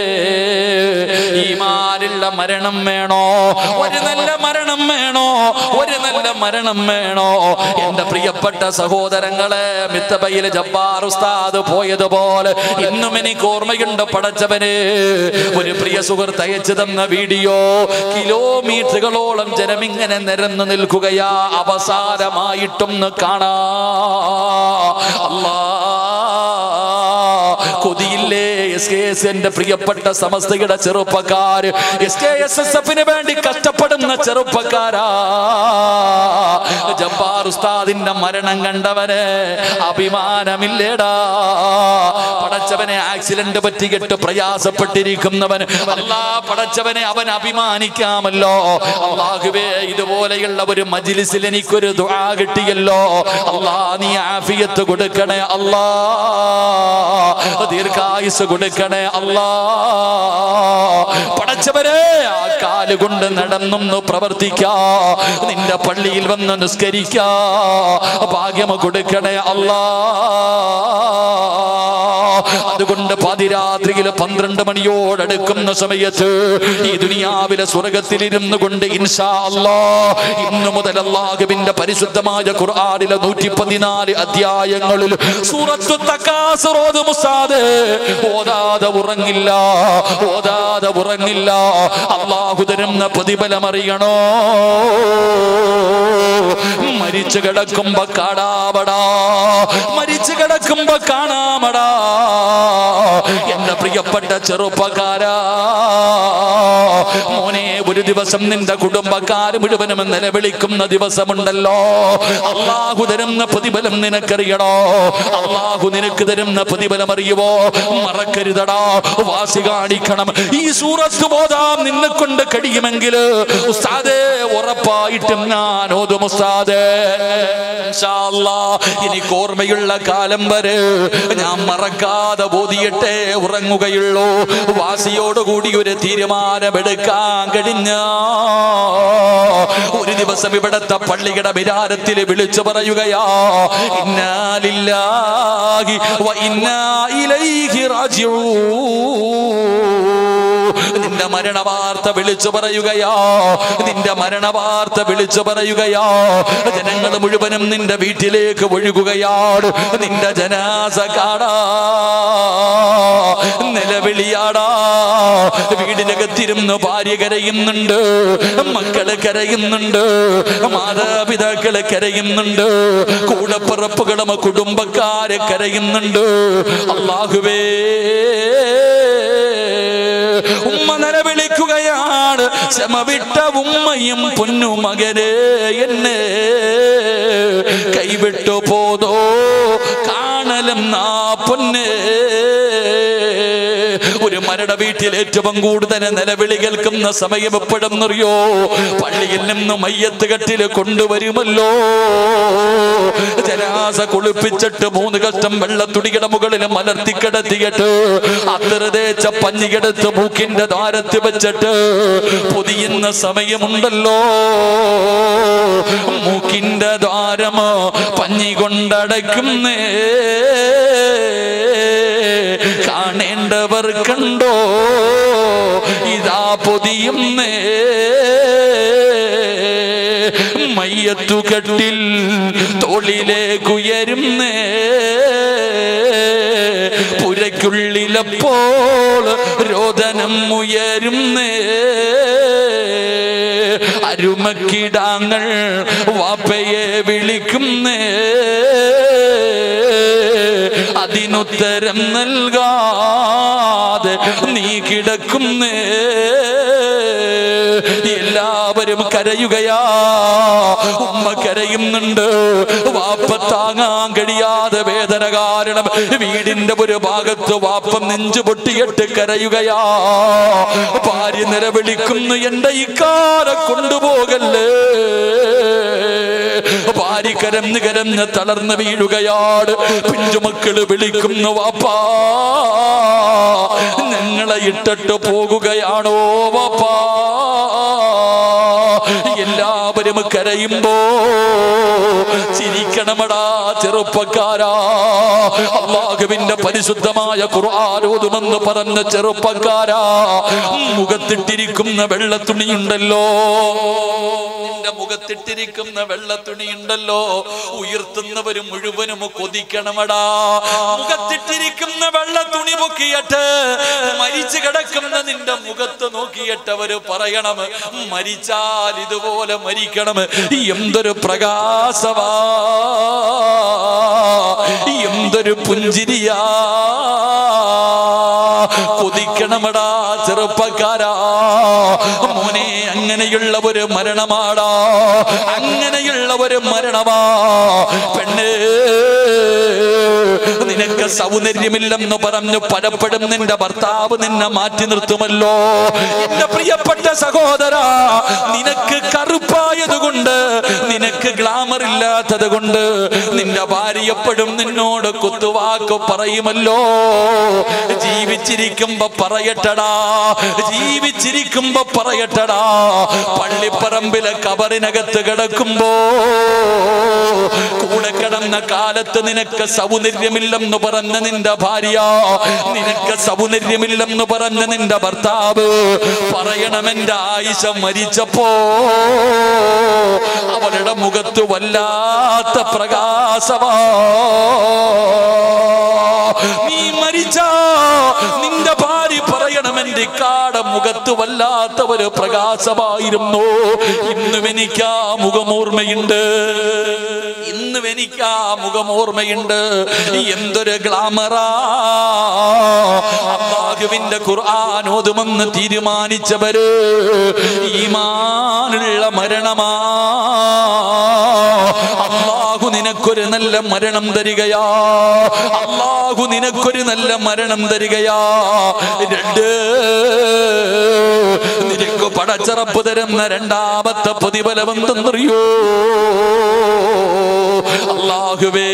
ഈ മാലുള്ള മരണം വേണോ ഒരു നല്ല മരണം വേണോ ഒരു നല്ല മരണം വേണോ എന്റെ പ്രിയപ്പെട്ട സഹോദരങ്ങളെ മിത്തബയിലെ ജബ്ബാർ ഉസ്താദ് പോയതുപോലെ ഇന്നും എനിക്ക് ഓർമ്മയുണ്ട് പടച്ചവന് ഒരു പ്രിയ സുഹൃത്ത് അയച്ചു തന്ന വീഡിയോ കിലോമീറ്ററുകളോളം ജനമിങ്ങനെ നിരന്നു നിൽക്കുകയാ അവസാനമായിട്ടൊന്ന് കാണാ അല്ലാ കൊതിയില്ലേ എസ് കെ എസ് എന്റെ പ്രിയപ്പെട്ട സമസ്തയുടെ ചെറുപ്പക്കാര് എസ് കെ എസ് എസ് എഫിന് വേണ്ടി കഷ്ടപ്പെടുന്ന ചെറുപ്പക്കാരാ ജബ്ബാർ ഉസ്താദിന്റെ മരണം കണ്ടവന് അഭിമാനമില്ലേടാ പടച്ചവനെ ആക്സിഡന്റ് പറ്റിയിട്ട് പ്രയാസപ്പെട്ടിരിക്കുന്നവൻ അല്ലാ പടച്ചവനെ അവൻ അഭിമാനിക്കാമല്ലോ അള്ളാഹുവേ ഇതുപോലെയുള്ള ഒരു മജിലിസിൽ എനിക്കൊരു ദുആ കിട്ടിയല്ലോ അല്ലാ നീ ആഫിയത്ത് കൊടുക്കണേ അല്ലാ ദീർഘായുസ് കൊടുക്കണേ അല്ലാ പടച്ചവരെ ആ കാല് കൊണ്ട് നടന്നൊന്ന് പ്രവർത്തിക്കാ നിന്റെ പള്ളിയിൽ വന്ന് നിസ്കരിക്കാ ഭാഗ്യം കൊടുക്കണേ അല്ലാ അതുകൊണ്ട് പാതിരാത്രിയിൽ പന്ത്രണ്ട് മണിയോടടുക്കുന്ന സമയത്ത് ഈ ദുനിയാവിലെ സ്വർഗത്തിലിരുന്നു കൊണ്ട് ഇൻഷാ അല്ലാ ഇന്നു മുതൽ അള്ളാഹുവിന്റെ പരിശുദ്ധമായ ഖുർആനിലെ നൂറ്റി പതിനാല് അധ്യായങ്ങളിൽ സൂറത്തു തക്കാസുറോദ് മുസാദ് ഓതാതെ ഉറങ്ങില്ല ഓതാതെ ഉറങ്ങില്ല അള്ളാഹു തരുന്ന പ്രതിഫലം അറിയണോ മരിച്ചു കിടക്കുമ്പോ കാണാമടാ മരിച്ചു കിടക്കുമ്പോ കാണാമടാ എന്റെ പ്രിയപ്പെട്ട ചെറുപ്പക്കാരാ മോനെ ഒരു ദിവസം നിന്റെ കുടുംബക്കാർ മുഴുവനും നിലവിളിക്കുന്ന ദിവസമുണ്ടല്ലോ അള്ളാഹു തരുന്ന പ്രതിഫലം നിനക്കറിയണോ അള്ളാഹു നിനക്ക് തരുന്ന പ്രതിഫലം അറിയുവോ മറക്കരുതടാ വാസി കാണിക്കണം ഈ സൂറത്ത് ബോധാം നിന്നെ കൊണ്ട് കഴിയുമെങ്കിൽ ഉസ്താദേ ഉറപ്പായിട്ടും ഞാൻ ഓതും ഉസ്താദേ ഇൻഷാ അല്ലാ, എനിക്ക് ഓർമ്മയുള്ള കാലം വരെ ഞാൻ മറക്കാതെ ബോധിയട്ടെ ഉറങ്ങുകയുള്ളൂ വാസിയോടുകൂടി ഒരു തീരുമാനമെടുക്കാൻ കഴിഞ്ഞ ഒരു ദിവസം ഇവിടത്തെ പള്ളിയുടെ വിരാരത്തിൽ വിളിച്ചു പറയുകയാ ഇന്നാലില്ലാഹി വ ഇന്നാ ഇലൈഹി റാജിഊൻ നിന്റെ മരണവാർത്ത വിളിച്ചു പറയുകയാ നിന്റെ മരണവാർത്ത വിളിച്ചു പറയുകയാ ജനങ്ങൾ മുഴുവനും നിന്റെ വീട്ടിലേക്ക് ഒഴുകുകയാണ് നിന്റെ ജനാസ കാടാ നിലവിളിയാടാ വീടിനകത്തിരുന്ന് ഭാര്യ കരയുന്നുണ്ട് മക്കള് കരയുന്നുണ്ട് മാതാപിതാക്കള് കരയുന്നുണ്ട് കൂടപ്പിറപ്പുകളും കുടുംബക്കാര് കരയുന്നുണ്ട് അള്ളാഹുവേ ഉമ്മ നിലവിളിക്കുകയാണ് ശമവിട്ട ഉമ്മയും പൊന്നു മകനെ എന്നെ കൈവിട്ടു പോതോ കാണലും നാ പൊന്നേ ഒരു മരണ വീട്ടിൽ ഏറ്റവും കൂടുതൽ നിലവിളി കേൾക്കുന്ന സമയം എപ്പോഴെന്നറിയോ പള്ളിയിൽ നിന്ന് മയ്യത്ത് കെട്ടിൽ കൊണ്ടുവരുമല്ലോ ജനാസ കുളിപ്പിച്ചിട്ട് മൂന്ന് കഷ്ടം വെള്ളത്തുടിയുടെ മുകളിൽ മലർത്തി കിടത്തിയിട്ട് അത്ര തേച്ച പഞ്ഞിക്കെടുത്ത് മൂക്കിന്റെ ദ്വാരത്ത് വെച്ചിട്ട് പൊതിയുന്ന സമയമുണ്ടല്ലോ മൂക്കിന്റെ ദ്വാരമോ പഞ്ഞി കൊണ്ടടയ്ക്കുന്നേ കാണേണ്ടവർ കണ്ടോ ഇതാ പൊതിയുന്നേ മയ്യത്തുകെട്ടിൽ തോളിലേക്കുയരുന്നേ പുരയ്ക്കുള്ളിലപ്പോൾ രോദനം ഉയരുന്നേ അരുമക്കിടാങ്ങൾ വാപ്പയെ വിളിക്കുന്നേ അതിനുത്തരം നൽകാതെ നീ കിടക്കുന്നേ എല്ലാവരും കരയുകയാ ഉമ്മ കരയുന്നുണ്ട് വാപ്പ താങ്ങാൻ കഴിയാതെ വേദന കാരണം വീടിന്റെ ഒരു ഭാഗത്ത് വാപ്പ നെഞ്ചു പൊട്ടിയിട്ട് കരയുകയാ ഭാര്യ നിലവിളിക്കുന്നു എന്റെ ഇക്കാരെ കൊണ്ടുപോകല്ലേ ഭാര്യ കരന്ന് കരന്ന് തളർന്ന് വീഴുകയാണ് പിഞ്ചുമക്കള് വിളിക്കുന്നു വാപ്പാ ഞങ്ങളെ ഇട്ടിട്ട് പോകുകയാണോ വാപ്പാ എല്ലാവരും കരയുമ്പോ ചിരിക്കണമടാ ചെറുപ്പക്കാരാ അള്ളാഹുവിന്റെ പരിശുദ്ധമായ ഖുർആാനോതുമെന്ന് പറഞ്ഞ ചെറുപ്പക്കാരാ മുഖത്തിട്ടിരിക്കുന്ന വെള്ളത്തുണിയുണ്ടല്ലോ നിന്റെ മുഖത്തിട്ടിരിക്കുന്ന വെള്ളത്തുണിയുണ്ടല്ലോ ഉയർത്തുന്നവര് മുഴുവനും കൊതിക്കണമടാ മുഖത്തിട്ടിരിക്കുന്ന വെള്ളത്തുണി പൊക്കിയിട്ട് മരിച്ചു കിടക്കുന്ന നിന്റെ മുഖത്ത് നോക്കിയിട്ട് അവര് പറയണം മരിച്ചാൽ ഇതുപോലെ മരിക്കണം എന്തൊരു പ്രകാശവാ എന്തൊരു പുഞ്ചിരിയാ കൊതിക്കണമടാ ചെറുപ്പക്കാരാ മോനെ അങ്ങനെയുള്ള ഒരു മരണമാടാ അങ്ങനെയുള്ള ഒരു മരണമാ പെണ്ണേ നിനക്ക് സൗന്ദര്യമില്ലെന്ന് പറഞ്ഞു പലപ്പോഴും നിന്റെ ഭർത്താവ് നിന്നെ മാറ്റി നിർത്തുമല്ലോ എന്റെ പ്രിയപ്പെട്ട സഹോദര നിനക്ക് കറുപ്പായത് കൊണ്ട് നിനക്ക് ഗ്ലാമർ ഇല്ലാത്തത് കൊണ്ട് നിന്റെ ഭാര്യ എപ്പോഴും നിന്നോട് കുത്തുവാക്ക് പറയുമല്ലോ ജീവിച്ചിരിക്കുമ്പോ പറയട്ടടാ ജീവിച്ചിരിക്കുമ്പോ പറയട്ടടാ പള്ളിപ്പറമ്പിലെ കബറിനകത്ത് കിടക്കുമ്പോ കൂടെ കിടന്ന കാലത്ത് നിനക്ക് സൗന്ദര്യമില്ലെന്ന് പറഞ്ഞ നിന്റെ ഭാര്യ നിനക്ക് സൗന്ദര്യമില്ലെന്ന് പറഞ്ഞ നിന്റെ ഭർത്താവ് പറയണമെന്റെ ആയിഷ മരിച്ചപ്പോ അവളുടെ മുഖത്ത് വല്ലാത്ത പ്രകാശമാ നീ മരിച്ച നിന്റെ ഭാര്യ പറയണം എന്റെ കാട മുഖത്ത് വല്ലാത്ത ഒരു പ്രകാശമായിരുന്നു ഇന്നും എനിക്ക് ആ മുഖമോർമ്മയുണ്ട് ഇന്നും എനിക്ക് ആ മുഖമോർമ്മയുണ്ട് എന്തൊരു ഗ്ലാമറാ അള്ളാഹുവിന്റെ ഖുർആൻ ഓതുമെന്ന് തീരുമാനിച്ചവര് ഈമാനുള്ള മരണമാ അള്ളാഹു നിനക്കൊരു നല്ല മരണം തരികയാ അള്ളാഹു നിനക്കൊരു നല്ല മരണം തരികയാ രണ്ട് നിനക്ക് പടച്ചറപ്പ് തരുന്ന രണ്ടാമത്തെ പ്രതിഫലം എന്തെന്നറിയോ അള്ളാഹുവേ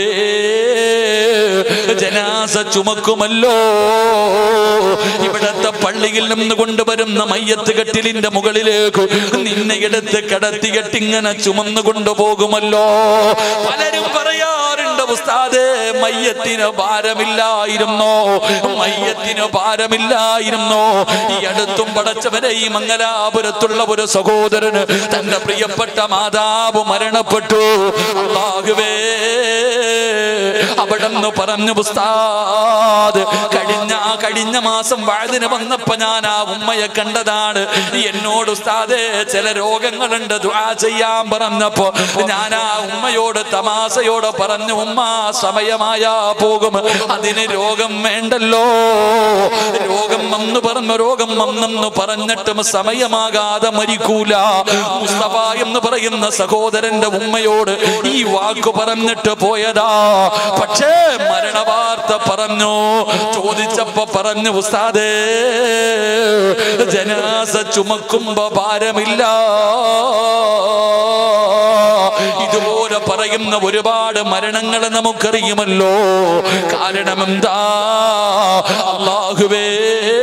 ജനാസ ചുമക്കുമല്ലോ ഇവിടത്തെ പള്ളിയിൽ നിന്ന് കൊണ്ടുവരുന്ന മയ്യത്ത് കെട്ടിലിന്റെ മുകളിലേക്ക് നിന്നെ എടുത്ത് കടത്തികെട്ടിങ്ങനെ ചുമന്നു കൊണ്ടുപോകുമല്ലോ പലരും പറയാറുണ്ട് ഉസ്താദേ മയ്യത്തിന് ഭാരമില്ലായിരുന്നോ മയ്യത്തിന് ഭാരമില്ലായിരുന്നോ ഈ അടുത്തും പടച്ചവരെ ഈ മംഗലാപുരത്തുള്ള ഒരു സഹോദരന് തന്റെ പ്രിയപ്പെട്ട മാതാവ് മരണപ്പെട്ടു അള്ളാഹുവേ അവിടെ നിന്ന് പറഞ്ഞു ഉസ്താദ് കഴിഞ്ഞ കഴിഞ്ഞ മാസം വാതിന് വന്നപ്പോ ഞാൻ ആ ഉമ്മയെ കണ്ടതാണ് എന്നോട് ഉസ്താദേ ചില രോഗങ്ങളുണ്ട് ദുആ ചെയ്യാൻ പറഞ്ഞപ്പോ ഞാൻ ആ ഉമ്മയോട് തമാശയോട് പറഞ്ഞു ഉമ്മ സമയമായാ പോകും അതിന് രോഗം വേണ്ടല്ലോ രോഗം വന്നു പറഞ്ഞു രോഗം വന്നെന്ന് പറഞ്ഞിട്ടും സമയമാകാതെ മരിക്കൂല മുസ്തഫ എന്ന് പറയുന്ന സഹോദരന്റെ ഉമ്മയോട് ഈ വാക്ക് പറഞ്ഞിട്ട് പോയതാ പക്ഷേ മരണവാർത്ത പറഞ്ഞു ചോദിച്ചപ്പോ പറഞ്ഞു ഉസ്താദേ ജനാസ ചുമക്കുമ്പോ ഭാരമില്ല ഇതുപോലെ പറയുന്ന ഒരുപാട് മരണങ്ങൾ നമുക്കറിയുമല്ലോ കാരണം എന്താ അള്ളാഹുവേ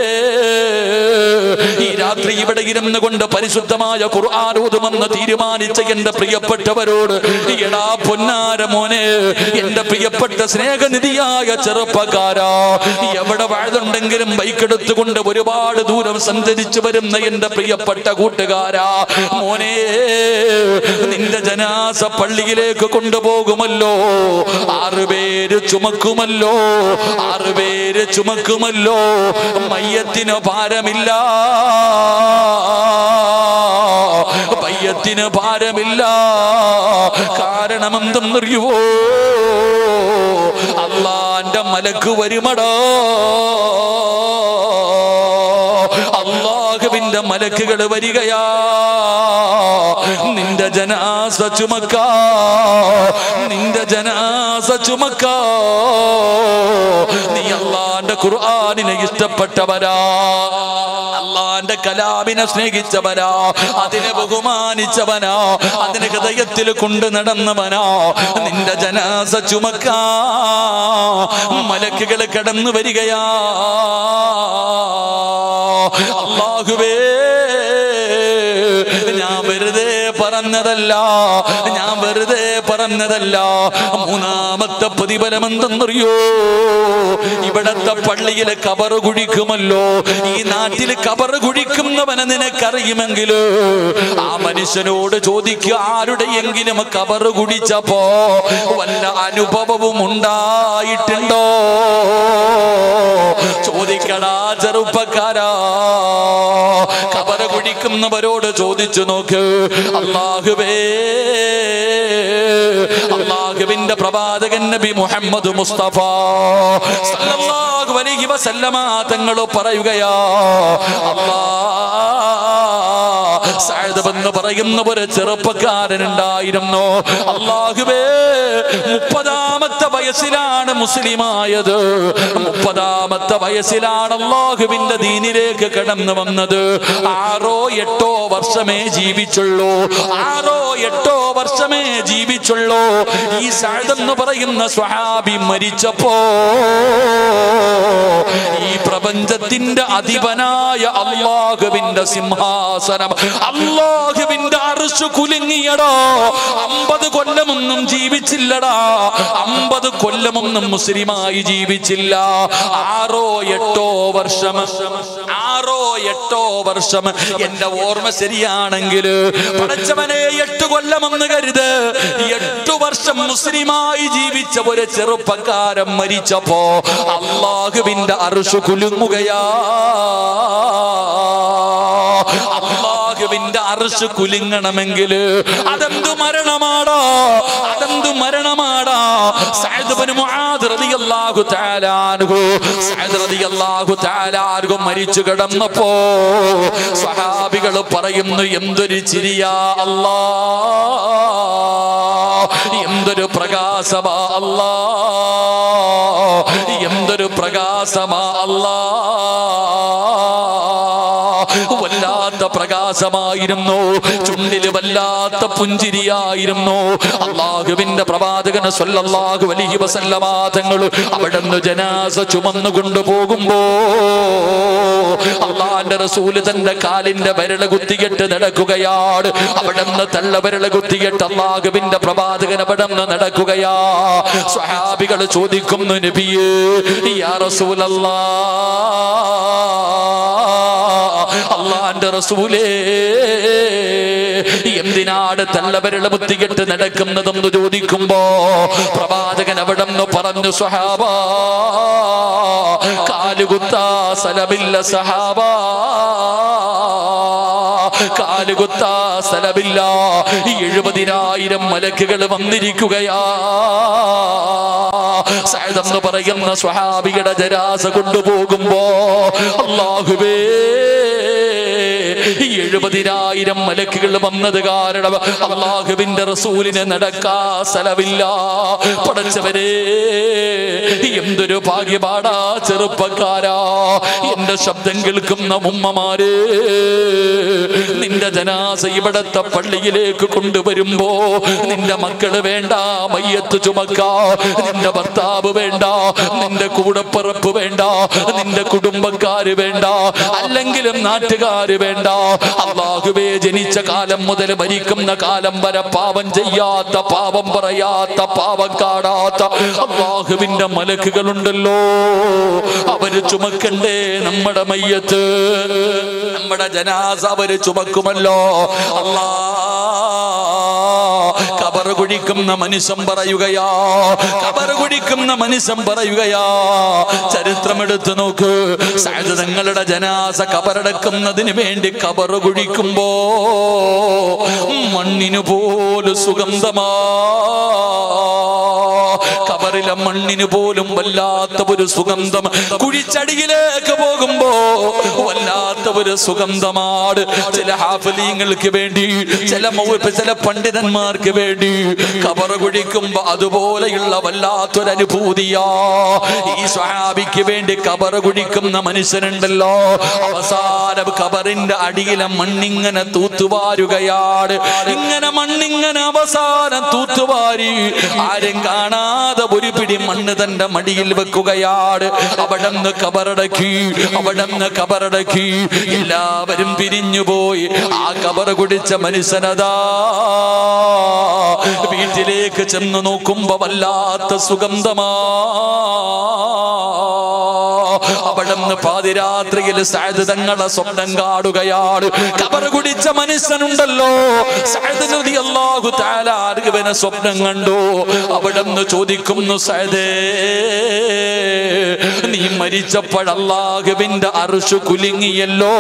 ഈ രാത്രി ഇവിടെ ഇരുന്ന് കൊണ്ട് പരിശുദ്ധമായ ഖുർആാനോതുമെന്ന് തീരുമാനിച്ച എന്റെ പ്രിയപ്പെട്ടവരോട് എടാ പൊന്നാര മോനെ എന്റെ പ്രിയപ്പെട്ട സ്നേഹനിധിയായ ചെറുപ്പക്കാരാ എവിടെ വാഴുന്നുണ്ടെങ്കിലും ബൈക്കെടുത്തുകൊണ്ട് ഒരുപാട് ദൂരം സഞ്ചരിച്ചു വരുന്ന എന്റെ പ്രിയപ്പെട്ട കൂട്ടുകാരാ മോനെ നിന്റെ ജനാസ പള്ളിയിലേക്ക് കൊണ്ടുപോകുമല്ലോ ആറുപേര് ചുമക്കുമല്ലോ ആറുപേര് ചുമക്കുമല്ലോ മയ്യത്തിന് ഭാരമില്ല പയ്യത്തിന് ഭാരമില്ല കാരണം എന്തെന്നറിയുവോ അള്ളാന്റെ മലക്ക് വരുമടോ അള്ളാഹുവിന്റെ മലക്കുകൾ വരികയാ നിന്റെ ജനാസ ചുമക്ക നിന്റെ ജനാസ ചുമക്ക നീ അള്ളാന്റെ ഖുർആാനിനെ ഇഷ്ടപ്പെട്ടവരാ അള്ളാന്റെ കലാമിനെ സ്നേഹിച്ചവനാ അതിനെ ബഹുമാനിച്ചവനാ അതിനെ ഹൃദയത്തിൽ കൊണ്ടു നടന്നവനാ നിന്റെ ജനാസ ചുമക്ക മലക്കുകൾ കടന്നു വരികയാ അള്ളാഹുവേ ഞാൻ വെറുതെ പറഞ്ഞതല്ല ഞാൻ വെറുതെ പറഞ്ഞതല്ല മൂന്നാമത്തെ പ്രതിഫലം എന്തെന്നറിയോ ഇവിടത്തെ പള്ളിയിലെ കബറ് കുഴിക്കുമല്ലോ ഈ നാട്ടിൽ കബറ് കുഴിക്കുന്നവനെ നിനക്കറിയുമെങ്കിൽ ആ മനുഷ്യനോട് ചോദിക്കുക ആരുടെയെങ്കിലും കബറ് കുടിച്ചപ്പോ വല്ല അനുഭവവും ഉണ്ടായിട്ടുണ്ടോ ചോദിക്കടാ ചെറുപ്പക്കാരാ കബറ് കുഴിക്കുന്നവരോട് ചോദിച്ചു നോക്ക് അള്ളാഹുവേ അള്ളാഹുവിന്റെ പ്രവാചകൻ നബി മുഹമ്മദ് മുസ്തഫ സല്ലല്ലാഹു അലൈഹി വസല്ലമ തങ്ങൾ പറയുകയാ അല്ലാ സഅദ് എന്ന് പറയുന്ന ഒരു ചെറുപ്പക്കാരൻ ഉണ്ടായിരുന്നു അള്ളാഹുവേ മുപ്പതാമത്തെ വയസ്സിലാണ് മുസ്ലിമായത് മുപ്പതാമത്തെ വയസ്സിലാണ് അള്ളാഹുവിന്റെ ദീനിലേക്ക് കടന്നു വന്നത് ആറോ എട്ടോ വർഷമേ ജീവിച്ചുള്ളൂ ആറോ എട്ടോ വർഷമേ ജീവിച്ചുള്ളൂ ഈ സഅദ് എന്ന് പറയുന്ന സ്വഹാബി മരിച്ചപ്പോ ഈ പ്രപഞ്ചത്തിന്റെ അധിപനായ അള്ളാഹുവിന്റെ സിംഹാസനം അള്ളാഹുവിന്റെ അറുശു കുലുങ്ങിയടാ അമ്പത് കൊല്ലമൊന്നും ജീവിച്ചില്ലടാ അമ്പത് കൊല്ലമൊന്നും മുസ്ലിമായി ജീവിച്ചില്ല ആറോ എട്ടോ വർഷം ആറോ എട്ടോ വർഷം എന്റെ ഓർമ്മ ശരിയാണെങ്കിൽ പഠിച്ചവനെ എട്ട് കൊല്ലമെന്ന് കരുത് എട്ടു വർഷം മുസ്ലിമായി ജീവിച്ച ഒരു ചെറുപ്പക്കാരൻ മരിച്ചപ്പോ അള്ളാഹുവിന്റെ അറുശു കുലുങ്ങുകയാ അള്ളാഹുവിന്റെ അറുശു കുലുങ്ങണമെങ്കിൽ അതെന്തു മരണമാടാ അതെന്തു മരണമാടാ സഅദ് ഇബ്നു മുആദ് റളിയല്ലാഹു തആല അൻഹു സഅദ് റളിയല്ലാഹു തആല അൻഹു മരിച്ചു കിടന്നപ്പോ സ്വഹാബികൾ പറയുന്നു എന്തൊരു ചിരിയാ അല്ലാ എന്തൊരു പ്രകാശമാ അല്ലാ എന്തൊരു പ്രകാശമാ അല്ലാ വല്ലാത്ത പ്രകാശമായിരുന്നു ചുണ്ടില് വല്ലാത്ത പുഞ്ചിരിയായിരുന്നു അള്ളാഹുവിന്റെ പ്രവാചകന് സ്വല്ലല്ലാഹു അലൈഹി വസല്ലമ തങ്ങൾ അവിടുന്ന് ജനാസ ചുമന്നു കൊണ്ടുപോകുമ്പോ അള്ളാന്റെ റസൂല് തന്റെ കാലിന്റെ വിരല് കുത്തിയിട്ട് നടക്കുകയാണ് അവിടുന്ന് തള്ള വിരല് കുത്തിയിട്ട് അള്ളാഹുവിന്റെ പ്രവാചകൻ അവിടുന്ന് നടക്കുകയാ സ്വഹാബികൾ ചോദിക്കുന്നു നബിയേ യാ റസൂലല്ലാ അള്ളാന്റെ റസൂലേ എന്തിനാണ് തള്ളവരള ബുദ്ധികെട്ട് നടക്കുന്നതെന്ന് ചോദിക്കുമ്പോ പ്രവാചകൻ അവിടെ നിന്ന് പറഞ്ഞു സ്വഹാബ കാലുകുത്താ സ്ഥലമില്ല സഹാബ കാലുകുത്താ സ്ഥലമില്ല എഴുപതിനായിരം മലക്കുകൾ വന്നിരിക്കുകയാ സഅദെന്ന് പറയുന്ന സ്വഹാബിയുടെ ജരാസ കൊണ്ടുപോകുമ്പോ അള്ളാഹുവേ എഴുപതിനായിരം മലക്കുകൾ വന്നത് കാരണം അള്ളാഹുവിന്റെ റസൂലിന് നടക്കാ സ്ഥലമില്ല പടച്ചവരെ എന്തൊരു ഭാഗ്യപാടാ ചെറുപ്പക്കാരാ എന്റെ ശബ്ദം കേൾക്കുന്ന ഉമ്മമാര് നിന്റെ ജനാസ ഇവിടത്തെ പള്ളിയിലേക്ക് കൊണ്ടുവരുമ്പോ നിന്റെ മക്കള് വേണ്ട മയ്യത്ത് ചുമക്കാ നിന്റെ ഭർത്താവ് വേണ്ട നിന്റെ കൂടപ്പിറപ്പ് വേണ്ട നിന്റെ കുടുംബക്കാര് വേണ്ട അല്ലെങ്കിലും നാട്ടുകാര് വേണ്ട അള്ളാഹുവേ ജനിച്ച കാലം മുതൽ മരിക്കുന്ന കാലം വരെ പാപം ചെയ്യാത്ത പാപം പറയാത്ത പാപം കാടാത്ത അള്ളാഹുവിന്റെ മലക്കുകളുണ്ടല്ലോ അവര് ചുമക്കണ്ടേ നമ്മുടെ മയ്യത്ത് നമ്മുടെ ജനാസ അവര് ചുമക്കുമല്ലോ അല്ലാ കബർ കുഴിക്കുന്ന മനുഷ്യൻ പറയുകയാ കബർ കുഴിക്കുന്ന മനുഷ്യൻ പറയുകയാ ചരിത്രമെടുത്ത് നോക്ക് സഅദ് തങ്ങളുടെ ജനാസ കബറടക്കുന്നതിന് വേണ്ടി കബർ കുഴിക്കുമ്പോ മണ്ണിന് പോലും സുഗന്ധമാ കബറിലെ മണ്ണിന് പോലും വല്ലാത്ത ഒരു സുഗന്ധം കുഴിച്ചടിയിലേക്ക് പോകുമ്പോ വല്ലാത്ത ഒരു സുഗന്ധമാണ് ചില ഹാഫലീങ്ങൾക്ക് വേണ്ടി ചില മൗ- ചില പണ്ഡിതന്മാർക്ക് വേണ്ടി കബറ കുഴിക്കുമ്പോ അതുപോലെയുള്ള വല്ലാത്തൊരു അനുഭൂതിയാ ഈ സ്വഹാബിക്ക് വേണ്ടി കബറ കുഴിക്കുന്ന മനുഷ്യനുണ്ടല്ലോ അവസാനം കബറിന്റെ അടിയിലെ മണ്ണിങ്ങനെ തൂത്തുവാരുകയാണ് ഇങ്ങനെ മണ്ണിങ്ങനെ അവസാനം തൂത്തുവാരി ആരും കാണാതെ ഒരു ഒരു പിടി മണ്ണ് തന്റെ മടിയിൽ വെക്കുകയാണ് അവിടെ നിന്ന് കബറടക്കി അവിടെ നിന്ന് കബറടക്കി എല്ലാവരും പിരിഞ്ഞുപോയി ആ കബർ കുടിച്ച മനുഷ്യനതാ വീട്ടിലേക്ക് ചെന്ന് നോക്കുമ്പോ വല്ലാത്ത സുഗന്ധമാ അവിടുന്ന് പാതിരാത്രിയിൽ സായത് തങ്ങളെ സ്വപ്നം കാണുകയാണ് കബർ കുടിച്ച മനുഷ്യനുണ്ടല്ലോ സഅദ് റളിയല്ലാഹു തആല ആർഗവനെ സ്വപ്നം കണ്ടു അവിടുന്ന് ചോദിക്കുന്നു സഅദേ നീ മരിച്ചപ്പോഴല്ലാഹുവിന്റെ അർശു കുലുങ്ങിയല്ലോ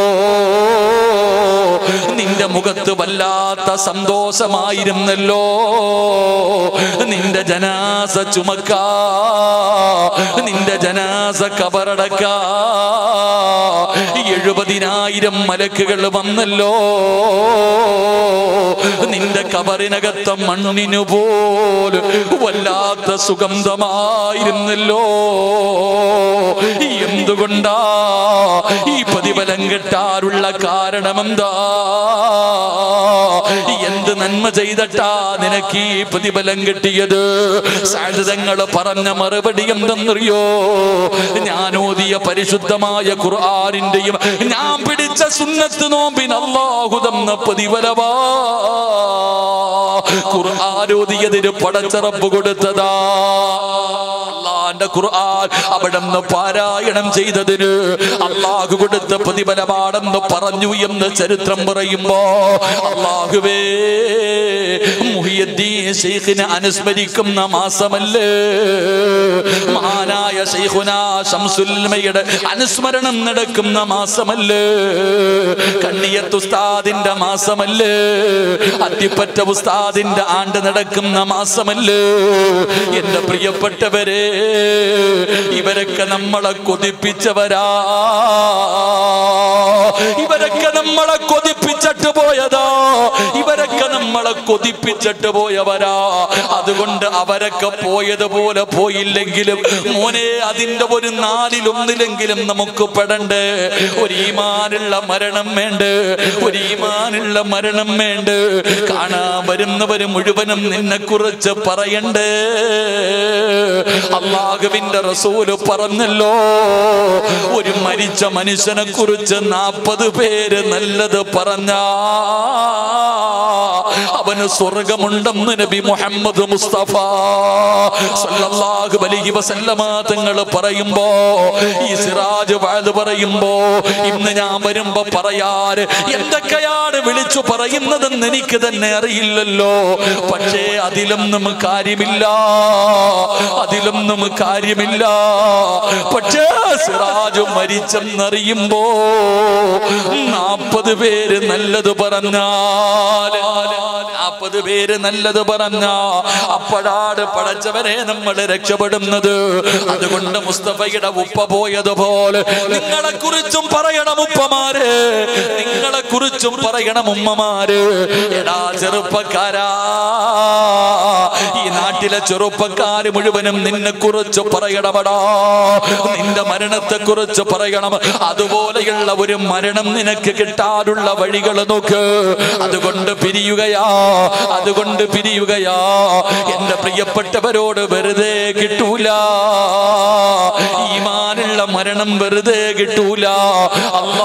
നിന്റെ മുഖത്ത് വല്ലാത്ത സന്തോഷമായിരുന്നല്ലോ നിന്റെ ജനാസ ചുമക്ക നിന്റെ ജനാസ കബറടക്ക എഴുപതിനായിരം മലക്കുകൾ വന്നല്ലോ നിന്റെ കബറിനകത്ത മണ്ണിനു പോലും വല്ലാത്ത സുഗന്ധമായിരുന്നല്ലോ എന്തുകൊണ്ടാ ഈ പ്രതിഫലം കിട്ടാറുള്ള കാരണമെന്താ എന്ത് നന്മ ചെയ്തട്ടാ നിനക്ക് ഈ പ്രതിഫലം കിട്ടിയത് സാധ്യതങ്ങൾ പറഞ്ഞ മറുപടി എന്തെന്നറിയോ ഞാൻ ഓതിയ പരിശുദ്ധമായ ഖുർആാനിന്റെയും ഞാൻ പിടിച്ച സുന്നത്ത് നോമ്പിന് അള്ളാഹു തന്ന പ്രതിഫലവാ ഖുർആാനോദിയതിന് പടച്ചറപ്പ് കൊടുത്തതാ അള്ളാന്റെ ഖുർആൻ അവിടെ നിന്ന് പാരായണം ചെയ്തതിന് അള്ളാഹു കൊടുത്ത പ്രതിഫലമാണെന്ന് പറഞ്ഞു എന്ന് ചരിത്രം പറയുമ്പോ അള്ളാഹുവേ മുഹിയദ്ദീൻ ശൈഖിനെ അനുസ്മരിക്കുന്ന മാസമല്ലേ മഹാനായ ശൈഖുന ശംസുൽമയുടെ അനുസ്മരണം നടക്കുന്ന മാസമല്ലേ കണ്ണിയത്ത് ഉസ്താദിന്റെ മാസമല്ലേ അത്തിപ്പറ്റ ഉസ്താദിന്റെ ആണ്ട് നടക്കുന്ന മാസമല്ലേ എന്റെ പ്രിയപ്പെട്ടവരെ ഇവരൊക്കെ നമ്മളെ കൊതിപ്പിച്ചവരാ ഇവരൊക്കെ നമ്മളെ കൊതിപ്പിച്ചിട്ട് പോയതാ ഇവരൊക്കെ നമ്മളെ കൊതിപ്പിച്ചിട്ട് പോയവരാ അതുകൊണ്ട് അവരൊക്കെ പോയതുപോലെ പോയില്ലെങ്കിലും മോനെ അതിന്റെ ഒരു നാലിലൊന്നിലെങ്കിലും നമുക്ക് പെടണ്ടേ ഒരു ഈമാനുള്ള മരണം വേണ്ട ഒരു ഈമാനുള്ള മരണം വേണ്ട കാണാൻ വരുന്നവര് മുഴുവനും നിന്നെ കുറിച്ച് പറയണ്ടേ അള്ളാഹുവിന്റെ റസൂല് പറഞ്ഞല്ലോ ഒരു മരിച്ച മനുഷ്യനെ കുറിച്ച് നാൽപ്പത് പേര് നല്ലത് പറഞ്ഞ അവന് സ്വർഗമുണ്ടെന്ന് നബി മുഹമ്മദ് മുസ്തഫ സല്ലല്ലാഹു അലൈഹി വസല്ലമ തങ്ങൾ പറയുമ്പോ ഈ സിറാജ് വാഴ് പറയുമ്പോ ഇന്ന് ഞാൻ വരുമ്പോ പറയാറ് എന്തൊക്കെയാണ് വിളിച്ചു പറയുന്നതെന്ന് എനിക്ക് തന്നെ അറിയില്ലല്ലോ പക്ഷേ അതിലൊന്നും കാര്യമില്ല അതിലൊന്നും കാര്യമില്ല പക്ഷേ സിറാജ് മരിച്ചെന്നറിയുമ്പോ നാപ്പത് പേര് നല്ലത് പറഞ്ഞാൽ നാപ്പത് പേര് നല്ലത് പറഞ്ഞ അപ്പോഴാണ് പടച്ചവനെ നമ്മൾ രക്ഷപ്പെടുന്നത് അതുകൊണ്ട് മുസ്തഫയുടെ ഉപ്പ പോയതുപോലെ നിങ്ങളെ കുറിച്ചും പറയണം ഉപ്പമാര് നിങ്ങളെ കുറിച്ചും പറയണം ഉമ്മമാര് എടാ ചെറുപ്പക്കാരാ ഈ നാട്ടിലെ ചെറുപ്പക്കാര് മുഴുവനും നിന്നെ കുറിച്ച് പറയണമടാ നിന്റെ മരണത്തെ കുറിച്ച് പറയണം അതുപോലെയുള്ള ഒരു മരണം നിനക്ക് കിട്ടാനുള്ള വഴികൾ നോക്ക് അതുകൊണ്ട് പിരിയുകയാ അതുകൊണ്ട് പിരിയുകയാ എന്റെ പ്രിയപ്പെട്ടവരോട് വെറുതെ കിട്ടൂല ഈമാനുള്ള മരണം വെറുതെ കിട്ടൂല അല്ലാ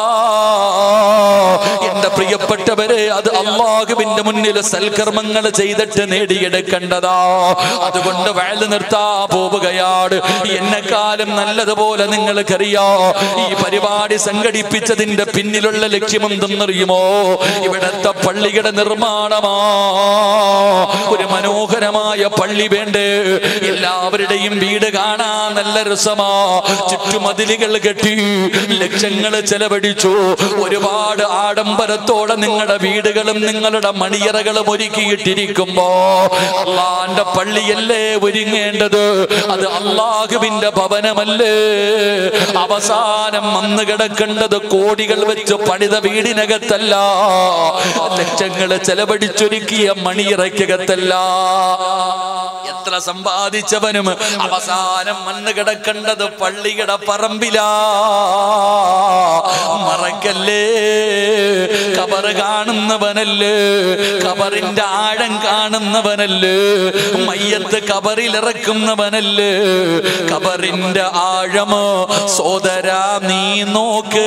എന്റെ പ്രിയപ്പെട്ടവരെ അത് അള്ളാഹുവിന്റെ മുന്നിൽ സൽക്കർമ്മങ്ങൾ ചെയ്തിട്ട് നേടിയെടുക്കേണ്ടതാ അതുകൊണ്ട് വയല് നിർത്താ പോവുകയാണ് എന്നെക്കാലം നല്ലതുപോലെ നിങ്ങൾക്കറിയോ ഈ പരിപാടി സംഘടിപ്പിച്ചതിന്റെ പിന്നിലുള്ള ലക്ഷ്യം എന്തെന്നറിയുമോ ഇവിടത്തെ പള്ളിയുടെ നിർമ്മാണമാ ഒരു മനോഹരമായ പള്ളി വേണ്ടേ എല്ലാവരുടെയും വീട് കാണാൻ നല്ല രസമാ ചുറ്റുമതിലുകൾ കെട്ടി ലക്ഷങ്ങൾ ചെലവഴിച്ചു ഒരുപാട് ആഡംബരത്തോടെ നിങ്ങളുടെ വീടുകളും നിങ്ങളുടെ മണിയറകളും ഒരുക്കിയിട്ടിരിക്കുമ്പോ അള്ളാന്റെ പള്ളിയല്ലേ ഒരുങ്ങേണ്ടത് അത് അള്ളാഹുവിന്റെ ഭവനമല്ലേ അവസാനം വന്ന് കിടക്കേണ്ടത് കോടികൾ വെച്ച് പണിത വീടിനകത്തല്ല ലക്ഷങ്ങൾ ചെലവഴിച്ചൊരുക്കിയ മണിയറയ്ക്കകത്തല്ല എത്ര സമ്പാദിച്ചവനും അവസാനം വന്ന് കിടക്കേണ്ടത് പള്ളിയുടെ പറമ്പിലാ മറക്കല്ലേ കബറ് കാണുന്നവനല്ലേ കബറിന്റെ ആഴം കാണുന്നവനല്ലേ മയ്യത്ത് കബറിലിറക്കുന്നവനല്ലേ കബറിന്റെ ആഴമോ സോദരാ നീ നോക്ക്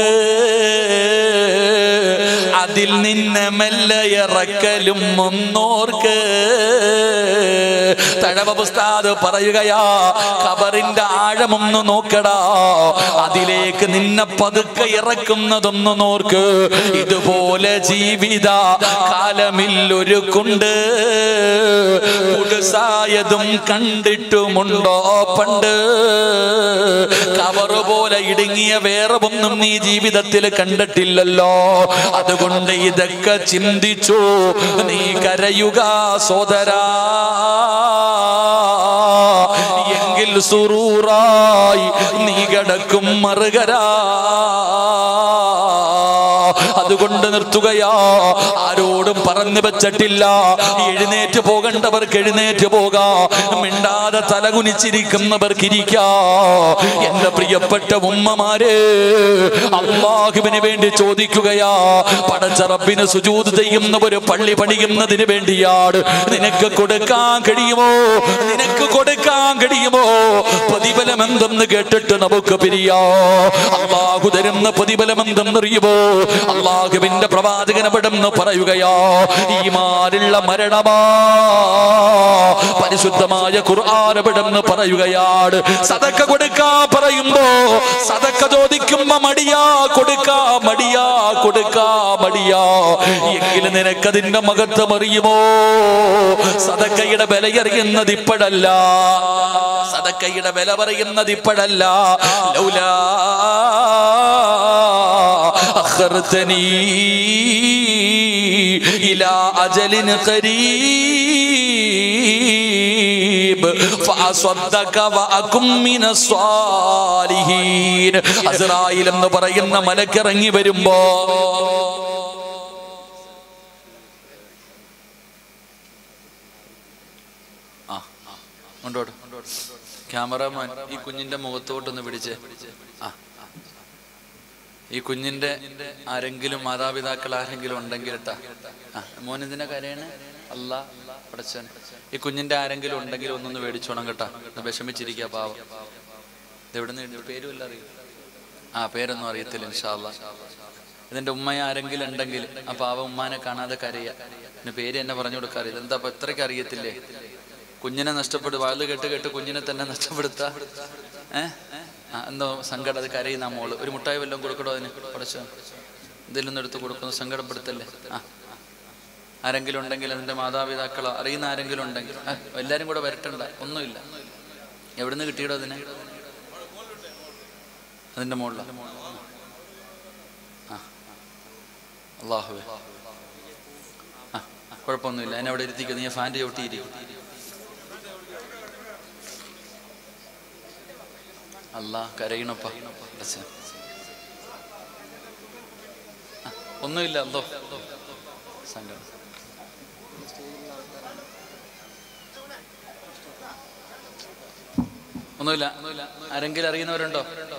അതിൽ നിന്നെ മെല്ലെ ഇറക്കലും ഒന്നോർക്ക് തഴവ പുസ്താദ് പറയുകയാ കബറിന്റെ ആഴമൊന്ന് നോക്കടാ അതിലേക്ക് നിന്നെ പതുക്കെ ഇറക്കുന്നതൊന്ന് നോർക്ക് ഇതുപോലെ ജീവിത കാലമിൽ ഒരു കുണ്ട് കുടുസായതും കണ്ടിട്ടുമുണ്ടോ പണ്ട് കവറ് പോലെ ഇടുങ്ങിയ വേറെ ഒന്നും നീ ജീവിതത്തിൽ കണ്ടിട്ടില്ലല്ലോ അതുകൊണ്ട് ഇതൊക്കെ ചിന്തിച്ചു നീ കരയുക സോദരാ എങ്കിൽ സുറൂറായി നീ കിടക്കും മറുകരാ അതുകൊണ്ട് നിർത്തുകയാ ആരോടും പറഞ്ഞു വെച്ചിട്ടില്ല എഴുന്നേറ്റ് പോകേണ്ടവർക്ക് എഴുന്നേറ്റ് പോകാ മിണ്ടാതെ തലകുനിച്ചിരിക്കുന്നവർക്ക് ഇരിക്കാ എന്റെ പ്രിയപ്പെട്ട ഉമ്മമാരെ അള്ളാഹുവിന് വേണ്ടി ചോദിക്കുകയാ പടച്ച റബ്ബിന് സുജൂത് ചെയ്യുന്ന ഒരു പള്ളി പണിയുന്നതിന് വേണ്ടിയാണ് നിനക്ക് കൊടുക്കാൻ കഴിയുമോ നിനക്ക് കൊടുക്കാൻ കഴിയുമോ പ്രതിഫലം എന്തെന്ന് കേട്ടിട്ട് നമുക്ക് പിരിയാ അള്ളാഹു തരുന്ന പ്രതിഫലം എന്തെന്നറിയുമോ അള്ളാഹുവിന്റെ പ്രവാചകൻ എവിടെന്ന് പറയുകയാ ഈ മാരുള്ള മരണമാ പരിശുദ്ധമായ ഖുർആൻ എവിടെന്ന് പറയുകയാണ് സതക്ക കൊടുക്കാ പറയുമ്പോ സതക്ക ചോദിക്കുമ്പോ മടിയാ കൊടുക്കാ മടിയാ കൊടുക്കാ മടിയാ എങ്കിലും നിനക്കതിന്റെ മഹത്വം അറിയുമോ സതക്കയുടെ വിലയറിയുന്നത് ഇപ്പോഴല്ല സതക്കയുടെ വില പറയുന്നത് ഇപ്പോഴല്ല ലൗലാ أخرتني إلى أجل قريب فأصدق وأكن من الصالحين അസ്രായിൽ എന്ന് പറയുന്ന മലക്കിറങ്ങി വരുമ്പോ ആ കൊണ്ടോട് ക്യാമറമാൻ ഈ കുഞ്ഞിന്റെ മുഖത്തോട്ടൊന്ന് പിടിച്ചേ ആ ആ. ഈ കുഞ്ഞിന്റെ ആരെങ്കിലും മാതാപിതാക്കൾ ആരെങ്കിലും ഉണ്ടെങ്കിൽ ഇട്ടാ ആ മോനെന്തിനാ കരയണേ അല്ല പടച്ചൻ ഈ കുഞ്ഞിന്റെ ആരെങ്കിലും ഉണ്ടെങ്കിൽ ഒന്നൊന്ന് മേടിച്ചോണം കേട്ടാ ഒന്ന് വിഷമിച്ചിരിക്കുക പാവം എവിടുന്ന് പേരും എല്ലാം അറിയും ആ പേരൊന്നും അറിയത്തില്ല ഇൻഷാല്ല ഇതിന്റെ ഉമ്മ ആരെങ്കിലും ഉണ്ടെങ്കിൽ ആ പാവ ഉമ്മാനെ കാണാതെ കരയ പിന്നെ പേര് എന്നെ പറഞ്ഞു കൊടുക്കാറ് ഇതെന്താ അപ്പൊ ഇത്രയ്ക്ക് അറിയത്തില്ലേ കുഞ്ഞിനെ നഷ്ടപ്പെടും വാല് കേട്ട് കേട്ട് കുഞ്ഞിനെ തന്നെ നഷ്ടപ്പെടുത്ത ഏഹ് ആ, എന്തോ സങ്കടം അത് കരയുന്ന ആ മോള് ഒരു മുട്ടായി വല്ലതും കൊടുക്കണോ അതിന് പടച്ചോ എന്തെങ്കിലും ഒന്ന് എടുത്ത് കൊടുക്കുന്നു സങ്കടപ്പെടുത്തല്ലേ ആ ആരെങ്കിലും ഉണ്ടെങ്കിൽ അതിന്റെ മാതാപിതാക്കളോ അറിയുന്ന ആരെങ്കിലും ഉണ്ടെങ്കിൽ ആ, എല്ലാരും കൂടെ വരട്ടണ്ട ഒന്നുമില്ല എവിടുന്ന് കിട്ടിയടോ അതിനെ അതിന്റെ മുകളിലാണ് ആ അള്ളാഹുവേ ആ കുഴപ്പമൊന്നുമില്ല എന്നെ അവിടെ ഇരുത്തിക്കും നീ ഫാൻ്റെ ചവിട്ടിയിരിക്കും അല്ലാ കരയണപ്പ അടച്ച ഒന്നുമില്ല അല്ലോ സങ്കടം ഒന്നുമില്ല ആരെങ്കിലും അറിയുന്നവരുണ്ടോ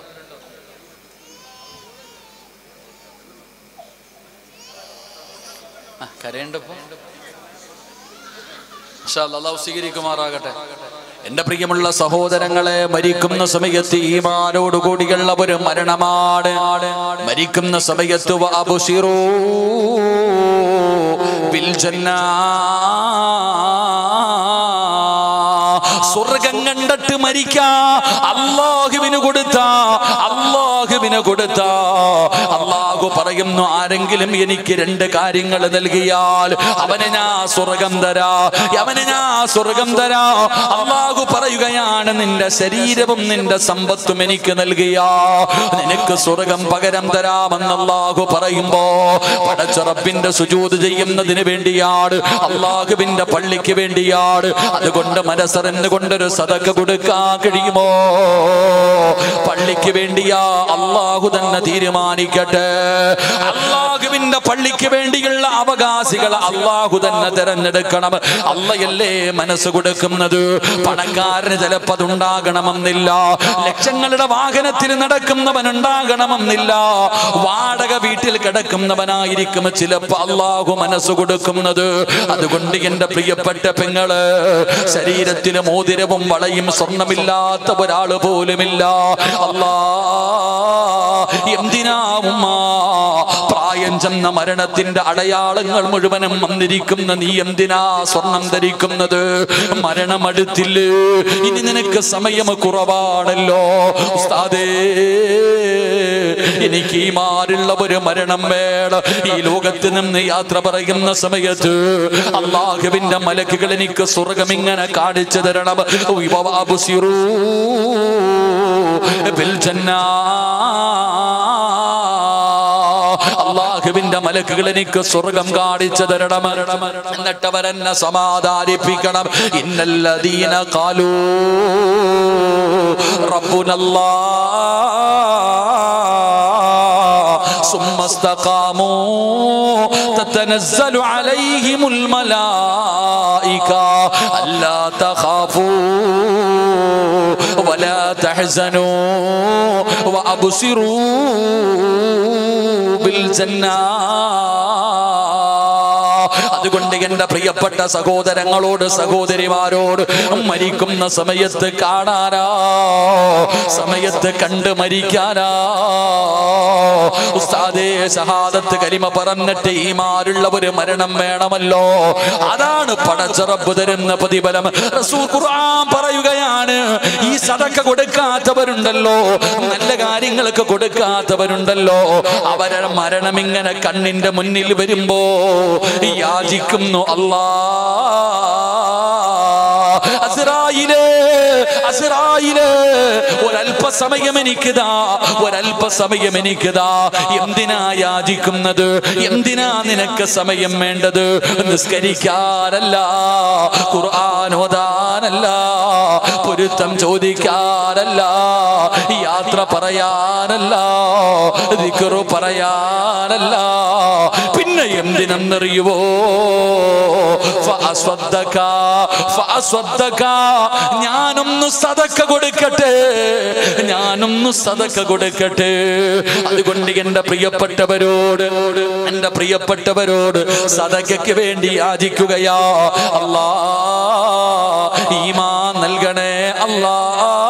ആ കരയണ്ടപ്പോ ഇൻഷാ അല്ലാ, അള്ളാഹു സ്വീകരിക്കുമാറാകട്ടെ എന്റെ പ്രിയമുള്ള സഹോദരങ്ങളെ മരിക്കുന്ന സമയത്ത് ഈമാനോട് കൂടിയുള്ള ഒരു മരണമാണ് മരിക്കുന്ന സമയത്ത് വഅബ്ശിറൂ ബിൽ ജന്നാ. സ്വർഗം കണ്ടിട്ട് മരിക്കാ അള്ളാഹുവിന് കൊടുത്ത അള്ളാഹുവിന് കൊടുത്ത അള്ളാഹു പറയുന്നു ആരെങ്കിലും എനിക്ക് രണ്ട് കാര്യങ്ങൾ നൽകിയാൽ അവന് ഞാൻ സ്വർഗം തരാ അവന് ഞാൻ സ്വർഗം തരാ അള്ളാഹു പറയുകയാണ് നിന്റെ ശരീരവും നിന്റെ സമ്പത്തും എനിക്ക് നൽകിയാ നിനക്ക് സ്വർഗം പകരം തരാമെന്ന് അള്ളാഹു പറയുമ്പോ പടച്ചുറപ്പിന്റെ സുജൂത് ചെയ്യുന്നതിന് വേണ്ടിയാണ് അള്ളാഹുവിന്റെ പള്ളിക്ക് വേണ്ടിയാണ് അതുകൊണ്ട് മനസ്സറിഞ്ഞ് കൊണ്ടൊരു സതക്ക കൊടുക്കാൻ കഴിയുമോ പള്ളിക്ക് വേണ്ടിയാ അള്ളാഹു തന്നെ തീരുമാനിക്കട്ടെ അള്ളാഹുവിന്റെ പള്ളിക്ക് വേണ്ടിയുള്ള അവകാശികളെ അള്ളാഹു തന്നെ തെരഞ്ഞെടുക്കണം അള്ളയല്ലേ മനസ്സ് കൊടുക്കുന്നത് പണക്കാരന് ചിലപ്പോൾ അതുണ്ടാകണമെന്നില്ല ലക്ഷങ്ങളുടെ വാഹനത്തിൽ നടക്കുന്നവനുണ്ടാകണമെന്നില്ല വാടക വീട്ടിൽ കിടക്കുന്നവനായിരിക്കും ചിലപ്പോൾ അള്ളാഹു മനസ്സ് കൊടുക്കുന്നത് അതുകൊണ്ട് എന്റെ പ്രിയപ്പെട്ട പെങ്ങള് ശരീരത്തിന് മോതിരവും വളയും സ്വർണമില്ലാത്ത ഒരാള് പോലുമില്ല അല്ലാ എന്തിനാ ഉമ്മ പ്രായം ചെന്ന മരണത്തിന്റെ അടയാളങ്ങൾ മുഴുവനും വന്നിരിക്കുന്ന നീ എന്തിനാ സ്വർണം ധരിക്കുന്നത് മരണം അടുത്തില്ലേ ഇനി നിനക്ക് സമയം കുറവാണല്ലോ ഉസ്താദേ എനിക്ക് ഈ മാറുള്ള ഒരു മരണം വേണം ഈ ലോകത്ത് നിന്ന് യാത്ര പറയുന്ന സമയത്ത് അള്ളാഹുവിന്റെ മലക്കുകൾ എനിക്ക് സ്വർഗം ഇങ്ങനെ കാണിച്ചു തരണം വിഭവാബുസിറൂ ബിൽ ജന്നാ അള്ളാഹുവിന്റെ മലക്കുകൾ എനിക്ക് സ്വർഗം കാണിച്ചു തരണം എന്നിട്ട് അവരെന്നെ സമാധാനിപ്പിക്കണം ഇന്നല്ലദീന കാലൂ റബ്ബുനല്ലാ ثم استقاموا تتنزل عليهم الملائكة ألا تخافوا ولا تحزنوا وأبصروا بالجنة അതുകൊണ്ട് എന്റെ പ്രിയപ്പെട്ട സഹോദരങ്ങളോട് സഹോദരിമാരോട് മരിക്കുന്ന സമയത്ത് കാണാനാ സമയത്ത് കണ്ട് മരിക്കാനാ ഉസ്താദേ ഷഹാദത്ത് കരിമ പറഞ്ഞിട്ട് ഈ മാരുള്ള ഒരു മരണം വേണമല്ലോ അതാണ് പടച്ചറബ് തരുന്ന പ്രതിഫലം റസൂൽ ഖുർആൻ പറയുകയാണ് ഈ സദക്ക കൊടുക്കാത്തവരുണ്ടല്ലോ നല്ല കാര്യങ്ങൾക്ക് കൊടുക്കാത്തവരുണ്ടല്ലോ അവരുടെ മരണം ഇങ്ങനെ കണ്ണിന്റെ മുന്നിൽ വരുമ്പോ യാചിക്കുന്നു അല്ലാ അസ്രായിലേ അസ്രായിലേ ഒരല്പസമയം എനിക്കിതാ ഒരല്പസമയം എനിക്കിതാ എന്തിനാ യാചിക്കുന്നത് എന്തിനാ നിനക്ക് സമയം വേണ്ടത് നിസ്കരിക്കാനല്ല ഖുർആൻ ഓതാനല്ല പൊരുത്തം ചോദിക്കാനല്ല യാത്ര പറയാനല്ല ദിക്റു പറയാനല്ല പിന്നെ എന്തിനെന്നറിയുവോ ഫഅസ്വദ്ദക, ഫഅസ്വദ്ദക. ഞാനൊന്ന് സദക്ക കൊടുക്കട്ടെ ഞാനൊന്ന് സദക്ക കൊടുക്കട്ടെ അതുകൊണ്ട് എന്റെ പ്രിയപ്പെട്ടവരോട് എന്റെ പ്രിയപ്പെട്ടവരോട് സദക്കയ്ക്ക് വേണ്ടി യാചിക്കുകയാ അല്ലാ ഈമാ നൽകണേ അല്ലാ